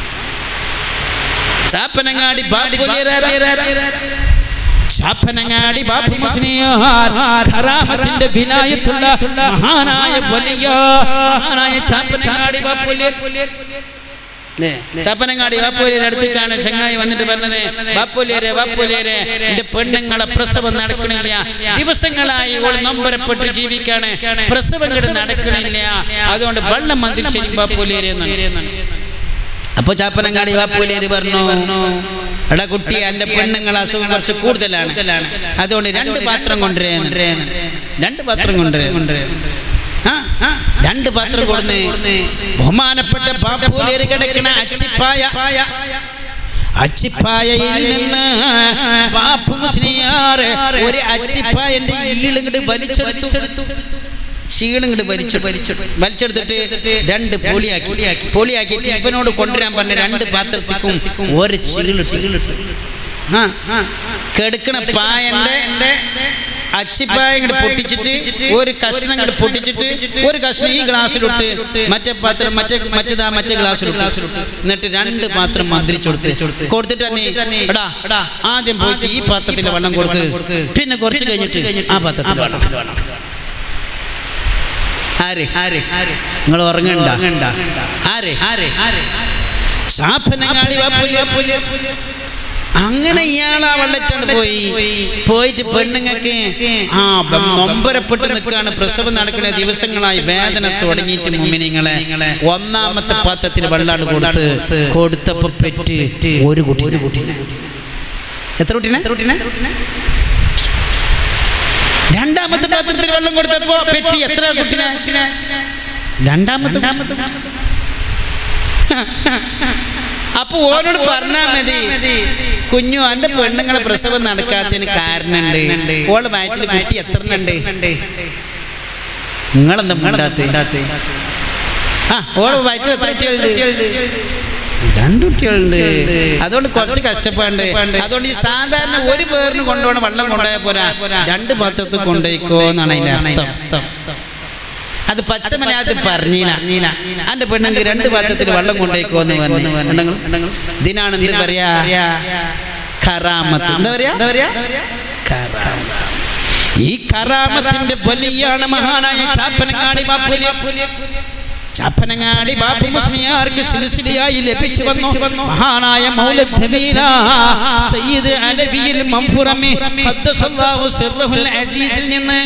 ചാപ്പനങ്ങാടി ബാപ്പുലിയരാരാ ചാപ്പനങ്ങാടി ബാപ്പു മുസ്ലിയാർ ഖറാമത്തിന്റെ വിലായത്തുള്ള മഹാനായ വലിയ മഹാനായ ചാപ്പനങ്ങാടി ബാപ്പുലിയർ ല്ലേ? ചാപ്പനങ്ങാടി ബാപ്പുലിയുടെ അടുത്തേക്കാണ് ചങ്ങായി വന്നിട്ട് പറഞ്ഞത് ബാപ്പുലിയരെ ബാപ്പുലിയരെ എന്റെ പെണ്ണുങ്ങളെ പ്രസവം നടക്കണില്ല ദിവസങ്ങളായി ഓൾ നൊമ്പരപ്പെട്ട് ജീവിക്കാണ് പ്രസവം കിടന്ന് നടക്കണില്ല അതുകൊണ്ട് വെള്ളം മന്ദിർ ശരി ബാപ്പുലിയരെ എന്നാണ് അപ്പൊ ചാപ്പനങ്ങാടി വാപ്പൂലേര് പറഞ്ഞു എടാ കുട്ടി എന്റെ പെണ്ണുങ്ങൾ അസുഖം കുറച്ച് കൂടുതലാണ് അതുകൊണ്ട് രണ്ട് പാത്രം കൊണ്ടുവരേ രണ്ട് പാത്രം കൊണ്ടുവരേ ആ, രണ്ട് പാത്രം കൊടുന്ന് ബഹുമാനപ്പെട്ട ബാപ്പൂലേര് കിടക്കണ അച്ചിപ്പായ അച്ചിപ്പായയിൽ നിന്ന് ബാപ്പു മുസ്ലിയാർ ഒരു അച്ചിപ്പായന്റെ ഈളിങ്ങട് വലിച്ചെടുത്തു ചീളും ഇങ്ങോട്ട് വലിച്ചു വലിച്ചെടുത്തിട്ട് രണ്ട് പൊളിയാക്കി പൊളിയാക്കിയിട്ട് ഇവനോട് കൊണ്ടുവരാൻ പറഞ്ഞ രണ്ട് പാത്രത്തിക്കും ഒരു ചീളിട്ട് ആ കെടുക്കണ പായന്റെ അച്ചിപ്പായ ഇങ്ങോട്ട് പൊട്ടിച്ചിട്ട് ഒരു കഷ്ണം ഇങ്ങോട്ട് പൊട്ടിച്ചിട്ട് ഒരു കഷ്ണം ഈ ഗ്ലാസ്സിലിട്ട് മറ്റേ പാത്രം മറ്റേ മറ്റേതാ മറ്റേ ഗ്ലാസ്സിലിട്ട് എന്നിട്ട് രണ്ട് പാത്രം മന്ത്രിച്ചു കൊടുത്ത് കൊടുത്തിട്ട് തന്നെ എടാ ആദ്യം പോയിട്ട് ഈ പാത്രത്തിലെ വെള്ളം കൊടുക്ക് പിന്നെ കുറച്ച് കഴിഞ്ഞിട്ട് ആ പാത്രത്തിൽ വെള്ളം ആര് നിങ്ങൾ ഉറങ്ങണ്ട ആര് ശാപ്പനങ്ങാടി വാപ്പുല്യ അങ്ങനെ ഇയാൾ ആ വെള്ളറ്റാണ്ട് പോയി പോയിട്ട് പെണ്ണുങ്ങൾക്ക് ആ ബ- നൊമ്പരപ്പെട്ട് നിൽക്കുകയാണ് പ്രസവം നടക്കുന്ന ദിവസങ്ങളായി വേദന തുടങ്ങിയിട്ട് മുമ്മിനിങ്ങളെ ഒന്നാമത്തെ പാത്രത്തിൽ വെള്ളാണ് കൊടുത്ത് കൊടുത്തപ്പോ പെറ്റ് ഒരു കുട്ടി ഒരു കുട്ടി എത്ര കുട്ടീനെ രണ്ടാമത്തെ പാത്രത്തിൽ വെള്ളം കൊടുത്തപ്പോ പെറ്റി എത്ര കുട്ടിനെ രണ്ടാമത്തെ അപ്പൊ ഓനോട് പറഞ്ഞാ മതി കുഞ്ഞു എന്റെ പെണ്ണുങ്ങളെ പ്രസവം നടക്കാത്തതിന് കാരണമുണ്ട് ഓള് വയറ്റിൽ കുട്ടി എത്ര ഉണ്ട് നിങ്ങളെന്താ മിണ്ടാത്ത ആ ഓള് വയറ്റിൽ എത്ര കുട്ടികളുണ്ട് രണ്ട് കുട്ടികളുണ്ട് അതുകൊണ്ട് കുറച്ച് കഷ്ടപ്പാണ്ട് അതുകൊണ്ട് ഈ സാധാരണ ഒരു പേരിന് കൊണ്ടുപോകണ വെള്ളം കൊണ്ടുപോയാൽ പോരാ രണ്ട് പാത്രത്തിൽ കൊണ്ടുപോയിക്കോ എന്നാണ് അതിന്റെ അർത്ഥം അത് പച്ച മലയാളത്തിൽ പറഞ്ഞില്ല എന്റെ പെണ്ണുങ്ങൾക്ക് രണ്ട് പാത്രത്തിൽ വെള്ളം കൊണ്ടുപോയിക്കോ എന്ന് പറഞ്ഞു ഇതിനാണ് എന്ത് പറയാ ഖറാമത്ത് എന്താ പറയാ ഖറാമത്ത് ഈ കറാമത്തിന്റെ വലിയാണ് മഹാനായ ചാപ്പനങ്ങാടി ബാപ്പുലിയ ചാപ്പനങ്ങാടി ബാപ്പു മുസ്ലിയാർക്ക് സിലിസിലിയായി ലഭിച്ചു വന്നു മഹാനായ മൗലദ്ദവീല സയ്യിദ് അലവിയിൽ മംഫുറമി ഖദ്ദസല്ലാഹു സിർറഹുൽ അസീസിൽ നിന്ന്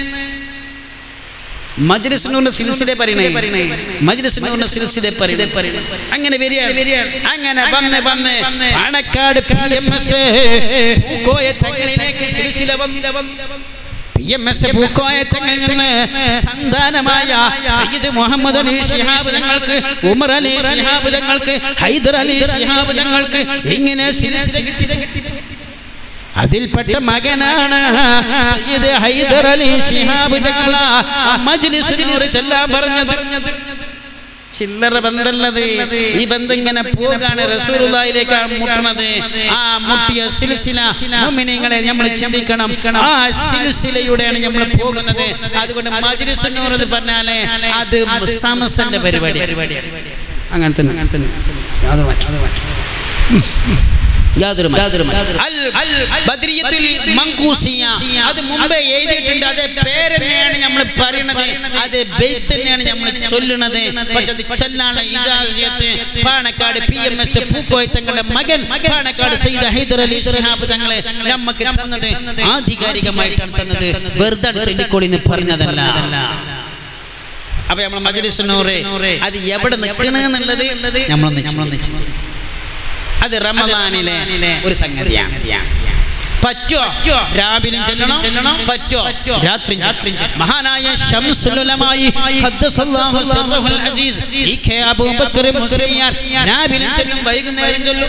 മജ്ലിസ് നൂറിന്റെ സിൽസിലെ പറയണേ മജ്ലിസ് നൂറിന്റെ സിൽസിലെ പറയണേ അങ്ങനെ വരികയാണ് അങ്ങനെ വന്ന് വന്ന് Panakkad P M S Pookoya തങ്ങളിലേക്ക് സിൽസില വന്നു പി എം എസ് പൂക്കോയ തങ്ങളിൽ നിന്ന് സന്താനമായ സയ്യിദ് മുഹമ്മദ് അലി ശിഹാബ് തങ്ങൾക്ക് ഉമർ അലി ശിഹാബ് തങ്ങൾക്ക് ഹൈദർ അലി ശിഹാബ് തങ്ങൾക്ക് ഇങ്ങനെ സിൽസില കിട്ടി അതിൽപ്പെട്ട മകനാണ് സയ്യിദ് ഹൈദർ അലി ശിഹാബ് തങ്ങള മജ്ലിസിനോട് ചെല്ലാൻ പറഞ്ഞത് ചില്ലറ ബന്ധല്ലത് ഈ ബന്ധം ഇങ്ങനെ പോകാണ് റസൂലുള്ളാഹിലേക്കാണ് മുട്ടണത് ആ മുട്ടിയ സിൽസില മുഅ്മിനീങ്ങളെ നമ്മൾ ചിന്തിക്കണം ആ സിൽസിലയുടെയാണ് നമ്മൾ പോകുന്നത് അതുകൊണ്ട് മജ്ലിസുന്നൂർ എന്ന് പറഞ്ഞാലേ അത് സമസ്തന്റെ പരിപാടി അങ്ങനെ തന്നെ അത് മാറ്റി യാതൊരു അൽ ബദ്രിയത്തുൽ മങ്കൂസിയ അത് മുമ്പേ എഴുതിയിട്ടുണ്ട് അത് പേര് തന്നെയാണ് നമ്മൾ പറയുന്നത് അത് ബെയ്ത്ത് തന്നെയാണ് നമ്മൾ ചൊല്ലുന്നത് പക്ഷെ അത് ചെല്ലാണ് ഇജാസിയത്ത് Panakkad P M S Pookoya തങ്ങളുടെ മകൻ പാണക്കാട് സയ്യിദ് ഹൈദർ അലി ഷിഹാബ് തങ്ങളെ നമുക്ക് തന്നത് ആധികാരികമായിട്ടാണ് തന്നത് വെറുതെ ചൊല്ലിക്കോളി എന്ന് പറഞ്ഞതല്ല അപ്പൊ നമ്മൾ മജലിസിനോറ് അത് എവിടെ നിൽക്കണെന്നുള്ളത് നമ്മളൊന്ന് അത് റമദാനിലെ ഒരു സംഗതിയാണ് പറ്റോ രാവിലെ ചെല്ലണം പറ്റോ രാത്രി മഹാനായ ശംസുലമായി ഖദ്ദസല്ലാഹു സിർറഹുൽ അസീസ് ഈ കെ അബൂബക്കർ മുസ്ലിയാർ രാവിലെ ചെല്ലും വൈകുന്നേരം ചെല്ലും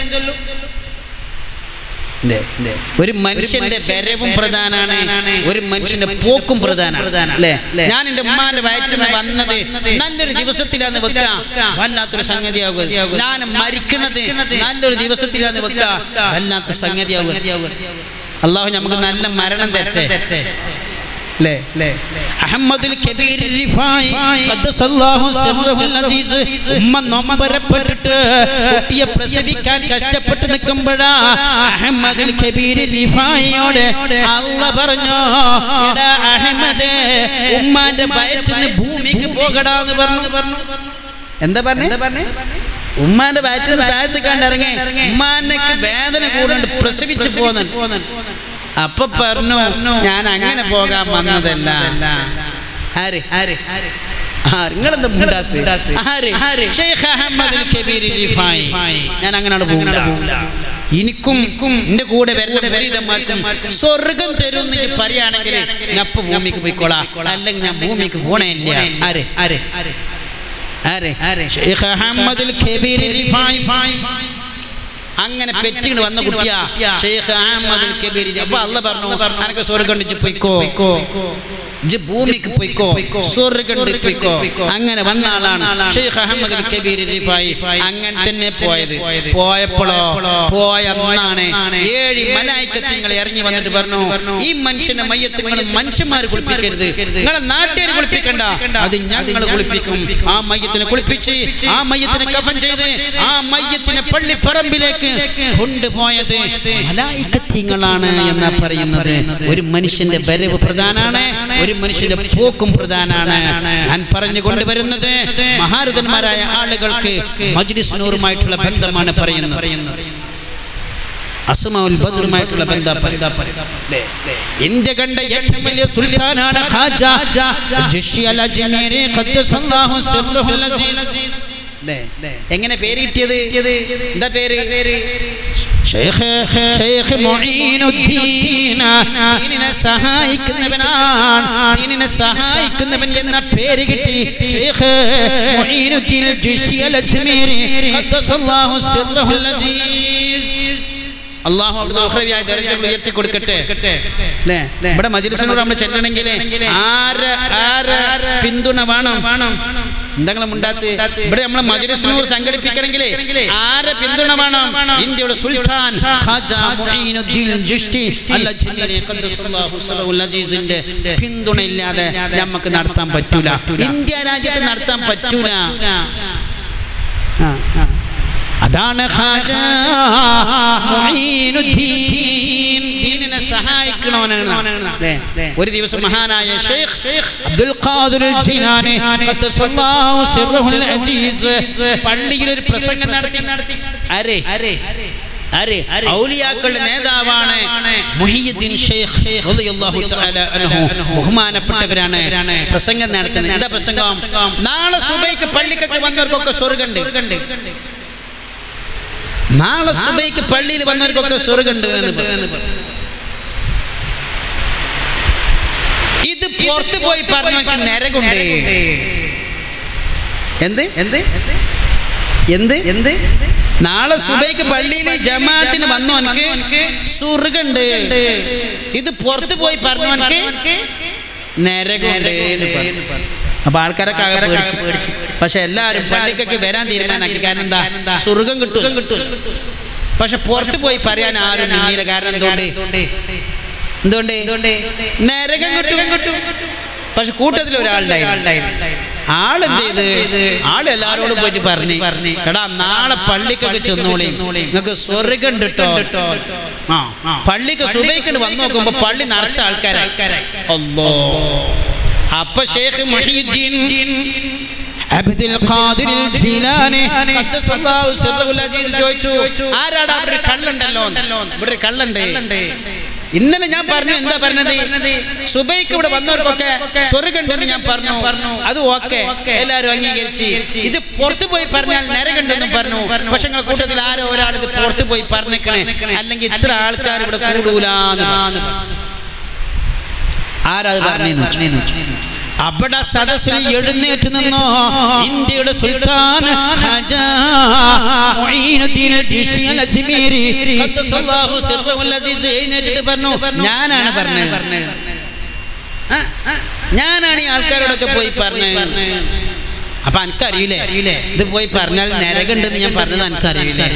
ഒരു മനുഷ്യന്റെ വരവും പ്രധാനാണ് ഒരു മനുഷ്യന്റെ പോക്കും പ്രധാനമാണ് അല്ലേ ഞാൻ എന്റെ ഉമ്മാന്റെ വയറ്റിൽ നിന്ന് വന്നത് നല്ലൊരു ദിവസത്തിലാന്ന് വെക്കാം വല്ലാത്തൊരു സംഗതിയാകുക ഞാൻ മരിക്കണത് നല്ലൊരു ദിവസത്തിലാന്ന് വെക്കാം വല്ലാത്ത സംഗതിയാകുക അള്ളാഹു നമുക്ക് നല്ല മരണം തെറ്റേ അല്ലേ അഹമ്മദുൽ കബീർ റിഫായി ഖദ്ദസല്ലാഹു സിർറഹുൽ അസീസ് ഉമ്മ നൊമ്പരപ്പെട്ടിട്ട് കുട്ടിയെ പ്രസവിക്കാൻ കഷ്ടപ്പെട്ട് നിൽക്കുമ്പോഴാ അഹമ്മദുൽ കബീർ റിഫായിയോട് അല്ല പറഞ്ഞു എടാ അഹമ്മദ് ഉമ്മാന്റെ വയറ്റിന്ന് ഭൂമിക്ക് പോകടാന്ന് പറഞ്ഞു എന്താ പറഞ്ഞു ഉമ്മാന്റെ വയറ്റിൽ നിന്ന് താഴത്ത് കണ്ടിറങ്ങി ഉമ്മാനക്ക് വേദന കൂടുണ്ട് പ്രസവിച്ചു പോന്നു അപ്പൊ പറഞ്ഞു ഞാൻ അങ്ങനെ പോകാൻ വന്നതല്ല ആര് ആര് നിങ്ങളെന്താ മുണ്ടാത്ത് ആര് ഷെയ്ഖ് അഹമ്മദ് കബീർ റിഫായി ഞാൻ അങ്ങനെയാണ് പോകില്ല എനിക്കും എന്റെ കൂടെ വരുന്ന വിപരീതന്മാർക്കും സ്വർഗം തരും എന്ന് പറയുകയാണെങ്കിൽ ഞാൻ അപ്പൊ ഭൂമിക്ക് പോയിക്കോളാം അല്ലെങ്കിൽ ഞാൻ ഭൂമിക്ക് പോണേ ഇല്ല ആര് ആര് ആര് ഷെയ്ഖ് അഹമ്മദ് കബീർ റിഫായി അങ്ങനെ പെറ്റിങ്ങ് വന്ന കുട്ടിയാ ഷെയ്ഖ് അഹമ്മദ് കബീർ അപ്പൊ അല്ല പറഞ്ഞു അനക്ക് സ്വർഗം ഉണ്ടിച്ച് പോയിക്കോ ഇജ്ജ് ഭൂമിക്ക് പോയിക്കോ സ്വർഗണ്ട് പോയിക്കോ അങ്ങനെ വന്ന ആളാണ് ഷെയ്ഖ് അഹമ്മദ് അൽ കബീർ റിഫായി അങ്ങനെ തന്നെ പോയത് പോയപ്പോഴോ പോയ അന്നാണ് ഏഴ് മലായിക്കത്തിങ്ങൾ ഇറങ്ങി വന്നിട്ട് പറഞ്ഞു ഈ മനുഷ്യന്റെ മയ്യത്ത് നിങ്ങൾ മനുഷ്യന്മാർ കുളിപ്പിക്കരുത് നിങ്ങളെ നാട്ടുകാർ കുളിപ്പിക്കണ്ട അത് ഞങ്ങൾ കുളിപ്പിക്കും ആ മയ്യത്തിനെ കുളിപ്പിച്ച് ആ മയ്യത്തിനെ കഫൻ ചെയ്ത് ആ മയ്യത്തിനെ പള്ളിപ്പറമ്പിലേക്ക് കൊണ്ടുപോയത് മലായിക്കത്തിങ്ങളാണ് എന്നാ പറയുന്നത് ഒരു മനുഷ്യന്റെ വരവ് പ്രധാനാണ് ഒരു മനുഷ്യന്റെ പോക്കും പ്രധാനാണ് ഞാൻ പറഞ്ഞു കൊണ്ടുവരുന്നത് മഹാരഥന്മാരായ ആളുകൾക്ക് മജ്ലിസ് നൂറുമായിട്ടുള്ള ബന്ധമാണ് പറയുന്നത് അസ്മാഉൽ ബദ്റുമായിട്ടുള്ള ബന്ധം ല്ലേ? ഇന്ത്യ കണ്ട ഏറ്റവും വലിയ സുൽത്താനാണ് ഖാജ ജുഷി അൽ അജ്മീരി ഖദ്ദസല്ലാഹു സിർറുൽ അസീസ് ല്ലേ? എങ്ങനെ പേര് കിട്ടിയത് എന്താ പേര് ഷെയ്ഖ് ഷെയ്ഖ് മുഈനുദ്ദീൻ ദീനിനെ സഹായിക്കുന്നവനാണ് ദീനിനെ സഹായിക്കുന്നവൻ എന്ന പേര് കിട്ടി ഷെയ്ഖ് മുഈനുദ്ദീൻ ജുഷി അൽ അജ്മീരി ഖദ്ദസല്ലാഹു സിർറുൽ അസീസ് അള്ളാഹു അവിടുന്ന് ഉഹ്രവിയായ ദരജകൾ ഉയർത്തി കൊടുക്കട്ടെ അല്ലേ ഇവിടെ മജിലിസിനോട് നമ്മൾ ചെല്ലണമെങ്കിൽ ആര് ആര് പിന്തുണ വേണം എന്തെങ്കിലും ഉണ്ടാത്ത് ഇവിടെ നമ്മൾ മജിലിസിനൂർ സംഘടിപ്പിക്കണമെങ്കിൽ ആരെ പിന്തുണ വേണം ഇന്ത്യയുടെ സുൽത്താൻ ഖാജ മുഈനുദ്ദീൻ ജിഷ്ടി അൽ അജ്മീരി ഖദ്ദസല്ലാഹു സറഹുൽ അസീസിന്റെ പിന്തുണ ഇല്ലാതെ നമുക്ക് നടത്താൻ പറ്റൂല ഇന്ത്യ രാജ്യത്ത് നടത്താൻ പറ്റൂല ആ, ആ. അതാണ് ഖാജ മുഈനുദ്ദീൻ ദീനിനെ സഹായിക്കണവനാണ് ല്ലേ? ഒരു ദിവസം മഹാനായ ഷെയ്ഖ് അബ്ദുൽ ഖാദിർ ജിലാനി ഖദ്ദസല്ലാഹു സിർറുൽ അസീസ് പള്ളിയിൽ ഒരു പ്രസംഗം നടത്തി ആരെ ആരെ ഔലിയാക്കളുടെ നേതാവാണ് മുഹിയുദ്ദീൻ ഷെയ്ഖ് റളിയല്ലാഹു തആല അൻഹു ബഹുമാനപ്പെട്ടവരാണ് പ്രസംഗം നടത്തുന്നത് എന്താ പ്രസംഗം നാളെ സുബൈക്ക് പള്ളിക്കൊക്കെ വന്നവർക്കൊക്കെ സ്വർഗമുണ്ട് നാളെ സുബൈക്ക് പള്ളിയിൽ വന്നവർക്കൊക്കെ സ്വർഗമുണ്ട് എന്ന് പറഞ്ഞു. ഇത് പുറത്തു പോയി പറഞ്ഞവർക്ക് നരകുണ്ട് എന്ത് എന്ത് എന്ത് എന്ത് നാളെ സുബൈക്ക് പള്ളിയിൽ ജമാഅത്തിന് വന്നവനക്ക് സ്വർഗുണ്ട് ഇത് പുറത്തു പോയി പറഞ്ഞവനക്ക് നരകുണ്ട് എന്ന് പറഞ്ഞു അപ്പൊ ആൾക്കാരൊക്കെ ആകെ പേടിച്ചു പക്ഷെ എല്ലാവരും പള്ളിക്കൊക്കെ വരാൻ തീരുമാനാക്കി കാരണം എന്താ സ്വർഗം കിട്ടും പക്ഷെ പുറത്ത് പോയി പറയാൻ ആരും നിന്നില്ല കാരണം എന്തുകൊണ്ട് എന്തുകൊണ്ട് നരകം കിട്ടും പക്ഷെ കൂട്ടത്തിൽ ഒരാളുണ്ടായി ആളെന്ത് ചെയ്ത് ആൾ എല്ലാരോടും പോയിട്ട് പറഞ്ഞു എടാ നാളെ പള്ളിക്കൊക്കെ ചെന്നോളി നിങ്ങൾക്ക് സ്വർഗം കിട്ടോ ആ പള്ളിക്ക് സുബൈക്കണ്ട് വന്നു നോക്കുമ്പോ പള്ളി നിറച്ച ആൾക്കാരായി അല്ലോ അപ്പൊ ഷേഖ് മൊഹീദ്ദീൻ അബ്ദുൽ ഖാദിർ ജീലാനി ഖദ്ദസല്ലാഹു സിർറുൽ അസീസ് ചോദിച്ചു ആരാടാ അവിടെ ഒരു കള്ളുണ്ടല്ലോ ഇവിടെ ഒരു കള്ളുണ്ട് ഇന്നലെ ഞാൻ പറഞ്ഞു എന്താ പറഞ്ഞത് സുബൈക്ക് ഇവിടെ വന്നവർക്കൊക്കെ സ്വർഗുണ്ടെന്ന് ഞാൻ പറഞ്ഞു അത് ഓക്കെ എല്ലാവരും അംഗീകരിച്ച് ഇത് പുറത്തു പോയി പറഞ്ഞാൽ നരകണ്ടെന്നും പറഞ്ഞു പക്ഷെ നിങ്ങളുടെ കൂട്ടത്തിൽ ആരോ ഒരാൾ ഇത് പുറത്തു പോയി പറഞ്ഞേക്കണേ അല്ലെങ്കിൽ ഇത്ര ആൾക്കാർ ഇവിടെ കൂടൂലെന്ന് ആരാ അത് പറഞ്ഞു അവിടെ സദസ്സിൽ എഴുന്നേറ്റ് നിന്നോ ഇന്ത്യയുടെ സുൽത്താൻ ഖാജ മുഈനുദ്ദീൻ ജിഷി അൽ അജ്മീരി ഖദ്ദസല്ലാഹു സിർറഹുൽ അസീസ് എഴുന്നേറ്റിട്ട് പറഞ്ഞു ഞാനാണ് പറഞ്ഞത് ആ, ആ, ഞാനാണ് ഈ ആൾക്കാരോടൊക്കെ പോയി പറഞ്ഞത് അപ്പൊ എനിക്കറിയില്ലേ ഇത് പോയി പറഞ്ഞാൽ നരകുണ്ടെന്ന് ഞാൻ പറഞ്ഞത് എനിക്കറിയില്ലേ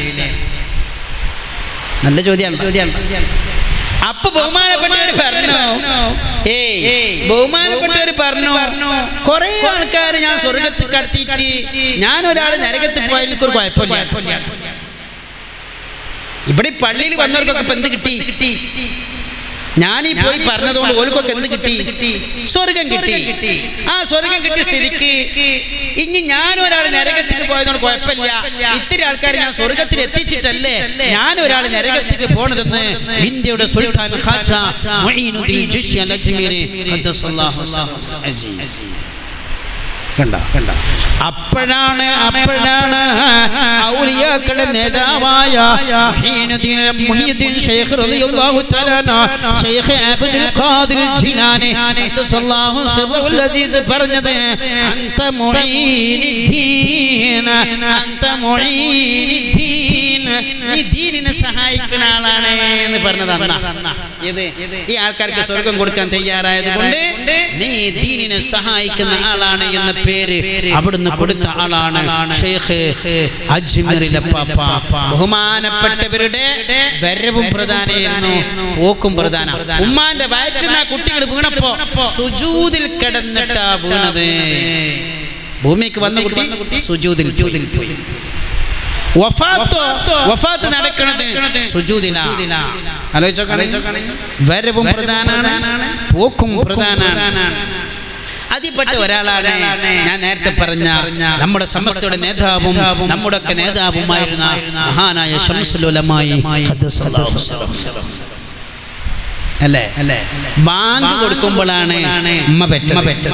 നല്ല ചോദ്യമാണ് അപ്പൊ ബഹുമാനപ്പെട്ടവർ പറഞ്ഞു ഏയ് ബഹുമാനപ്പെട്ടവർ പറഞ്ഞു കുറെ ആൾക്കാർ ഞാൻ സ്വർഗത്തിൽ കടത്തിയിട്ട് ഞാൻ ഒരാൾ നരകത്തിൽ പോയാൽ എനിക്കൊരു കുഴപ്പമില്ല ഇവിടെ ഈ പള്ളിയിൽ വന്നവർക്കൊക്കെ ഇപ്പൊ എന്ത് കിട്ടി ഞാൻ ഈ പോയി പറഞ്ഞതുകൊണ്ട് ഓൽക്കൊക്കെ എന്ത് കിട്ടി സ്വർഗം കിട്ടി ആ സ്വർഗം കിട്ടിയ സ്ഥിതിക്ക് ഇനി ഞാൻ ഒരാൾ നരകത്തേക്ക് പോയതുകൊണ്ട് കുഴപ്പമില്ല ഇത്തിരി ആൾക്കാർ ഞാൻ സ്വർഗത്തിൽ എത്തിച്ചിട്ടല്ലേ ഞാൻ ഒരാൾ നരകത്തേക്ക് പോണതെന്ന് ഇന്ത്യയുടെ സുൽത്താൻ ഖാജ മുഈനുദ്ദീൻ ജിഷി അൽ അജ്മീരി ഖദ്ദസല്ലാഹു അസീസ് കണ്ട കണ്ട അപ്പോഴാണ് അപ്പോഴാണ് ഔലിയാക്കളുടെ നേതാവായ മുഹീനുദ്ദീൻ മുഹീദ്ദീൻ ശൈഖ് റളിയല്ലാഹു തആല അൻഹു ശൈഖ് അബ്ദുൽ ഖാദിർ ജിലാനി ഖദ്ദസല്ലാഹു സിർറുൽ അസീസ് പറഞ്ഞത് അൻത മുഈനുദ്ദീൻ അൻത മുഈനുദ്ദീൻ ദീനിനെ സഹായിക്കുന്ന ആളാണ് എന്ന് പറഞ്ഞത് അന്ന ഇത് ഈ ആൾക്കാർക്ക് സ്വർഗം കൊടുക്കാൻ തയ്യാറായത് കൊണ്ട് നീ ദീനിനെ സഹായിക്കുന്ന ആളാണ് എന്ന പേര് അവിടുന്ന് കൊടുത്ത ആളാണ് ഷെയ്ഖ് അജ്മീറിലെ പാപ്പ ബഹുമാനപ്പെട്ടവരുടെ വരവും പ്രധാനമായിരുന്നു പോക്കും പ്രധാന ഉമ്മാന്റെ വയറ്റിൽ നിന്ന് ആ കുട്ടികൾ വീണപ്പോ സുജൂതിൽ കിടന്നിട്ടാ വീണത് ഭൂമിക്ക് വന്ന കുട്ടി സുജൂതിൽ പോയി വഫാത്തോ വഫാത്ത് നടക്കുന്നത് സുജൂദിലാ ആലോചിച്ചോ വരവും പ്രധാനാണ് പോക്കും പ്രധാനാണ് അതിൽപ്പെട്ട ഒരാളാണ് ഞാൻ നേരത്തെ പറഞ്ഞ നമ്മുടെ സമസ്തയുടെ നേതാവും നമ്മുടെ ഒക്കെ നേതാവുമായിരുന്ന മഹാനായ ഷംസുലുലമായി അല്ലേ ബാങ്ക് കൊടുക്കുമ്പോഴാണ് ഉമ്മ പെറ്റത്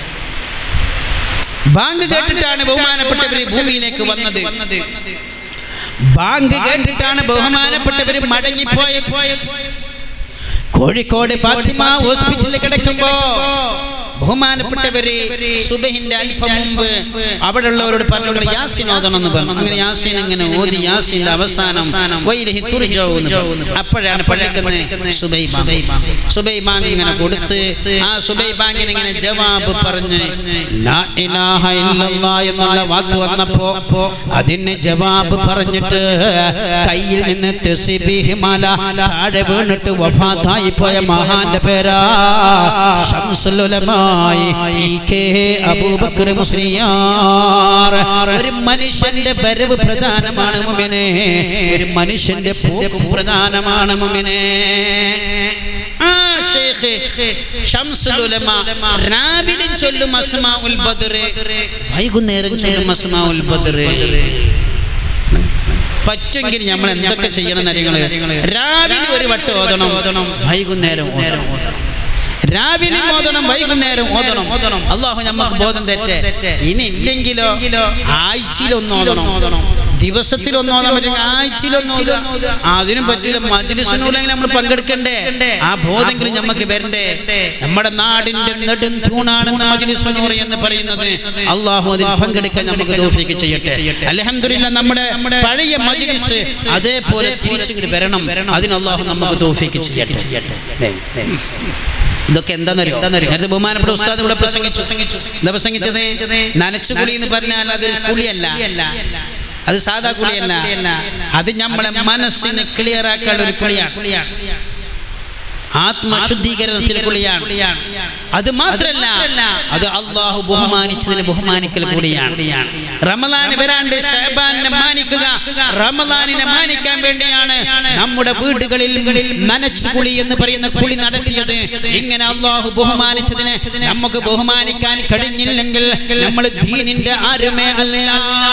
ബാങ്ക് കേട്ടിട്ടാണ് ബഹുമാനപ്പെട്ടവര് ഭൂമിയിലേക്ക് വന്നത് ബാങ്ക് കേട്ടിട്ടാണ് ബഹുമാനപ്പെട്ടവര് മടങ്ങിപ്പോയത് കോഴിക്കോട് ഫാത്തിമ ഹോസ്പിറ്റലിൽ കിടക്കുമ്പോ ബഹുമാനപ്പെട്ടവര് സുബഹിന്റെ അല്പം മുമ്പ് അവിടെ ഉള്ളവരോട് പറഞ്ഞു യാസീൻ ഓതണം എന്ന് പറഞ്ഞു അങ്ങനെ യാസീൻ ഇങ്ങനെ ഓതി യാസീന്റെ അവസാനം വൈലഹി തുറിജാവൂ എന്ന് പറഞ്ഞു. അപ്പോഴാണ് പള്ളിക്കുന്ന സുബൈ ബാങ്ക് സുബൈ ബാങ്ക് ഇങ്ങനെ കൊടുത്ത് ആ സുബൈ ബാങ്കിന് ഇങ്ങനെ ജവാബ് പറഞ്ഞ് ലാ ഇലാഹ ഇല്ലല്ലാ എന്നുള്ള വാക്ക് വന്നപ്പോ അതിന് ജവാബ് പറഞ്ഞിട്ട് കയ്യിൽ നിന്ന് തെസിബീഹ് മാല താഴെ വീണിട്ട് വഫാത്തായി പോയ മഹാന്റെ പേരാ ഷംസുലുലമായി ഇ കെ അബൂബക്കർ മുസ്ലിയാർ ഒരു മനുഷ്യന്റെ വരവ് പ്രധാനമാണ് മുമിനെ ഒരു മനുഷ്യന്റെ പോക്കും പ്രധാനമാണ് മുമിനെ ആ ഷേഖ് ഷംസുൽ ഉലമ രാവിലെ ചൊല്ലും അസ്മാഉൽ ബദർ വൈകുന്നേരം ചൊല്ലും അസ്മാഉൽ ബദർ പറ്റുമെങ്കിൽ നമ്മൾ എന്തൊക്കെ ചെയ്യണം എന്നറിയങ്ങള് രാവിലെ ഒരു വട്ടം ഓതണം വൈകുന്നേരം ഓതണം രാവിലെ ഓതണം വൈകുന്നേരം ഓതണം അള്ളാഹു നമുക്ക് ബോധം തെറ്റേ ഇനി ഇല്ലെങ്കിലോ ആഴ്ചയിലൊന്ന് ഓതണം ദിവസത്തിൽ ഒന്ന് ഓതാൻ പറ്റുമെങ്കിൽ ആഴ്ചയിലൊന്ന് ഓതുക അതിനും പറ്റില്ല മജ്ലിസിനുള്ളെങ്കിൽ നമ്മൾ പങ്കെടുക്കണ്ടേ ആ ബോധെങ്കിലും നമുക്ക് വരണ്ടേ നമ്മുടെ നാടിന്റെ നെടും തൂണാണെന്ന് മജ്ലിസുനൂർ എന്ന് പറയുന്നത് അള്ളാഹു അതിൽ പങ്കെടുക്കാൻ നമുക്ക് തോഫിക്ക് ചെയ്യട്ടെ അലഹമില്ല നമ്മുടെ പഴയ മജ്ലിസ് അതേപോലെ തിരിച്ചിങ്ങോട്ട് വരണം അതിന് അള്ളാഹു നമുക്ക് തോഫിക്ക് ചെയ്യട്ടെ ദേ, ദേ. ഇതൊക്കെ എന്താണെന്നറിയോ നേരത്തെ ബഹുമാനപ്പെട്ട ഉസ്താദ് ഇവിടെ പ്രസംഗിച്ചു എന്താ പ്രസംഗിച്ചത് നനച്ചുകുളി എന്ന് പറഞ്ഞാൽ അതൊരു കുളിയല്ല അത് സാധാ കുളിയല്ല അത് നമ്മളെ മനസ്സിന് ക്ലിയർ ആക്കാനുള്ള ഒരു കുളിയാണ് ആത്മശുദ്ധീകരണത്തിന് കുളിയാണ് അത് മാത്രല്ല അത് അള്ളാഹു ബഹുമാനിച്ചതിന് ബഹുമാനിക്കൽ കൂടിയാണ് റമദാൻ വരാണ്ട് ഷഹബാനെ മാനിക്കുക റമദാനിനെ മാനിക്കാൻ വേണ്ടിയാണ് നമ്മുടെ വീടുകളിൽ നനച്ചു കുളി എന്ന് പറയുന്ന കുളി നടത്തിയത് ഇങ്ങനെ അള്ളാഹു ബഹുമാനിച്ചതിനെ നമുക്ക് ബഹുമാനിക്കാൻ കഴിഞ്ഞില്ലെങ്കിൽ നമ്മൾ ദീനിന്റെ ആരുമേ അല്ല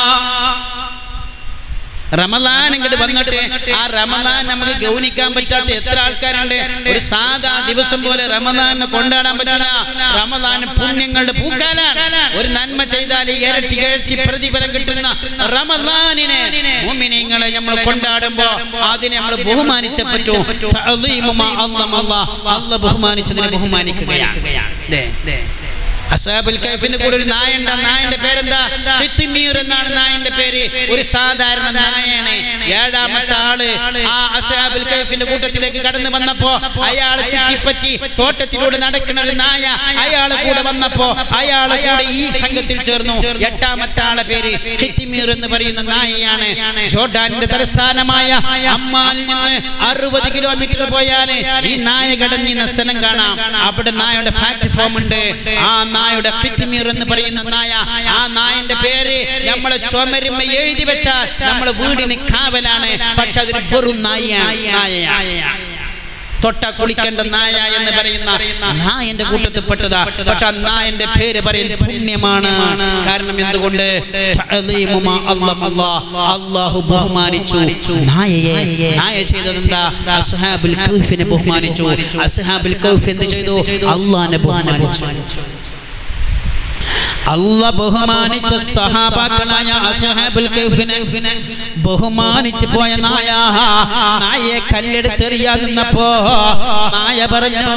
റമദാൻ ഇങ്ങോട്ട് വന്നിട്ട് ആ റമദാൻ നമുക്ക് ഗൗനിക്കാൻ പറ്റാത്ത എത്ര ആൾക്കാരുണ്ട് ഒരു സാധാ ദിവസം പോലെ റമദാനെ കൊണ്ടാടാൻ പറ്റില്ല റമദാൻ പുണ്യങ്ങളുടെ പൂക്കാലാണ് ഒരു നന്മ ചെയ്താൽ ഇരട്ടി ഇരട്ടി പ്രതിഫലം കിട്ടുന്ന റമദാനിനെ മുഅ്മിനീങ്ങളെ നമ്മൾ കൊണ്ടാടുമ്പോ അതിനെ നമ്മൾ ബഹുമാനിച്ചേ പറ്റൂ തഅളീമു മാ അള്ളമ അല്ലാഹ്. അള്ളാഹ് ബഹുമാനിച്ചതിനെ ബഹുമാനിക്കുകയാണ് ദേ. അസാബുൽ കൈഫിന്റെ കൂടെ ഒരു നായ ഉണ്ട് ആ നായന്റെ പേരെന്താ കിത്തിമീർ എന്നാണ് നായന്റെ പേര് ഒരു സാധാരണ നായയാണ് ഏഴാമത്തെ ആള് ആ അസാബുൽ കൈഫിന്റെ കൂട്ടത്തിലേക്ക് കടന്നു വന്നപ്പോ അയാൾ ചുറ്റിപ്പറ്റി തോട്ടത്തിലൂടെ നടക്കുന്ന ഒരു നായ അയാള് കൂടെ വന്നപ്പോ അയാള് കൂടെ ഈ സംഘത്തിൽ ചേർന്നു എട്ടാമത്തെ ആളെ പേര് കിത്തിമീർ എന്ന് പറയുന്ന നായയാണ് ജോർഡാനിന്റെ തലസ്ഥാനമായ അമ്മാനിൽ നിന്ന് അറുപത് കിലോമീറ്റർ പോയാല് ഈ നായ കടന്നിരുന്ന സ്ഥലം കാണാം അവിടെ നായയുടെ ഫാക്ടറി ഫോം ഉണ്ട് ആ നായയുടെ കിറ്റ്മീർ എന്ന് പറയുന്ന നായ ആ നായന്റെ പേര് നമ്മളെ ചുമരുമ്മ എഴുതി വെച്ചാൽ നമ്മളെ വീടിന് കാവലാണ് പക്ഷെ അതൊരു വെറും നായയാണ് നായയാണ് തൊട്ട കുളിക്കേണ്ട നായ എന്ന് പറയുന്ന നായന്റെ കൂട്ടത്തിൽപ്പെട്ടതാ പക്ഷെ ആ നായന്റെ പേര് പറയൽ പുണ്യമാണ് കാരണം എന്തുകൊണ്ട് തഅലീമു മാ അള്ളമല്ലാ. അള്ളാഹു ബഹുമാനിച്ചു നായയെ നായ ചെയ്തത് എന്താ അസ്ഹാബുൽ കൗഫിനെ ബഹുമാനിച്ചു അസ്ഹാബുൽ കൗഫ് എന്ത് ചെയ്തു അള്ളാഹിനെ ബഹുമാനിച്ചു അല്ല ബഹുമാനിച്ച സഹാബാക്കളായ അഷഹാബുൽ കഹ്ഫിനെ ബഹുമാനിച്ചു പോയ നായ നായയെ കല്ലെടുത്തെറിയാൻ നിന്നപ്പോ നായ പറഞ്ഞു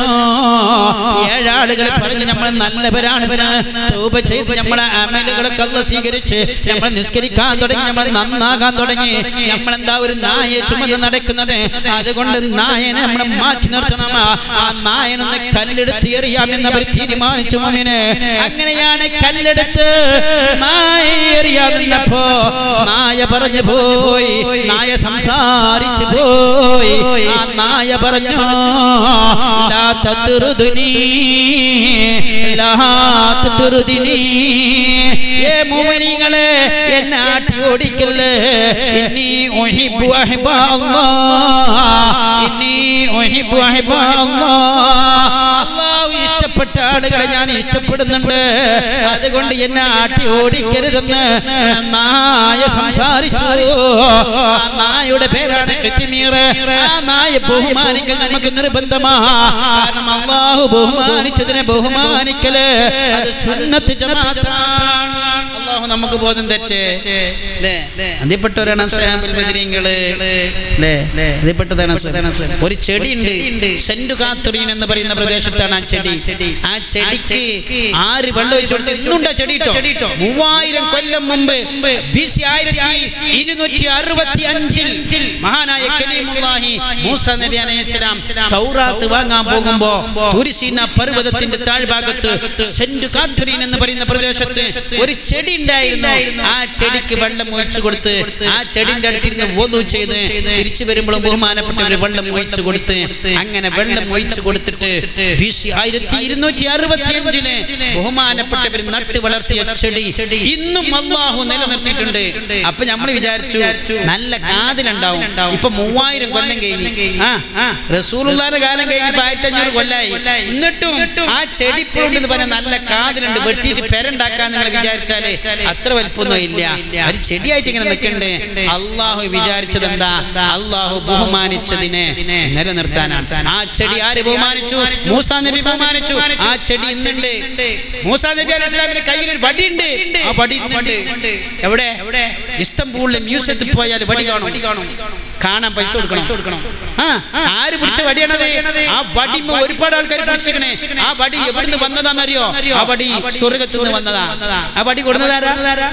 ഏഴാളുകൾ പറഞ്ഞു നമ്മൾ നല്ലവരാണെന്ന് തൗബ ചെയ്ത് നമ്മളെ അമലുകളൊക്കെ അല്ല സ്വീകരിച്ച് നമ്മൾ നിസ്കരിക്കാൻ തുടങ്ങി നമ്മൾ നന്നാകാൻ തുടങ്ങി നമ്മൾ എന്താ ഒരു നായയെ ചുമന്ന് നടക്കുന്നത് അതുകൊണ്ട് നായനെ നമ്മൾ മാറ്റി നിർത്തണം ആ നായനൊന്ന് കല്ലെടുത്ത് എറിയാമെന്ന് അവർ തീരുമാനിച്ചു മോമിന് അങ്ങനെയാണ് കല്ലെടുത്ത് നായ എറിയാൻ നിന്നപ്പോ നായ പറഞ്ഞു പോയി നായ സംസാരിച്ചു പോയി ആ നായ പറഞ്ഞു ലാ തത്റുദുനി ലാ തത്റുദിനി ഏ മുഅ്മിനീങ്ങളെ എന്നെ ആട്ടി ഓടിക്കല്ലേ ഇന്നി ഉഹിബ്ബു അഹ്ബ അല്ലാഹ് ഇന്നി ഉഹിബ്ബു അഹ്ബ അല്ലാഹ് അല്ലാഹു ഇഷ്ടപ്പെട്ട ആളുകളെ ഞാൻ ഇഷ്ടപ്പെടുന്നുണ്ട് അതുകൊണ്ട് എന്നെ ആട്ടി ഓടിക്കരുതെന്ന് നായ സംസാരിച്ചു ആ നായയുടെ പേരാണ് കിത്തിമീർ ആ നായ ബഹുമാനിക്കൽ നമുക്ക് നിർബന്ധമാ കാരണം അള്ളാഹു ബഹുമാനിച്ചതിനെ ബഹുമാനിക്കല് അത് സുന്നത്ത് ജമാഅത്താണ് അള്ളാഹു നമുക്ക് ബോധം തെറ്റ് അല്ലേ അതിൽപ്പെട്ടവരാണ് അസ്ഹാബുൽ ബദരീങ്ങള് അല്ലേ അതിൽപ്പെട്ടതാണ് അസ്ഹാബ്. ഒരു ചെടി ഉണ്ട് സെന്റ് കാത്തുറീൻ എന്ന് പറയുന്ന പ്രദേശത്താണ് ആ ചെടി ആ ചെടിക്ക് ആര് വെള്ളം ഒഴിച്ചു കൊടുത്ത് ഇന്നുണ്ട് ആ ചെടി കേട്ടോ മൂവായിരം കൊല്ലം മുമ്പ് ബി സി ആയിരത്തി ഇരുന്നൂറ്റി അറുപത്തി അഞ്ചിൽ മഹാനായ കലീമുല്ലാഹി മൂസ നബി അലൈഹി സ്വലാം തൗറാത്ത് വാങ്ങാൻ പോകുമ്പോ തുരിശീന പർവ്വതത്തിന്റെ താഴ്ഭാഗത്ത് സെന്റ് കാത്തുറീൻ എന്ന് പറയുന്ന പ്രദേശത്ത് ഒരു ചെടി ഉണ്ടായിരുന്നു ആ ചെടിക്ക് വെള്ളം ഒഴിച്ചു കൊടുത്ത് ആ ചെടിന്റെ അടുത്തിരുന്ന് വധു ചെയ്ത് തിരിച്ചു വരുമ്പോഴും ബഹുമാനപ്പെട്ടവര് വെള്ളം ഒഴിച്ചു കൊടുത്ത് അങ്ങനെ വെള്ളം ഒഴിച്ചു കൊടുത്തിട്ട് ബി സി ആയിരത്തി ഇരുന്നൂറ്റി അറുപത്തി അഞ്ചില് ബഹുമാനപ്പെട്ടവർ നട്ട് വളർത്തിയ ചെടി ഇന്നും അള്ളാഹു നിലനിർത്തിയിട്ടുണ്ട് അപ്പൊ നമ്മൾ വിചാരിച്ചു നല്ല കാതിലുണ്ടാവും ഇപ്പൊ മൂവായിരം കൊല്ലം കഴിഞ്ഞ് ആ റസൂലുള്ളാന്റെ കാലം കഴിഞ്ഞ് ഇപ്പൊ ആയിരത്തി അഞ്ഞൂറ് കൊല്ലായി എന്നിട്ടും ആ ചെടി ഇപ്പോഴുണ്ടെന്ന് പറഞ്ഞാൽ നല്ല കാതിലുണ്ട് വെട്ടിയിട്ട് പെരണ്ടാക്കാൻ നിങ്ങൾ വിചാരിച്ചാലേ അത്ര വലുപ്പമൊന്നും ഇല്ല ഒരു ചെടിയായിട്ട് ഇങ്ങനെ നിൽക്കണ്ടേ അള്ളാഹു വിചാരിച്ചത് എന്താ അള്ളാഹു ബഹുമാനിച്ചതിനെ നിലനിർത്താനാണ് ആ ചെടി ആര് ബഹുമാനിച്ചു മൂസാ നബി ബഹുമാനിച്ചു ആ ചെടി ഇന്നുണ്ട് മൂസാ നബി അലൈഹി സ്വലാമിന്റെ കയ്യിൽ ഒരു വടിയുണ്ട് ആ വടി ഇന്നുണ്ട് എവിടെ ഇസ്തംബൂളിലെ മ്യൂസിയത്തിൽ പോയാൽ വടി കാണും കാണാൻ പൈസ കൊടുക്കണം ആ ആര് പിടിച്ച വടിയാണത് ആ വടി ഒരുപാട് ആൾക്കാർ പിടിച്ചിരിക്കണേ ആ വടി എവിടുന്ന് വന്നതാണെന്നറിയോ ആ വടി സ്വർഗത്തിൽ നിന്ന് വന്നതാ ആ വടി കൊടുന്നതാരാ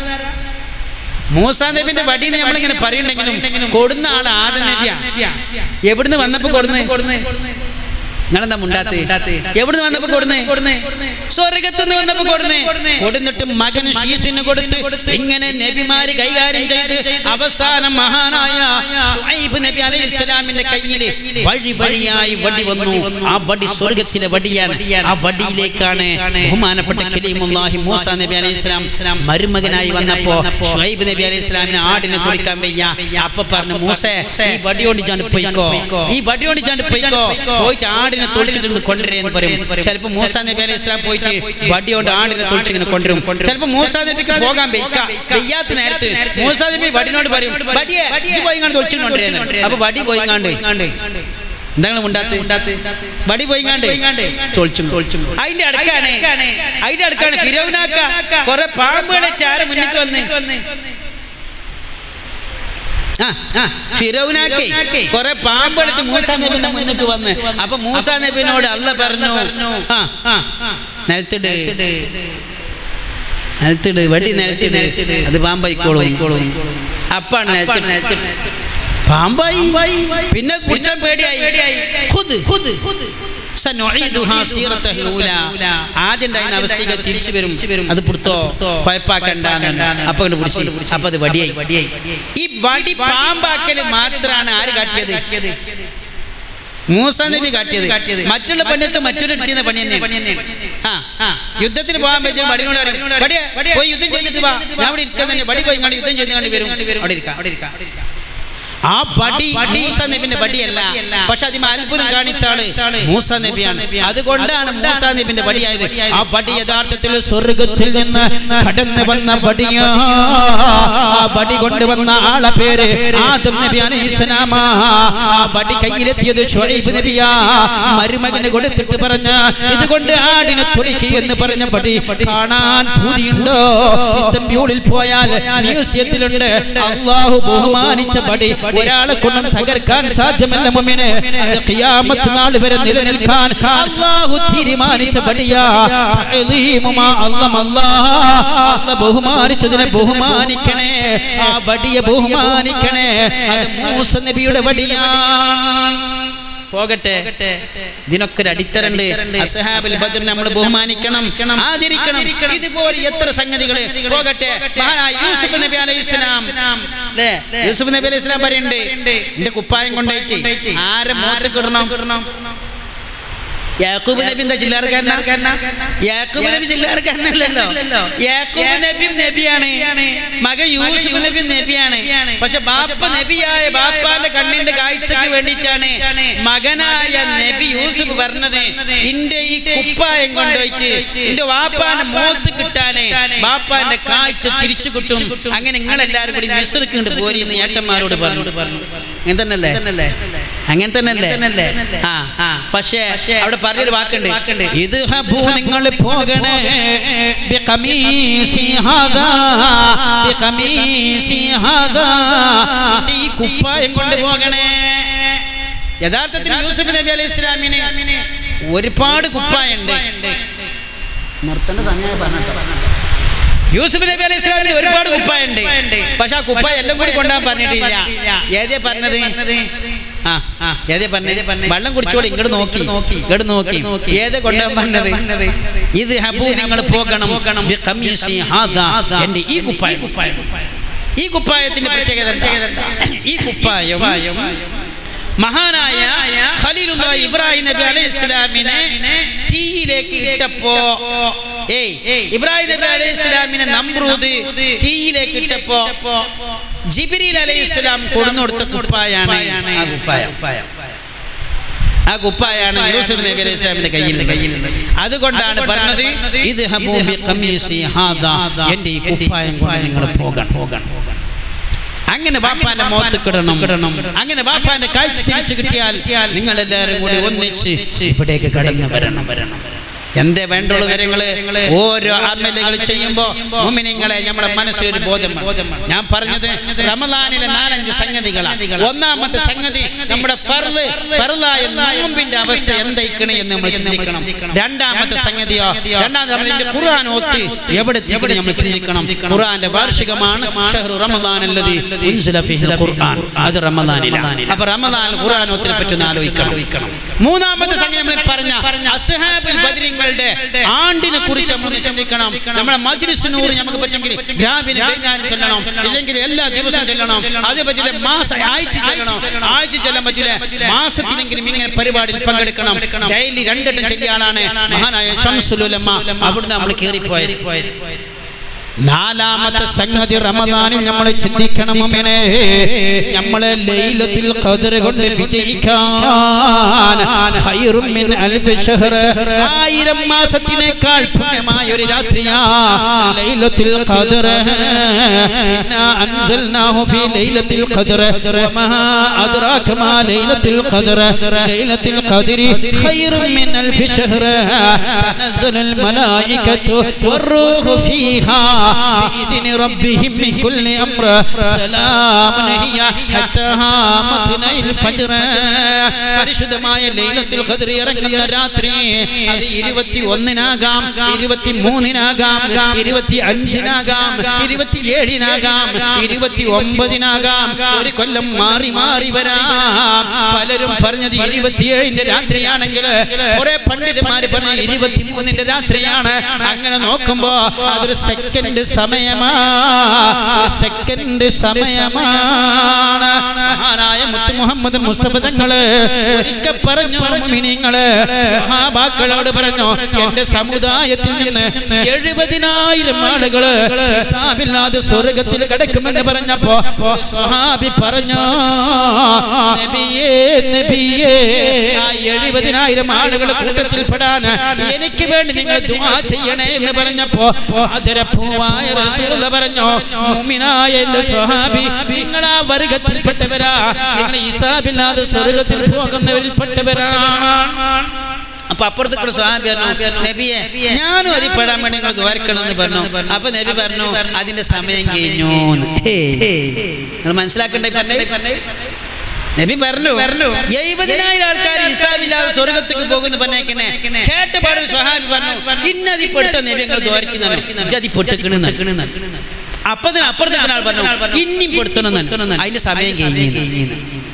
മൂസാ നബിന്റെ വടി നമ്മളിങ്ങനെ പറയുന്നുണ്ടെങ്കിലും കൊടുന്ന ആൾ ആദ്യ നബിയാ എവിടുന്ന് വന്നപ്പോ കൊടുന്നേ നിങ്ങളെന്താ മുണ്ടാത്തേ എവിടുന്ന് വന്നപ്പോ കൊടുന്നേ സ്വർഗത്ത് നിന്ന് വന്നപ്പോ കൊടുന്നേ കൊടുന്നിട്ട് മകൻ ഷീത്തിന് കൊടുത്ത് ഇങ്ങനെ നബിമാര് കൈകാര്യം ചെയ്ത് അവസാനം മഹാനായ ഷുഐബ് നബി അലൈഹി സ്വലാമിന്റെ കയ്യിൽ വഴി വഴിയായി വടി വന്നു ആ വടി സ്വർഗത്തിലെ വടിയാണ് ആ വടിയിലേക്കാണ് ബഹുമാനപ്പെട്ട ഖലീമുല്ലാഹി മൂസ നബി അലൈഹി സ്വലാം മരുമകനായി വന്നപ്പോ ഷുഐബ് നബി അലൈഹി സ്വലാമിന് ആടിനെ തുടിക്കാൻ വയ്യ അപ്പൊ പറഞ്ഞു മൂസേ ഈ വടിയോണ്ട് ചാണ്ട് പോയിക്കോ ഈ വടിയോണ്ട് ചാണ്ട് പോയിക്കോ പോയിട്ട് ആടിനെ തൊളിച്ചിട്ട് കൊണ്ടുവരേന്ന് പറയും ചിലപ്പോ മൂസാ നബി അലൈഹി സ്വലാം പോയിട്ട് വടിയോണ്ട് ആടിനെ തൊളിച്ച് ഇങ്ങനെ കൊണ്ടുവരും ചിലപ്പോ മൂസാ നബിക്ക് പോകാൻ വെയ്ക്ക വെയ്യാത്ത നേരത്ത് മൂസാ നബി വടിനോട് പറയും വടിയെ ഇജ്ജ് പോയി കണ്ട് തൊളിച്ചിട്ട് കൊണ്ടുവരുന്നത് അപ്പൊ വടി പോയി കാണ്ട് എന്താണ് ഉണ്ടാത്ത് വടി പോയി കാണ്ട് തൊളിച്ചും അതിന്റെ അടുക്കാണ് അതിന്റെ അടുക്കാണ് ഫിരൗനാക്ക കുറെ പാമ്പുകളെ ചാര മുന്നിക്ക് വന്ന് ഫിറൗനാക്കെ കുറെ പാമ്പെടുത്ത് മൂസാ നബിന്റെ മുന്നിക്ക് വന്ന് അപ്പൊ മൂസാ നബിനോട് അല്ല പറഞ്ഞു ആ നിലത്തിട് നിലത്തിട് വടി നിലത്തിട് അത് പാമ്പായിക്കോളും അപ്പാണ് നിലത്തിട്ട് പാമ്പായി പിന്നെ കുടിച്ചാൻ പേടിയായി സനുഈദുഹാ സീറത്തഹുൽ ഊല. ആദ്യം ഉണ്ടായിരുന്ന അവസ്ഥയ്ക്ക് തിരിച്ചു വരും അത് പുറത്തോ കുഴപ്പാക്കണ്ടെന്ന് അപ്പൊ അങ്ങട് പിടിച്ച് അപ്പൊ അത് വടിയായി ഈ വടി പാമ്പാക്കല് മാത്രാണ് ആര് കാട്ടിയത് മൂസ നബി കാട്ടിയത് മറ്റുള്ള പണിയൊക്കെ മറ്റൊരു എടുത്തിരുന്ന പണി തന്നെ ആ യുദ്ധത്തിന് പോകാൻ പറ്റും വടിനോട് പറയും വടിയെ പോയി യുദ്ധം ചെയ്തിട്ട് വാ ഞാൻ അവിടെ ഇരിക്കാൻ തന്നെ വടി പോയി കണ്ട് യുദ്ധം ചെയ്ത് കണ്ട് വരും അവിടെ ഇരിക്കാം ആ വടി മൂസ നബിന്റെ വടിയല്ല പക്ഷെ അതിന് അത്ഭുതം കാണിച്ചാള് മൂസ നബിയാണ് അതുകൊണ്ടാണ് മൂസ നബിന്റെ വടിയായത് ആ വടി യഥാർത്ഥത്തിൽ സ്വർഗത്തിൽ നിന്ന് കടന്നു വന്ന വടിയാ ആ വടി കൊണ്ടുവന്ന ആളെ പേര് ആദം നബി അലൈഹിസ്സലാമ ആ വടി കയ്യിലെത്തിയത് ഷുഐബ് നബിയാ മരുമകന് കൊടുത്തിട്ട് പറഞ്ഞ ഇതുകൊണ്ട് ആടിനെ തൊളിക്ക് എന്ന് പറഞ്ഞ വടി കാണാൻ പൂതിയുണ്ടോ ഇസ്തംബൂളിൽ പോയാൽ മ്യൂസിയത്തിലുണ്ട് അള്ളാഹു ബഹുമാനിച്ച വടി ഒരാളെ കൊണ്ടും തകർക്കാൻ സാധ്യമല്ല മുമ്പിന് അത് ഖിയാമത്ത് നാൾ വരെ നിലനിൽക്കാൻ അള്ളാഹു തീരുമാനിച്ച വടിയാ തഅലീമുമാ അള്ളമല്ലാ അല്ല ബഹുമാനിച്ചതിനെ ബഹുമാനിക്കണേ ആ വടിയെ ബഹുമാനിക്കണേ അത് മൂസ നബിയുടെ വടിയാണ് പോകട്ടെ ഇതിനൊക്കെ ഒരു അടിത്തറുണ്ട് അസഹാബിൽ ബദർ നമ്മൾ ബഹുമാനിക്കണം ആദരിക്കണം ഇതുപോലെ എത്ര സംഗതികൾ പോകട്ടെ മഹാനായ യൂസുഫ് നബി അലൈഹി ഇസ്ലാം അല്ലേ യൂസുഫ് നബി അലൈഹി ഇസ്ലാം പറയുന്നുണ്ട് എന്റെ കുപ്പായം കൊണ്ടേറ്റ് ആരെ മോത്ത് കിടണം യാക്കൂബ് നബി എന്താ ചില്ലാർക്കാരനാ യാക്കൂബ് നബി ചില്ലാർക്കാരനല്ലല്ലോ യാക്കൂബ് നബിയും നബിയാണ് മകൻ യൂസുഫ് നബി നബിയാണ് പക്ഷെ ബാപ്പ നബിയായ ബാപ്പാന്റെ കണ്ണിന്റെ കാഴ്ചക്ക് വേണ്ടിയിട്ടാണ് മകനായ നബി യൂസുഫ് പറഞ്ഞത് ഇന്റെ ഈ കുപ്പായം കൊണ്ടുപോയിട്ട് എന്റെ വാപ്പാന്റെ മോത്ത് കിട്ടാനേ ബാപ്പാന്റെ കാഴ്ച തിരിച്ചു കിട്ടും അങ്ങനെ നിങ്ങളെല്ലാരും കൂടി മിസർക്ക് കൊണ്ട് പോരി എന്ന് ഏട്ടന്മാരോട് പറഞ്ഞു അങ്ങനെ തന്നെയല്ലേ അങ്ങനെ തന്നെയല്ലേ ആ പക്ഷേ അവിടെ പറഞ്ഞൊരു വാക്കുണ്ട് ഇത് ഹബു നിങ്ങൾ പോകണേ ബിഖമീസി ഹാദാ ബിഖമീസി ഹാദാ എന്റെ ഈ കുപ്പായം കൊണ്ട് പോകണേ യഥാർത്ഥത്തിൽ യൂസുഫ് നബി അലൈഹി ഇസ്ലാമിന് ഒരുപാട് കുപ്പായുണ്ട് നിർത്തേണ്ട സമയമായി പറഞ്ഞിട്ടോ യൂസുഫ് നബി അലൈഹി ഇസ്ലാമിന് ഒരുപാട് കുപ്പായുണ്ട് പക്ഷെ ആ കുപ്പായ എല്ലാം കൂടി കൊണ്ടാൻ പറഞ്ഞിട്ടില്ല ഏതേ പറഞ്ഞത് ആ ഏതേ പറഞ്ഞത് വെള്ളം കുടിച്ചോളി ഇങ്ങോട്ട് നോക്കി ഇങ്ങോട്ട് നോക്കി ഏതേ കൊണ്ടാൻ പറഞ്ഞത് ഇത് ഹബു നിങ്ങൾ പോകണം ബിഖമീസി ഹാദാ എന്റെ ഈ കുപ്പായം ഈ കുപ്പായത്തിന്റെ പ്രത്യേകത എന്താ? ഈ കുപ്പായം മഹാനായ ഖലീലുല്ലാ ഇബ്രാഹിം നബി അലൈഹി ഇസ്ലാമിനെ തീയിലേക്ക് ഇട്ടപ്പോ ഏയ് ഇബ്രാഹിം നബി അലൈഹി ഇസ്ലാമിനെ നമ്രൂദ് തീയിലേക്ക് ഇട്ടപ്പോ ജിബ്രീൽ അലൈഹി ഇസ്ലാം കൊടുന്നുകൊടുത്ത കുപ്പായാണ് ആ കുപ്പായം ആ കുപ്പായാണ് യൂസുഫ് നബി അലൈഹി ഇസ്ലാമിന്റെ കയ്യിൽ കയ്യിൽ അതുകൊണ്ടാണ് പറഞ്ഞത് ഇത് ഹബൂബി ഖമീസി ഹാദാ എന്റെ ഈ കുപ്പായം കൊണ്ട് നിങ്ങൾ പോകണം പോകണം അങ്ങനെ ബാപ്പാന്റെ മുഖത്ത് കിടണം അങ്ങനെ ബാപ്പാന്റെ കാഴ്ച തിരിച്ചു കിട്ടിയാൽ നിങ്ങൾ എല്ലാവരും കൂടി ഒന്നിച്ച് ഇവിടേക്ക് കടന്നു വരണം വരണം എന്തേ വേണ്ടുള്ള കാര്യങ്ങള് ഓരോ അമലുകൾ ചെയ്യുമ്പോ മുമിനിങ്ങളെ നമ്മുടെ മനസ്സിൽ ഒരു ബോധം വേണം. ഞാൻ പറഞ്ഞത് റമദാനിലെ നാലഞ്ച് സംഗതികളാണ് ഒന്നാമത്തെ സംഗതി നമ്മുടെ ഫർദ് ഫർദായ നോമ്പിന്റെ അവസ്ഥ എന്തായിക്കണേ എന്ന് നമ്മൾ ചിന്തിക്കണം രണ്ടാമത്തെ സംഗതിയോ രണ്ടാമത്തെ അതിന്റെ ഖുർആൻ ഓത്ത് എവിടെ എത്തിക്കണം നമ്മൾ ചിന്തിക്കണം ഖുർആന്റെ വാർഷികമാണ് ഷഹ്റു റമദാൻ അല്ലതി ഉൻസില ഫീഹിൽ ഖുർആൻ അത് റമദാനിലാണ് അപ്പൊ റമദാൻ ഖുർആൻ ഓത്തിനെ പറ്റി ഒന്ന് ആലോചിക്കണം മൂന്നാമത്തെ സംഗതി നമ്മൾ പറഞ്ഞ അസ്ഹാബുൽ ബദ്രിങ്ങളുടെ ആണ്ടിനെ കുറിച്ച് നമ്മൾ ഒന്ന് ചിന്തിക്കണം നമ്മുടെ മജ്ലിസ് നൂറ് നമുക്ക് പറ്റുമെങ്കിൽ രാവിലെ വൈകുന്നേരം ചെല്ലണം ഇല്ലെങ്കിൽ എല്ലാ ദിവസവും ചെല്ലണം അതേ പറ്റില്ല മാസ ആഴ്ച ചെല്ലണം ആഴ്ച ചെല്ലാൻ പറ്റില്ല മാസത്തിലെങ്കിലും ഇങ്ങനെ പരിപാടിയിൽ പങ്കെടുക്കണം ഡെയിലി രണ്ടെണ്ണം ചെല്ലിയാളാണ് മഹാനായ ഷംസുലുലമ്മ അവിടുന്ന് നമ്മൾ കയറിപ്പോയത് നാലാമത്തെ സംഗതി റമദാനിൽ നമ്മൾ ചിന്തിക്കണം അമ്മനെ നമ്മളെ ലൈലത്തുൽ ഖദർ കൊണ്ട് വിജയിക്കാൻ ഖൈറും മിൻ അൽഫി ഷഹർ ആയിരം മാസത്തിനേക്കാൾ പുണ്യമായ ഒരു രാത്രിയാ ലൈലത്തുൽ ഖദർ ഇന്നാ അൻസൽനാഹു ഫീ ലൈലത്തുൽ ഖദർ വമാ അദ്റാക മാ ലൈലത്തുൽ ഖദർ ലൈലത്തുൽ ഖദരി ഖൈറും മിൻ അൽഫി ഷഹർ തനസ്സലുൽ മലായികത്തു والروح فيها بإذن ربهم من كل أمر سلام هي حتى مطلع الفجر പരിശുദ്ധമായ ലൈലത്തുൽ ഖദ്ർ ഇറങ്ങുന്ന രാത്രി അത് ഇരുപത്തി ഒന്നിനാകാം ഇരുപത്തി മൂന്നിനാകാം ഇരുപത്തി അഞ്ചിനാകാം ഇരുപത്തി ഏഴിനാകാം ഇരുപത്തി ഒമ്പതിനാകാം ഒരു കൊല്ലം മാറി മാറി വരാം പലരും പറഞ്ഞത് ഇരുപത്തിയേഴിന്റെ രാത്രിയാണെങ്കിൽ കുറെ പണ്ഡിതന്മാര് പറഞ്ഞത് ഇരുപത്തി മൂന്നിന്റെ രാത്രിയാണ് അങ്ങനെ നോക്കുമ്പോ അതൊരു സെക്കൻഡ് സെക്കൻഡ് സമയമാ ഒരു സെക്കൻഡ് സമയമാണ് മഹാനായ മുത്തു മുഹമ്മദ് മുസ്തഫ തങ്ങള് ഒരിക്കൽ പറഞ്ഞു മുഅ്മിനീങ്ങള് സഹാബാക്കളോട് പറഞ്ഞു എന്റെ സമുദായത്തിൽ നിന്ന് എഴുപതിനായിരം ആളുകള് ഹിസാബില്ലാതെ സ്വർഗത്തിൽ കിടക്കുമെന്ന് പറഞ്ഞപ്പോ ഒരു സ്വഹാബി പറഞ്ഞു നബിയേ നബിയേ ആ എഴുപതിനായിരം ആളുകൾ കൂട്ടത്തിൽ പെടാൻ എനിക്ക് വേണ്ടി നിങ്ങൾ ദുആ ചെയ്യണേ എന്ന് പറഞ്ഞപ്പോ അതിരപ്പൂവായ റസൂലുള്ള പറഞ്ഞു മുഅ്മിനായ എന്റെ സ്വഹാബി നിങ്ങൾ ആ വർഗത്തിൽപ്പെട്ടവരാ നിങ്ങൾ ഹിസാബില്ലാതെ സ്വർഗത്തിൽ പോകുന്നവരിൽ പെട്ടവരാണ് അപ്പൊ അപ്പുറത്തേക്കുള്ള സ്വഹാബി പറഞ്ഞു നബിയെ ഞാനും അതിൽ പെടാൻ വേണ്ടി നിങ്ങൾ ദ്വാരക്കണം എന്ന് പറഞ്ഞു അപ്പൊ നബി പറഞ്ഞു അതിന്റെ സമയം കഴിഞ്ഞു നിങ്ങൾ മനസ്സിലാക്കണ്ടേ പറഞ്ഞേ നബി പറഞ്ഞു എഴുപതിനായിരം ആൾക്കാർ ഹിസാബില്ലാതെ സ്വർഗത്തേക്ക് പോകുന്നു പറഞ്ഞേക്കന്നെ കേട്ട പാടൊരു സ്വഹാബി പറഞ്ഞു ഇന്നതി പെടുത്ത നബി ഞങ്ങൾ ദ്വാരിക്കുന്നതാണ് ജതി പൊട്ടിക്കണെന്ന് അപ്പൊ തന്നെ അപ്പുറത്തേക്ക് ആൾ പറഞ്ഞു ഇനിയും പെടുത്തണം അതിന്റെ സമയം കഴിഞ്ഞു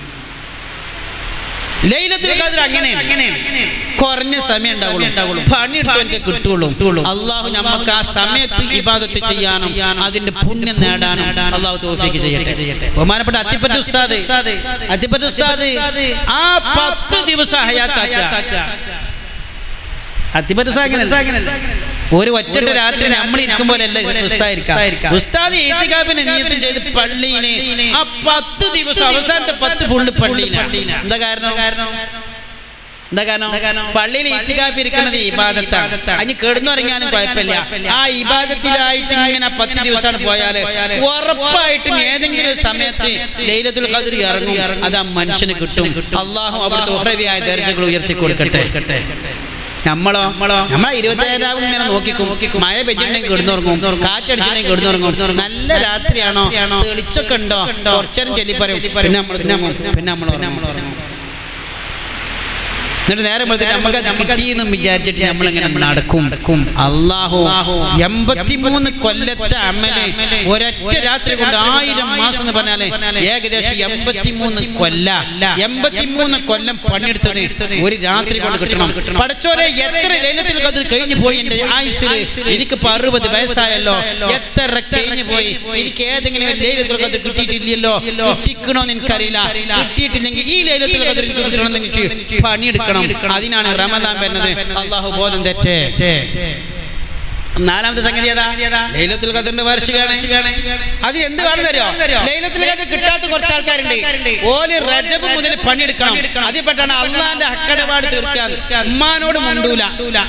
ലൈലത്തുൽ ഖദർ അങ്ങനെയാണ് കുറഞ്ഞ സമയം ഉണ്ടാവുള്ളൂ പണിയെടുത്ത് എനിക്ക് കിട്ടുള്ളൂ അള്ളാഹു നമുക്ക് ആ സമയത്ത് ഇബാദത്ത് ചെയ്യാനും അതിന്റെ പുണ്യം നേടാനും അള്ളാഹു തോഫിക്ക് ചെയ്യട്ടെ ബഹുമാനപ്പെട്ട അത്തിപ്പറ്റ ഉസ്താദ് അത്തിപ്പറ്റ ഉസ്താദ് ആ പത്ത് ദിവസം ഹയാത്താക്കുക അത്തിപ്പറ്റ ഉസ്താദ് അങ്ങനെയല്ല ഒരു ഒറ്റ രാത്രി നമ്മൾ ഇരിക്കും പോലെയല്ല ഉസ്താദിരിക്കാം ഉസ്താദ് ഈത്തിക്കാപ്പിനെ നിയത്തം ചെയ്ത് പള്ളിയില് ആ പത്ത് ദിവസം അവസാനത്തെ പത്ത് ഫുള്ള് പള്ളിയിലാണ് എന്താ കാരണം എന്താ കാരണം പള്ളിയിൽ ഈത്തിക്കാപ്പ് ഇരിക്കുന്നത് ഇബാദത്താണ് അതിന് കിടന്നുറങ്ങാനും കുഴപ്പമില്ല ആ ഇബാദത്തിലായിട്ട് ഇങ്ങനെ പത്ത് ദിവസമാണ് പോയാല് ഉറപ്പായിട്ടും ഏതെങ്കിലും ഒരു സമയത്ത് ലൈലത്തുൽ ഖദർ ഇറങ്ങും അത് ആ മനുഷ്യന് കിട്ടും അള്ളാഹു അവിടുത്തെ ഉഹ്രവിയായ ദർജകൾ ഉയർത്തി കൊടുക്കട്ടെ നമ്മളോ നമ്മളെ ഇരുപത്തേഴാവ് ഇങ്ങനെ നോക്കിക്കും മഴ പെയ്ച്ചിട്ടുണ്ടെങ്കിൽ കിടന്നുറങ്ങും കാറ്റടിച്ചിട്ടുണ്ടെങ്കിൽ കിടന്നുറങ്ങും നല്ല രാത്രിയാണോ തെളിച്ചൊക്കെ ഉണ്ടോ കുറച്ചേരം ചൊല്ലി പറയും പിന്നെ നമ്മൾ തൂങ്ങും പിന്നെ നമ്മൾ ഉറങ്ങും എന്നിട്ട് നേരെ വെളുത്തിട്ട് നമുക്ക് അത് കിട്ടിയെന്നും വിചാരിച്ചിട്ട് നമ്മൾ ഇങ്ങനെ നടക്കും അള്ളാഹു എൺപത്തിമൂന്ന് കൊല്ലത്തെ അമല് ഒരൊറ്റ രാത്രി കൊണ്ട് ആയിരം മാസം എന്ന് പറഞ്ഞാല് ഏകദേശം എൺപത്തിമൂന്ന് കൊല്ല എൺപത്തിമൂന്ന് കൊല്ലം പണിയെടുത്തത് ഒരു രാത്രി കൊണ്ട് കിട്ടണം പഠിച്ചോരെ എത്ര ലൈലത്തിൽ കതിർ കഴിഞ്ഞു പോയി എന്റെ ആയുസ്സിൽ എനിക്കിപ്പോ അറുപത് വയസ്സായല്ലോ എത്ര കഴിഞ്ഞു പോയി എനിക്ക് ഏതെങ്കിലും ഒരു ലൈലത്തിൽ കതിർ കിട്ടിയിട്ടില്ലല്ലോ കിട്ടിക്കണോന്ന് എനിക്കറിയില്ല കിട്ടിയിട്ടില്ലെങ്കിൽ ഈ ലൈലത്തിൽ കതിർ എനിക്ക് കിട്ടണമെന്ന് എനിക്ക് പണിയെടുക്കണം അതിനാണ് റമദാൻ വരുന്നത് അള്ളാഹു ബോധം തെറ്റേ നാലാമത്തെ സംഗതി ഏതാ ലൈലത്തുൽ ഖദറിന്റെ വാർഷികമാണ് അതിന് എന്ത് വേണമെന്നറിയോ ലൈലത്തുൽ ഖദർ കിട്ടാത്ത കുറച്ച് ആൾക്കാരുണ്ട് ഓല് റജബ് മുതൽ പണിയെടുക്കണം അതിൽ പെട്ടാണ് അള്ളാന്റെ അക്കടപാട് തീർക്കാൻ ഉമ്മാനോട് മുണ്ടൂല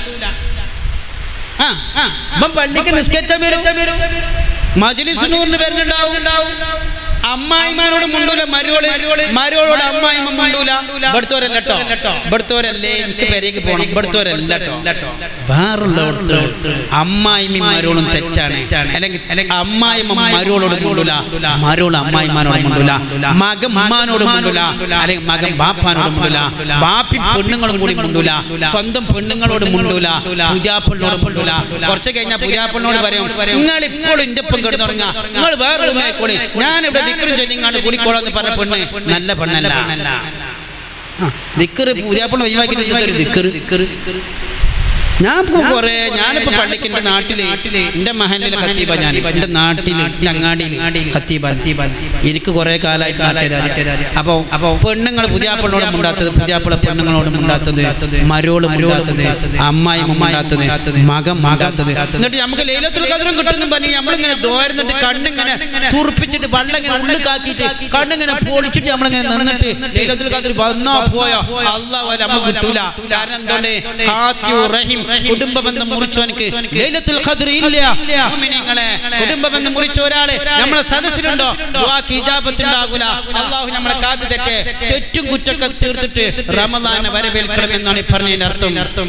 ആ ഇപ്പം പള്ളിക്ക് നിസ്കരിച്ച വരും മജ്ലിസ് നൂറിന് വരുന്നുണ്ടാവും അമ്മായിമാരോട് മുണ്ടൂല മരുവോള് മരുവോളോട് അമ്മായിമ്മ മുണ്ടൂല ഇവിടുത്തോരല്ല കേട്ടോ ഇവിടുത്തോരല്ലേ എനിക്ക് പെരേക്ക് പോകണം ഇവിടുത്തോരല്ല കേട്ടോ വേറുള്ളവിടുത്തെ അമ്മായിമ്മമാരോടും തെറ്റാണ് അല്ലെങ്കിൽ അമ്മായിമ്മ മരുവോളോട് മുണ്ടൂല മരുവോള് അമ്മായിമാനോട് മുണ്ടൂല മകൻ ഉമ്മാനോട് മുണ്ടൂല അല്ലെങ്കിൽ മകൻ ബാപ്പാനോട് മുണ്ടൂല ബാപ്പി പെണ്ണുങ്ങളും കൂടി മുണ്ടൂല സ്വന്തം പെണ്ണുങ്ങളോട് മുണ്ടൂല പുതിയാപ്പിളിനോട് മുണ്ടൂല കുറച്ച് കഴിഞ്ഞാൽ പുതിയാപ്പിളിനോട് പറയും നിങ്ങൾ ഇപ്പോൾ എന്റെ ഒപ്പം കിടന്നുറങ്ങാ നിങ്ങൾ വേറെ റൂമിലേക്കോളി ഞാൻ ഇവിടെ ദിക്കറും ചൊല്ലിങ്ങാണ്ട് കൂടിക്കോളാന്ന് പറഞ്ഞ പെണ്ണ് നല്ല പെണ്ണല്ല ദിക്കറ് പുതിയാപ്പിള ഒഴിവാക്കിയിട്ട് എന്തൊരു ദിക്കറ് ഞാൻ ഇപ്പൊ കൊറേ ഞാനിപ്പോ പള്ളിക്ക് എന്റെ നാട്ടില് എന്റെ മഹലിലെ ഖത്തീബ ഞാൻ എന്റെ നാട്ടില് എന്റെ അങ്ങാടിയില് ഖത്തീബ എനിക്ക് കുറെ കാലമായിട്ട് നാട്ടുകാരറിയാം അപ്പൊ അപ്പൊ പെണ്ണുങ്ങൾ പുതിയാപ്പിളിനോട് മുണ്ടാത്തത് പുതിയാപ്പിള പെണ്ണുങ്ങളോട് മുണ്ടാത്തത് മരോള് മുണ്ടാത്തത് അമ്മായി മുണ്ടാത്തത് മകം മുണ്ടാത്തത് എന്നിട്ട് നമുക്ക് ലൈലത്തുൽ കതിറും കിട്ടുന്നു പറഞ്ഞ് നമ്മളിങ്ങനെ ദോരുന്നിട്ട് കണ്ണിങ്ങനെ തുറപ്പിച്ചിട്ട് വെള്ളം ഇങ്ങനെ ഉള്ളിൽ കാക്കിയിട്ട് കണ്ണിങ്ങനെ പൊളിച്ചിട്ട് നമ്മളിങ്ങനെ നിന്നിട്ട് ലൈലത്തുൽ കതിർ വന്നോ പോയോ അള്ളാഹ് വരെ നമുക്ക് കിട്ടൂല കാരണം എന്തുകൊണ്ട് കാത്യു റഹീം കുടുംബ ബന്ധം മുറിച്ചവനക്ക് ലൈലത്തുൽ ഖദ്ർ ഇല്ല മുഅ്മിനീങ്ങളെ കുടുംബ ബന്ധം മുറിച്ച ഒരാള് നമ്മളെ സദസ്സിലുണ്ടോ ദുആക്ക് ഇജാബത്ത് ഉണ്ടാകൂല അള്ളാഹു നമ്മളെ കാത്തു തെറ്റ് തെറ്റും കുറ്റൊക്കെ തീർത്തിട്ട് റമദാനെ വരവേൽക്കണം എന്നാണ് ഈ പറഞ്ഞതിന്റെ അർത്ഥം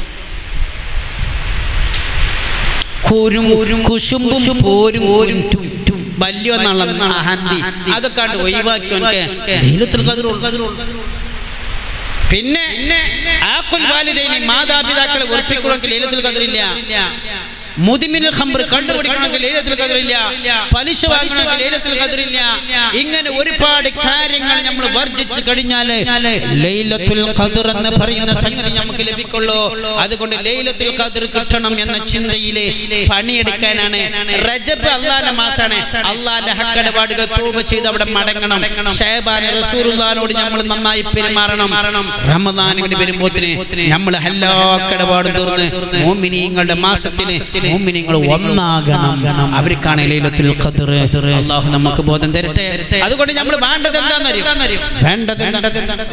കുരും കുശുമ്പും പോരും കുരുട്ടും വല്യൊന്നുള്ള അഹന്തി അതൊക്കെ കണ്ട് ഒഴിവാക്കി ലൈലത്തുൽ ഖദ്ർ പിന്നെ ആക്കുൽ വാലിദൈനി മാതാപിതാക്കളെ ഉറപ്പിക്കണമെങ്കിൽ ലൈലത്തുൽ ഖദറില്ല മുതിമിന് ഖംർ കണ്ടുപിടിക്കണമെങ്കിൽ ലൈലത്തുൽ ഖദറില്ല പലിശ വാങ്ങണമെങ്കിൽ ലൈലത്തുൽ ഖദറില്ല ഇങ്ങനെ ഒരുപാട് കാര്യങ്ങൾ നമ്മൾ വർജിച്ചു കഴിഞ്ഞാൽ ലൈലത്തുൽ ഖദർ എന്ന് പറയുന്ന സംഗതി നമുക്ക് ലഭിക്കുള്ളൂ അതുകൊണ്ട് ലൈലത്തുൽ ഖദർ കിട്ടണം എന്ന ചിന്തയിലെ പണിയെടുക്കാനാണ് റജബ് അള്ളാന്റെ മാസാണ് അള്ളാന്റെ ഹക്കടപാടുകൾ തൂപ ചെയ്ത് അവിടെ മടങ്ങണം ഷേബാൻ റസൂറുല്ലാനോട് നമ്മൾ നന്നായി പെരുമാറണം റമദാൻ ഇങ്ങോട്ട് വരുമ്പോത്തിന് നമ്മൾ എല്ലാ കടപാടും തീർന്ന് മോമിനിങ്ങളുടെ മാസത്തിന് മോമിനിങ്ങൾ ഒന്നാകണം അവർക്കാണ് ലൈലത്തുൽ ഖദർ അള്ളാഹു നമുക്ക് ബോധം തരട്ടെ അതുകൊണ്ട് നമ്മൾ വേണ്ടത് എന്താണെന്നറിയോ വേണ്ടത് എന്താ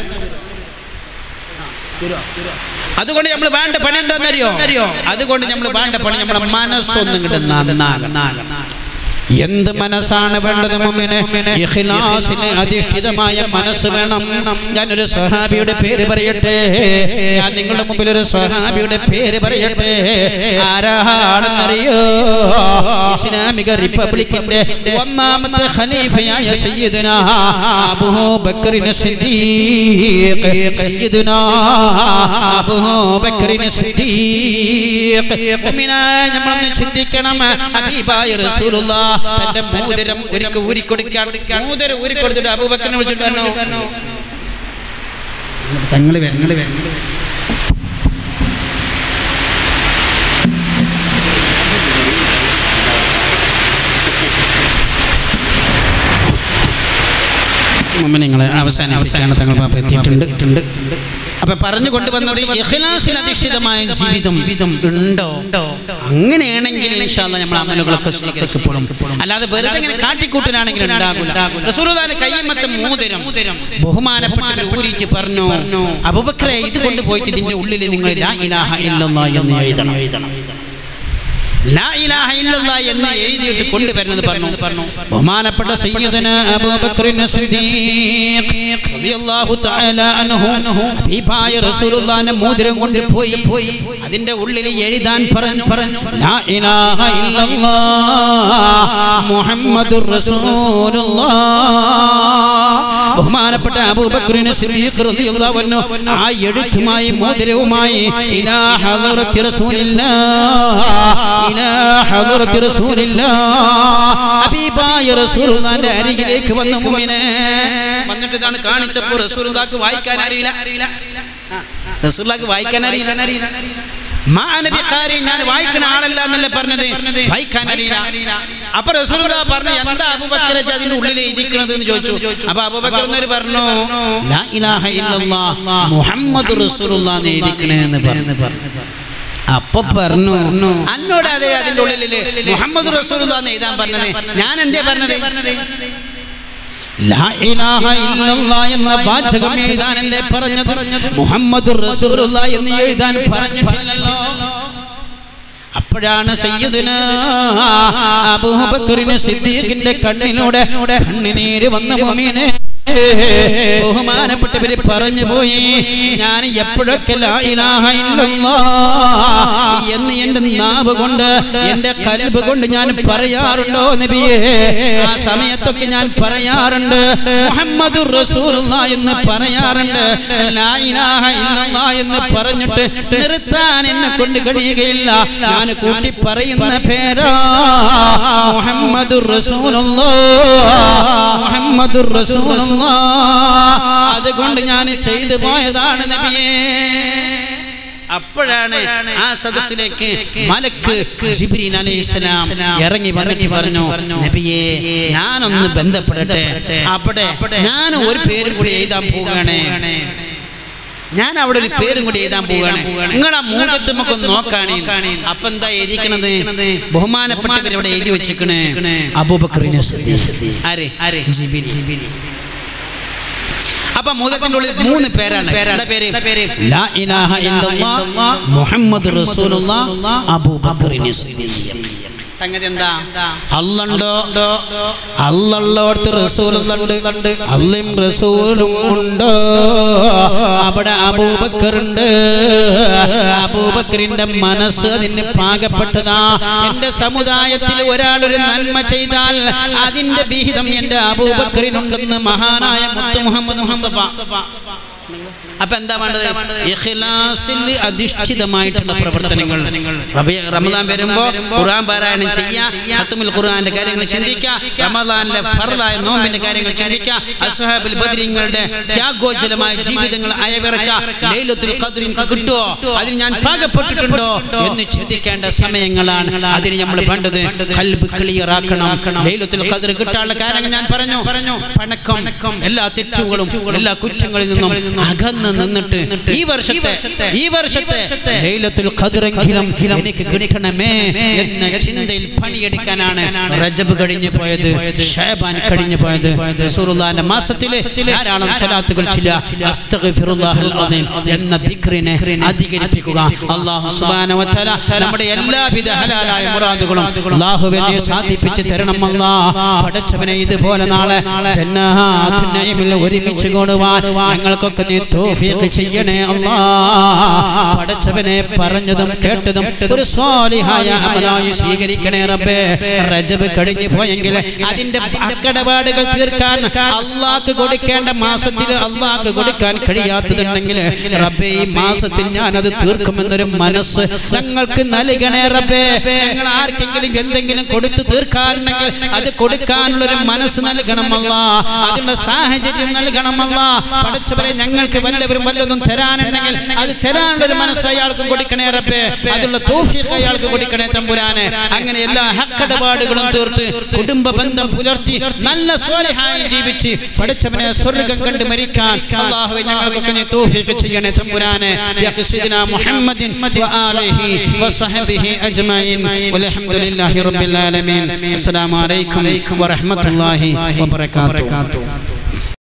അതുകൊണ്ട് നമ്മൾ വേണ്ട പണി എന്താണെന്നറിയോ അതുകൊണ്ട് നമ്മൾ വേണ്ട പണി നമ്മുടെ മനസ്സൊന്നും കിട്ടും നന്നാകണം എന്ത് മനസ്സാണ് വേണ്ടത് മുമ്പിന് ഇഖ്ലാസിന് അധിഷ്ഠിതമായ മനസ്സ് വേണം ഞാനൊരു സഹാബിയുടെ പേര് പറയട്ടെ ഞാൻ നിങ്ങളുടെ മുമ്പിൽ ഒരു സഹാബിയുടെ പേര് പറയട്ടെ ആരാണെന്നറിയോ ഇസ്ലാമിക റിപ്പബ്ലിക്കിന്റെ ഒന്നാമത്തെ ഖലീഫയായ സയ്യിദുന അബൂബക്കറിന് സിദ്ദീഖ് സയ്യിദുന അബൂബക്കറിന് സിദ്ദീഖ് മുഅ്മിനായ നമ്മളൊന്ന് ചിന്തിക്കണം ഹബീബായ റസൂലുള്ളാഹ് തന്റെ മോതിരം ഒരിക്കൽ ഊരിക്കൊടുക്കാൻ മോതിരം ഊരിക്കൊടുത്തിട്ട് അബൂബക്കറിനെ വിളിച്ചിട്ട് പറഞ്ഞു തങ്ങള് വരങ്ങള് വരങ്ങള് നിങ്ങളെ അവസാനിപ്പിക്കാണ് തങ്ങൾ പാപ്പ എത്തിയിട്ടുണ്ട് അപ്പൊ പറഞ്ഞു കൊണ്ടുവന്നത് ഇഖ്ലാസിൽ അധിഷ്ഠിതമായ ജീവിതം ഉണ്ടോ അങ്ങനെയാണെങ്കിൽ ഇൻഷാല്ല നമ്മൾ അമലുകളൊക്കെ സ്വീകരിക്കപ്പെടും അല്ലാതെ വെറുതെ ഇങ്ങനെ കാട്ടിക്കൂട്ടലാണെങ്കിൽ ഉണ്ടാകില്ല റസൂലുള്ളാഹിന്റെ കയ്യമ്മത്തെ മോതിരം ബഹുമാനപ്പെട്ടവർ ഊരിയിട്ട് പറഞ്ഞു അബൂബക്കറെ ഇത് കൊണ്ടുപോയിട്ട് ഇതിന്റെ ഉള്ളിൽ നിങ്ങൾ ലാ ഇലാഹ ഇല്ലല്ലാഹ് എന്ന് എഴുതണം ലാ ഇലാഹ ഇല്ലല്ലാഹ് എന്ന് എഴുതിയിട്ട് കൊണ്ടുവരുന്നത് പറഞ്ഞു ബഹുമാനപ്പെട്ട സയ്യിദന അബൂബക്കറിന് സിദ്ദീഖ് റളിയല്ലാഹു തആല അൻഹു ഹബീബായ റസൂലുള്ളാഹിന്റെ മോതിരം കൊണ്ടുപോയി അതിന്റെ ഉള്ളിൽ എഴുതാൻ പറഞ്ഞു ലാ ഇലാഹ ഇല്ലല്ലാഹ് മുഹമ്മദുർ റസൂലുള്ളാഹ് ബഹുമാനപ്പെട്ട അബൂബക്കറിന് സിദ്ദീഖ് റളിയല്ലാഹു അൻഹു ആ എഴുത്തുമായി മോതിരവുമായി ഇലാ ഹദറത്തി റസൂലില്ലാഹ് ഇലാ ഹദറത്തി റസൂലില്ലാഹ് ഹബീബായ റസൂലുള്ളാഹിന്റെ അരികിലേക്ക് വന്ന മുഅ്മിനെ വന്നിട്ട് ഇതാണ് കാണിച്ചപ്പോൾ റസൂലുള്ളാഹിക്ക് വായിക്കാൻ അറിയില്ല റസൂലുള്ളാഹിക്ക് വായിക്കാൻ അറിയില്ല മാനബിക്കാരി ഞാൻ വായിക്കുന്ന ആളല്ല എന്നല്ലേ പറഞ്ഞത് വായിക്കാൻ അറിയില്ല അപ്പൊ റസൂലുള്ളാ പറഞ്ഞു എന്താ അബൂബക്കർ അതിന്റെ ഉള്ളിൽ എഴുതിക്കണത് എന്ന് ചോദിച്ചു അപ്പൊ അബൂബക്കർ എന്നൊരു പറഞ്ഞു ലാ ഇലാഹ ഇല്ലല്ലാഹ് മുഹമ്മദ് റസൂലുള്ളാഹ് എന്ന് എഴുതിക്കണേ എന്ന് പറഞ്ഞു അപ്പൊ പറഞ്ഞു അന്നോട് അതെ അതിന്റെ ഉള്ളിൽ മുഹമ്മദ് റസൂലുള്ളാഹ് എന്ന് എഴുതാൻ പറഞ്ഞത് ഞാൻ എന്തേ പറഞ്ഞത് ലാ ഇലാഹ ഇല്ലല്ലാഹ് എന്ന വാചകം എഴുതാനല്ലേ പറഞ്ഞത് മുഹമ്മദ് റസൂലുള്ള എന്ന് എഴുതാൻ പറഞ്ഞിട്ടില്ലല്ലോ അപ്പോഴാണ് സയ്യിദുന അബൂബക്കറിന് സിദ്ദീഖിന്റെ കണ്ണിലൂടെ കണ്ണുനീര് വന്ന മുമീനെ ബഹുമാനപ്പെട്ടവര് പറഞ്ഞു പോയി ഞാൻ എപ്പോഴൊക്കെ ലാ ഇലാഹ ഇല്ലല്ലാഹ് എന്ന് എന്റെ നാവ് കൊണ്ട് എന്റെ കൽബ് കൊണ്ട് ഞാൻ പറയാറുണ്ടോ നബിയേ ആ സമയത്തൊക്കെ ഞാൻ പറയാറുണ്ട് മുഹമ്മദുർ റസൂലുള്ള എന്ന് പറയാറുണ്ട് ലാ ഇലാഹ ഇല്ലല്ലാഹ് എന്ന് പറഞ്ഞിട്ട് നിർത്താൻ എന്നെ കൊണ്ട് കഴിയുകയില്ല ഞാൻ കൂട്ടി പറയുന്ന പേരാ മുഹമ്മദുർ റസൂലുള്ളാഹ് മുഹമ്മദുർ റസൂലുള്ളാഹ് അതുകൊണ്ട് ഞാൻ ചെയ്തു പോയതാണ് നബിയേ അപ്പോഴാണ് ആ സദസ്സിലേക്ക് മലക്ക് ജിബ്രീൽ അലൈഹിസ്സലാം ഇറങ്ങി വന്നിട്ട് പറഞ്ഞു നബിയെ ഞാനൊന്ന് ബന്ധപ്പെടട്ടെ അവിടെ ഞാൻ ഒരു പേരും കൂടി എഴുതാൻ പോവുകയാണ് ഞാൻ അവിടെ ഒരു പേരും കൂടി എഴുതാൻ പോവുകയാണ് നിങ്ങൾ ആ മൂന്നത്ത് നമുക്ക് ഒന്ന് നോക്കാണ് അപ്പൊ എന്താ എഴുതിക്കണത് ബഹുമാനപ്പെട്ടവർ ഇവിടെ എഴുതി വെച്ചിക്കണേ അബൂബക്കറിനെ ആരെ ജിബിരി അപ്പൊ മൂതത്തിന്റെ ഉള്ളിൽ മൂന്ന് പേരാണ് എന്താ പേര് ലാ ഇലാഹ ഇല്ലല്ലാഹ് മുഹമ്മദ് റസൂലുള്ളാഹ് അബൂബക്കറിനെ സിദ്ദീഖ് സംഗതി എന്താ അല്ലുണ്ടോ അല്ലുള്ളോടത്ത് റസൂലുണ്ട് അല്ലും റസൂലും ഉണ്ട് അവിടെ അബൂബക്കറുണ്ട് അബൂബക്കറിന്റെ മനസ്സ് അതിന് പാകപ്പെട്ടതാ എന്റെ സമുദായത്തിൽ ഒരാൾ ഒരു നന്മ ചെയ്താൽ അതിന്റെ വിഹിതം എന്റെ അബൂബക്കറിനുണ്ടെന്ന് മഹാനായ മുത്തു മുഹമ്മദ് മുസ്തഫ അപ്പൊ എന്താ വേണ്ടത് ഇഖ്ലാസിൽ അധിഷ്ഠിതമായിട്ടുള്ള പ്രവർത്തനങ്ങൾ റബി- റമദാൻ വരുമ്പോ ഖുർആൻ പാരായണം ചെയ്യാ ഖത്മുൽ ഖുർആന്റെ കാര്യങ്ങൾ ചിന്തിക്കുക റമദാനിലെ ഫർദായ നോമ്പിന്റെ കാര്യങ്ങൾ ചിന്തിക്കുക അസ്ഹാബുൽ ബദ്രീങ്ങളുടെ ത്യാഗോജ്വലമായ ജീവിതങ്ങൾ അയവിറക്കുക ലൈലത്തുൽ ഖദ്ർ എനിക്ക് കിട്ടുമോ അതിന് ഞാൻ പാകപ്പെട്ടിട്ടുണ്ടോ എന്ന് ചിന്തിക്കേണ്ട സമയങ്ങളാണ് അതിന് നമ്മൾ വേണ്ടത് കൽബ് ക്ലിയർ ആക്കണം ലൈലത്തുൽ ഖദ്ർ കിട്ടാനുള്ള കാര്യങ്ങൾ ഞാൻ പറഞ്ഞു പണക്കം എല്ലാ തെറ്റുകളും എല്ലാ കുറ്റങ്ങളിൽ നിന്നും അകന്ന് നിന്നിട്ട് ഈ വർഷത്തെ ഈ വർഷത്തെ ലൈലത്തുൽ ഖദ്റെങ്കിലും എനിക്ക് കിട്ടണമേ എന്ന ചിന്തയിൽ പണിയെടുക്കാനാണ് റജബ് കഴിഞ്ഞു പോയത് ഷഹബാൻ കഴിഞ്ഞു പോയത് റസൂലുള്ളാഹിന്റെ മാസത്തിൽ ധാരാളം സ്വലാത്തുകൾ ചില അസ്തഗ്ഫിറുല്ലാഹൽ അദീം എന്ന ദിക്റിനെ അധികരിപ്പിക്കുക അല്ലാഹു സുബ്ഹാനഹു വ തആല നമ്മുടെ എല്ലാവിധ ഹലാലായ മുറാദുകളും അല്ലാഹുവേ നീ സാധിപ്പിച്ച് തരണം അല്ലാ പടച്ചവനെ ഇതുപോലെ നാളെ ജന്നാത്തുൻ നഈമിൽ ഒരുമിച്ച് കൂടുവാൻ ഞങ്ങൾക്കൊക്കെ നീ തൗഫീഖ് ചെയ്യണേ അല്ലാ പടച്ചവനെ പറഞ്ഞതും കേട്ടതും ഒരു സ്വാലിഹായ അമലായി സ്വീകരിക്കണേ റബ്ബേ റജബ് കഴിഞ്ഞു പോയെങ്കിൽ അതിന്റെ അക്കടപാടുകൾ തീർക്കാൻ അള്ളാഹ്ക്ക് കൊടുക്കേണ്ട മാസത്തിൽ അള്ളാഹ്ക്ക് കൊടുക്കാൻ കഴിയാത്തതുണ്ടെങ്കിൽ റബ്ബേ ഈ മാസത്തിൽ ഞാൻ അത് തീർക്കുമെന്നൊരു മനസ്സ് ഞങ്ങൾക്ക് നൽകണേ റബ്ബേ ഞങ്ങൾ ആർക്കെങ്കിലും എന്തെങ്കിലും കൊടുത്തു തീർക്കാനുണ്ടെങ്കിൽ അത് കൊടുക്കാനുള്ളൊരു മനസ്സ് നൽകണമല്ല അതിനുള്ള സാഹചര്യം നൽകണമല്ല പഠിച്ചവരെ ഞങ്ങൾക്ക് വല്ലവരും വല്ലതും തരാനുണ്ടെങ്കിൽ അത് തരാനുള്ളൊരു മനസ്സ് അയാൾക്ക് കൊടുക്കണേ റബ്ബേ അതിനുള്ള തോഫിക്ക് അയാൾക്ക് കൊടുക്കണേ തമ്പുരാന് അങ്ങനെ എല്ലാ ഹക്കടപാടുകളും തീർത്ത് കുടുംബ ബന്ധം പുലർത്തി നല്ല സ്വാലിഹായി ജീവിച്ച് പഠിച്ചവനെ സ്വർഗം കണ്ട് മരിക്കാൻ അള്ളാഹുവെ ഞങ്ങൾക്കൊക്കെ നീ തോഫിക്ക് ചെയ്യണേ തമ്പുരാനെ ബിഅഖ്സിദിന മുഹമ്മദിൻ വആലിഹി വസഹബിഹി അജ്മഈൻ വൽഹംദുലില്ലാഹി റബ്ബിൽ ആലമീൻ അസ്സലാമു അലൈക്കും വറഹ്മത്തുള്ളാഹി വബറകാതുഹു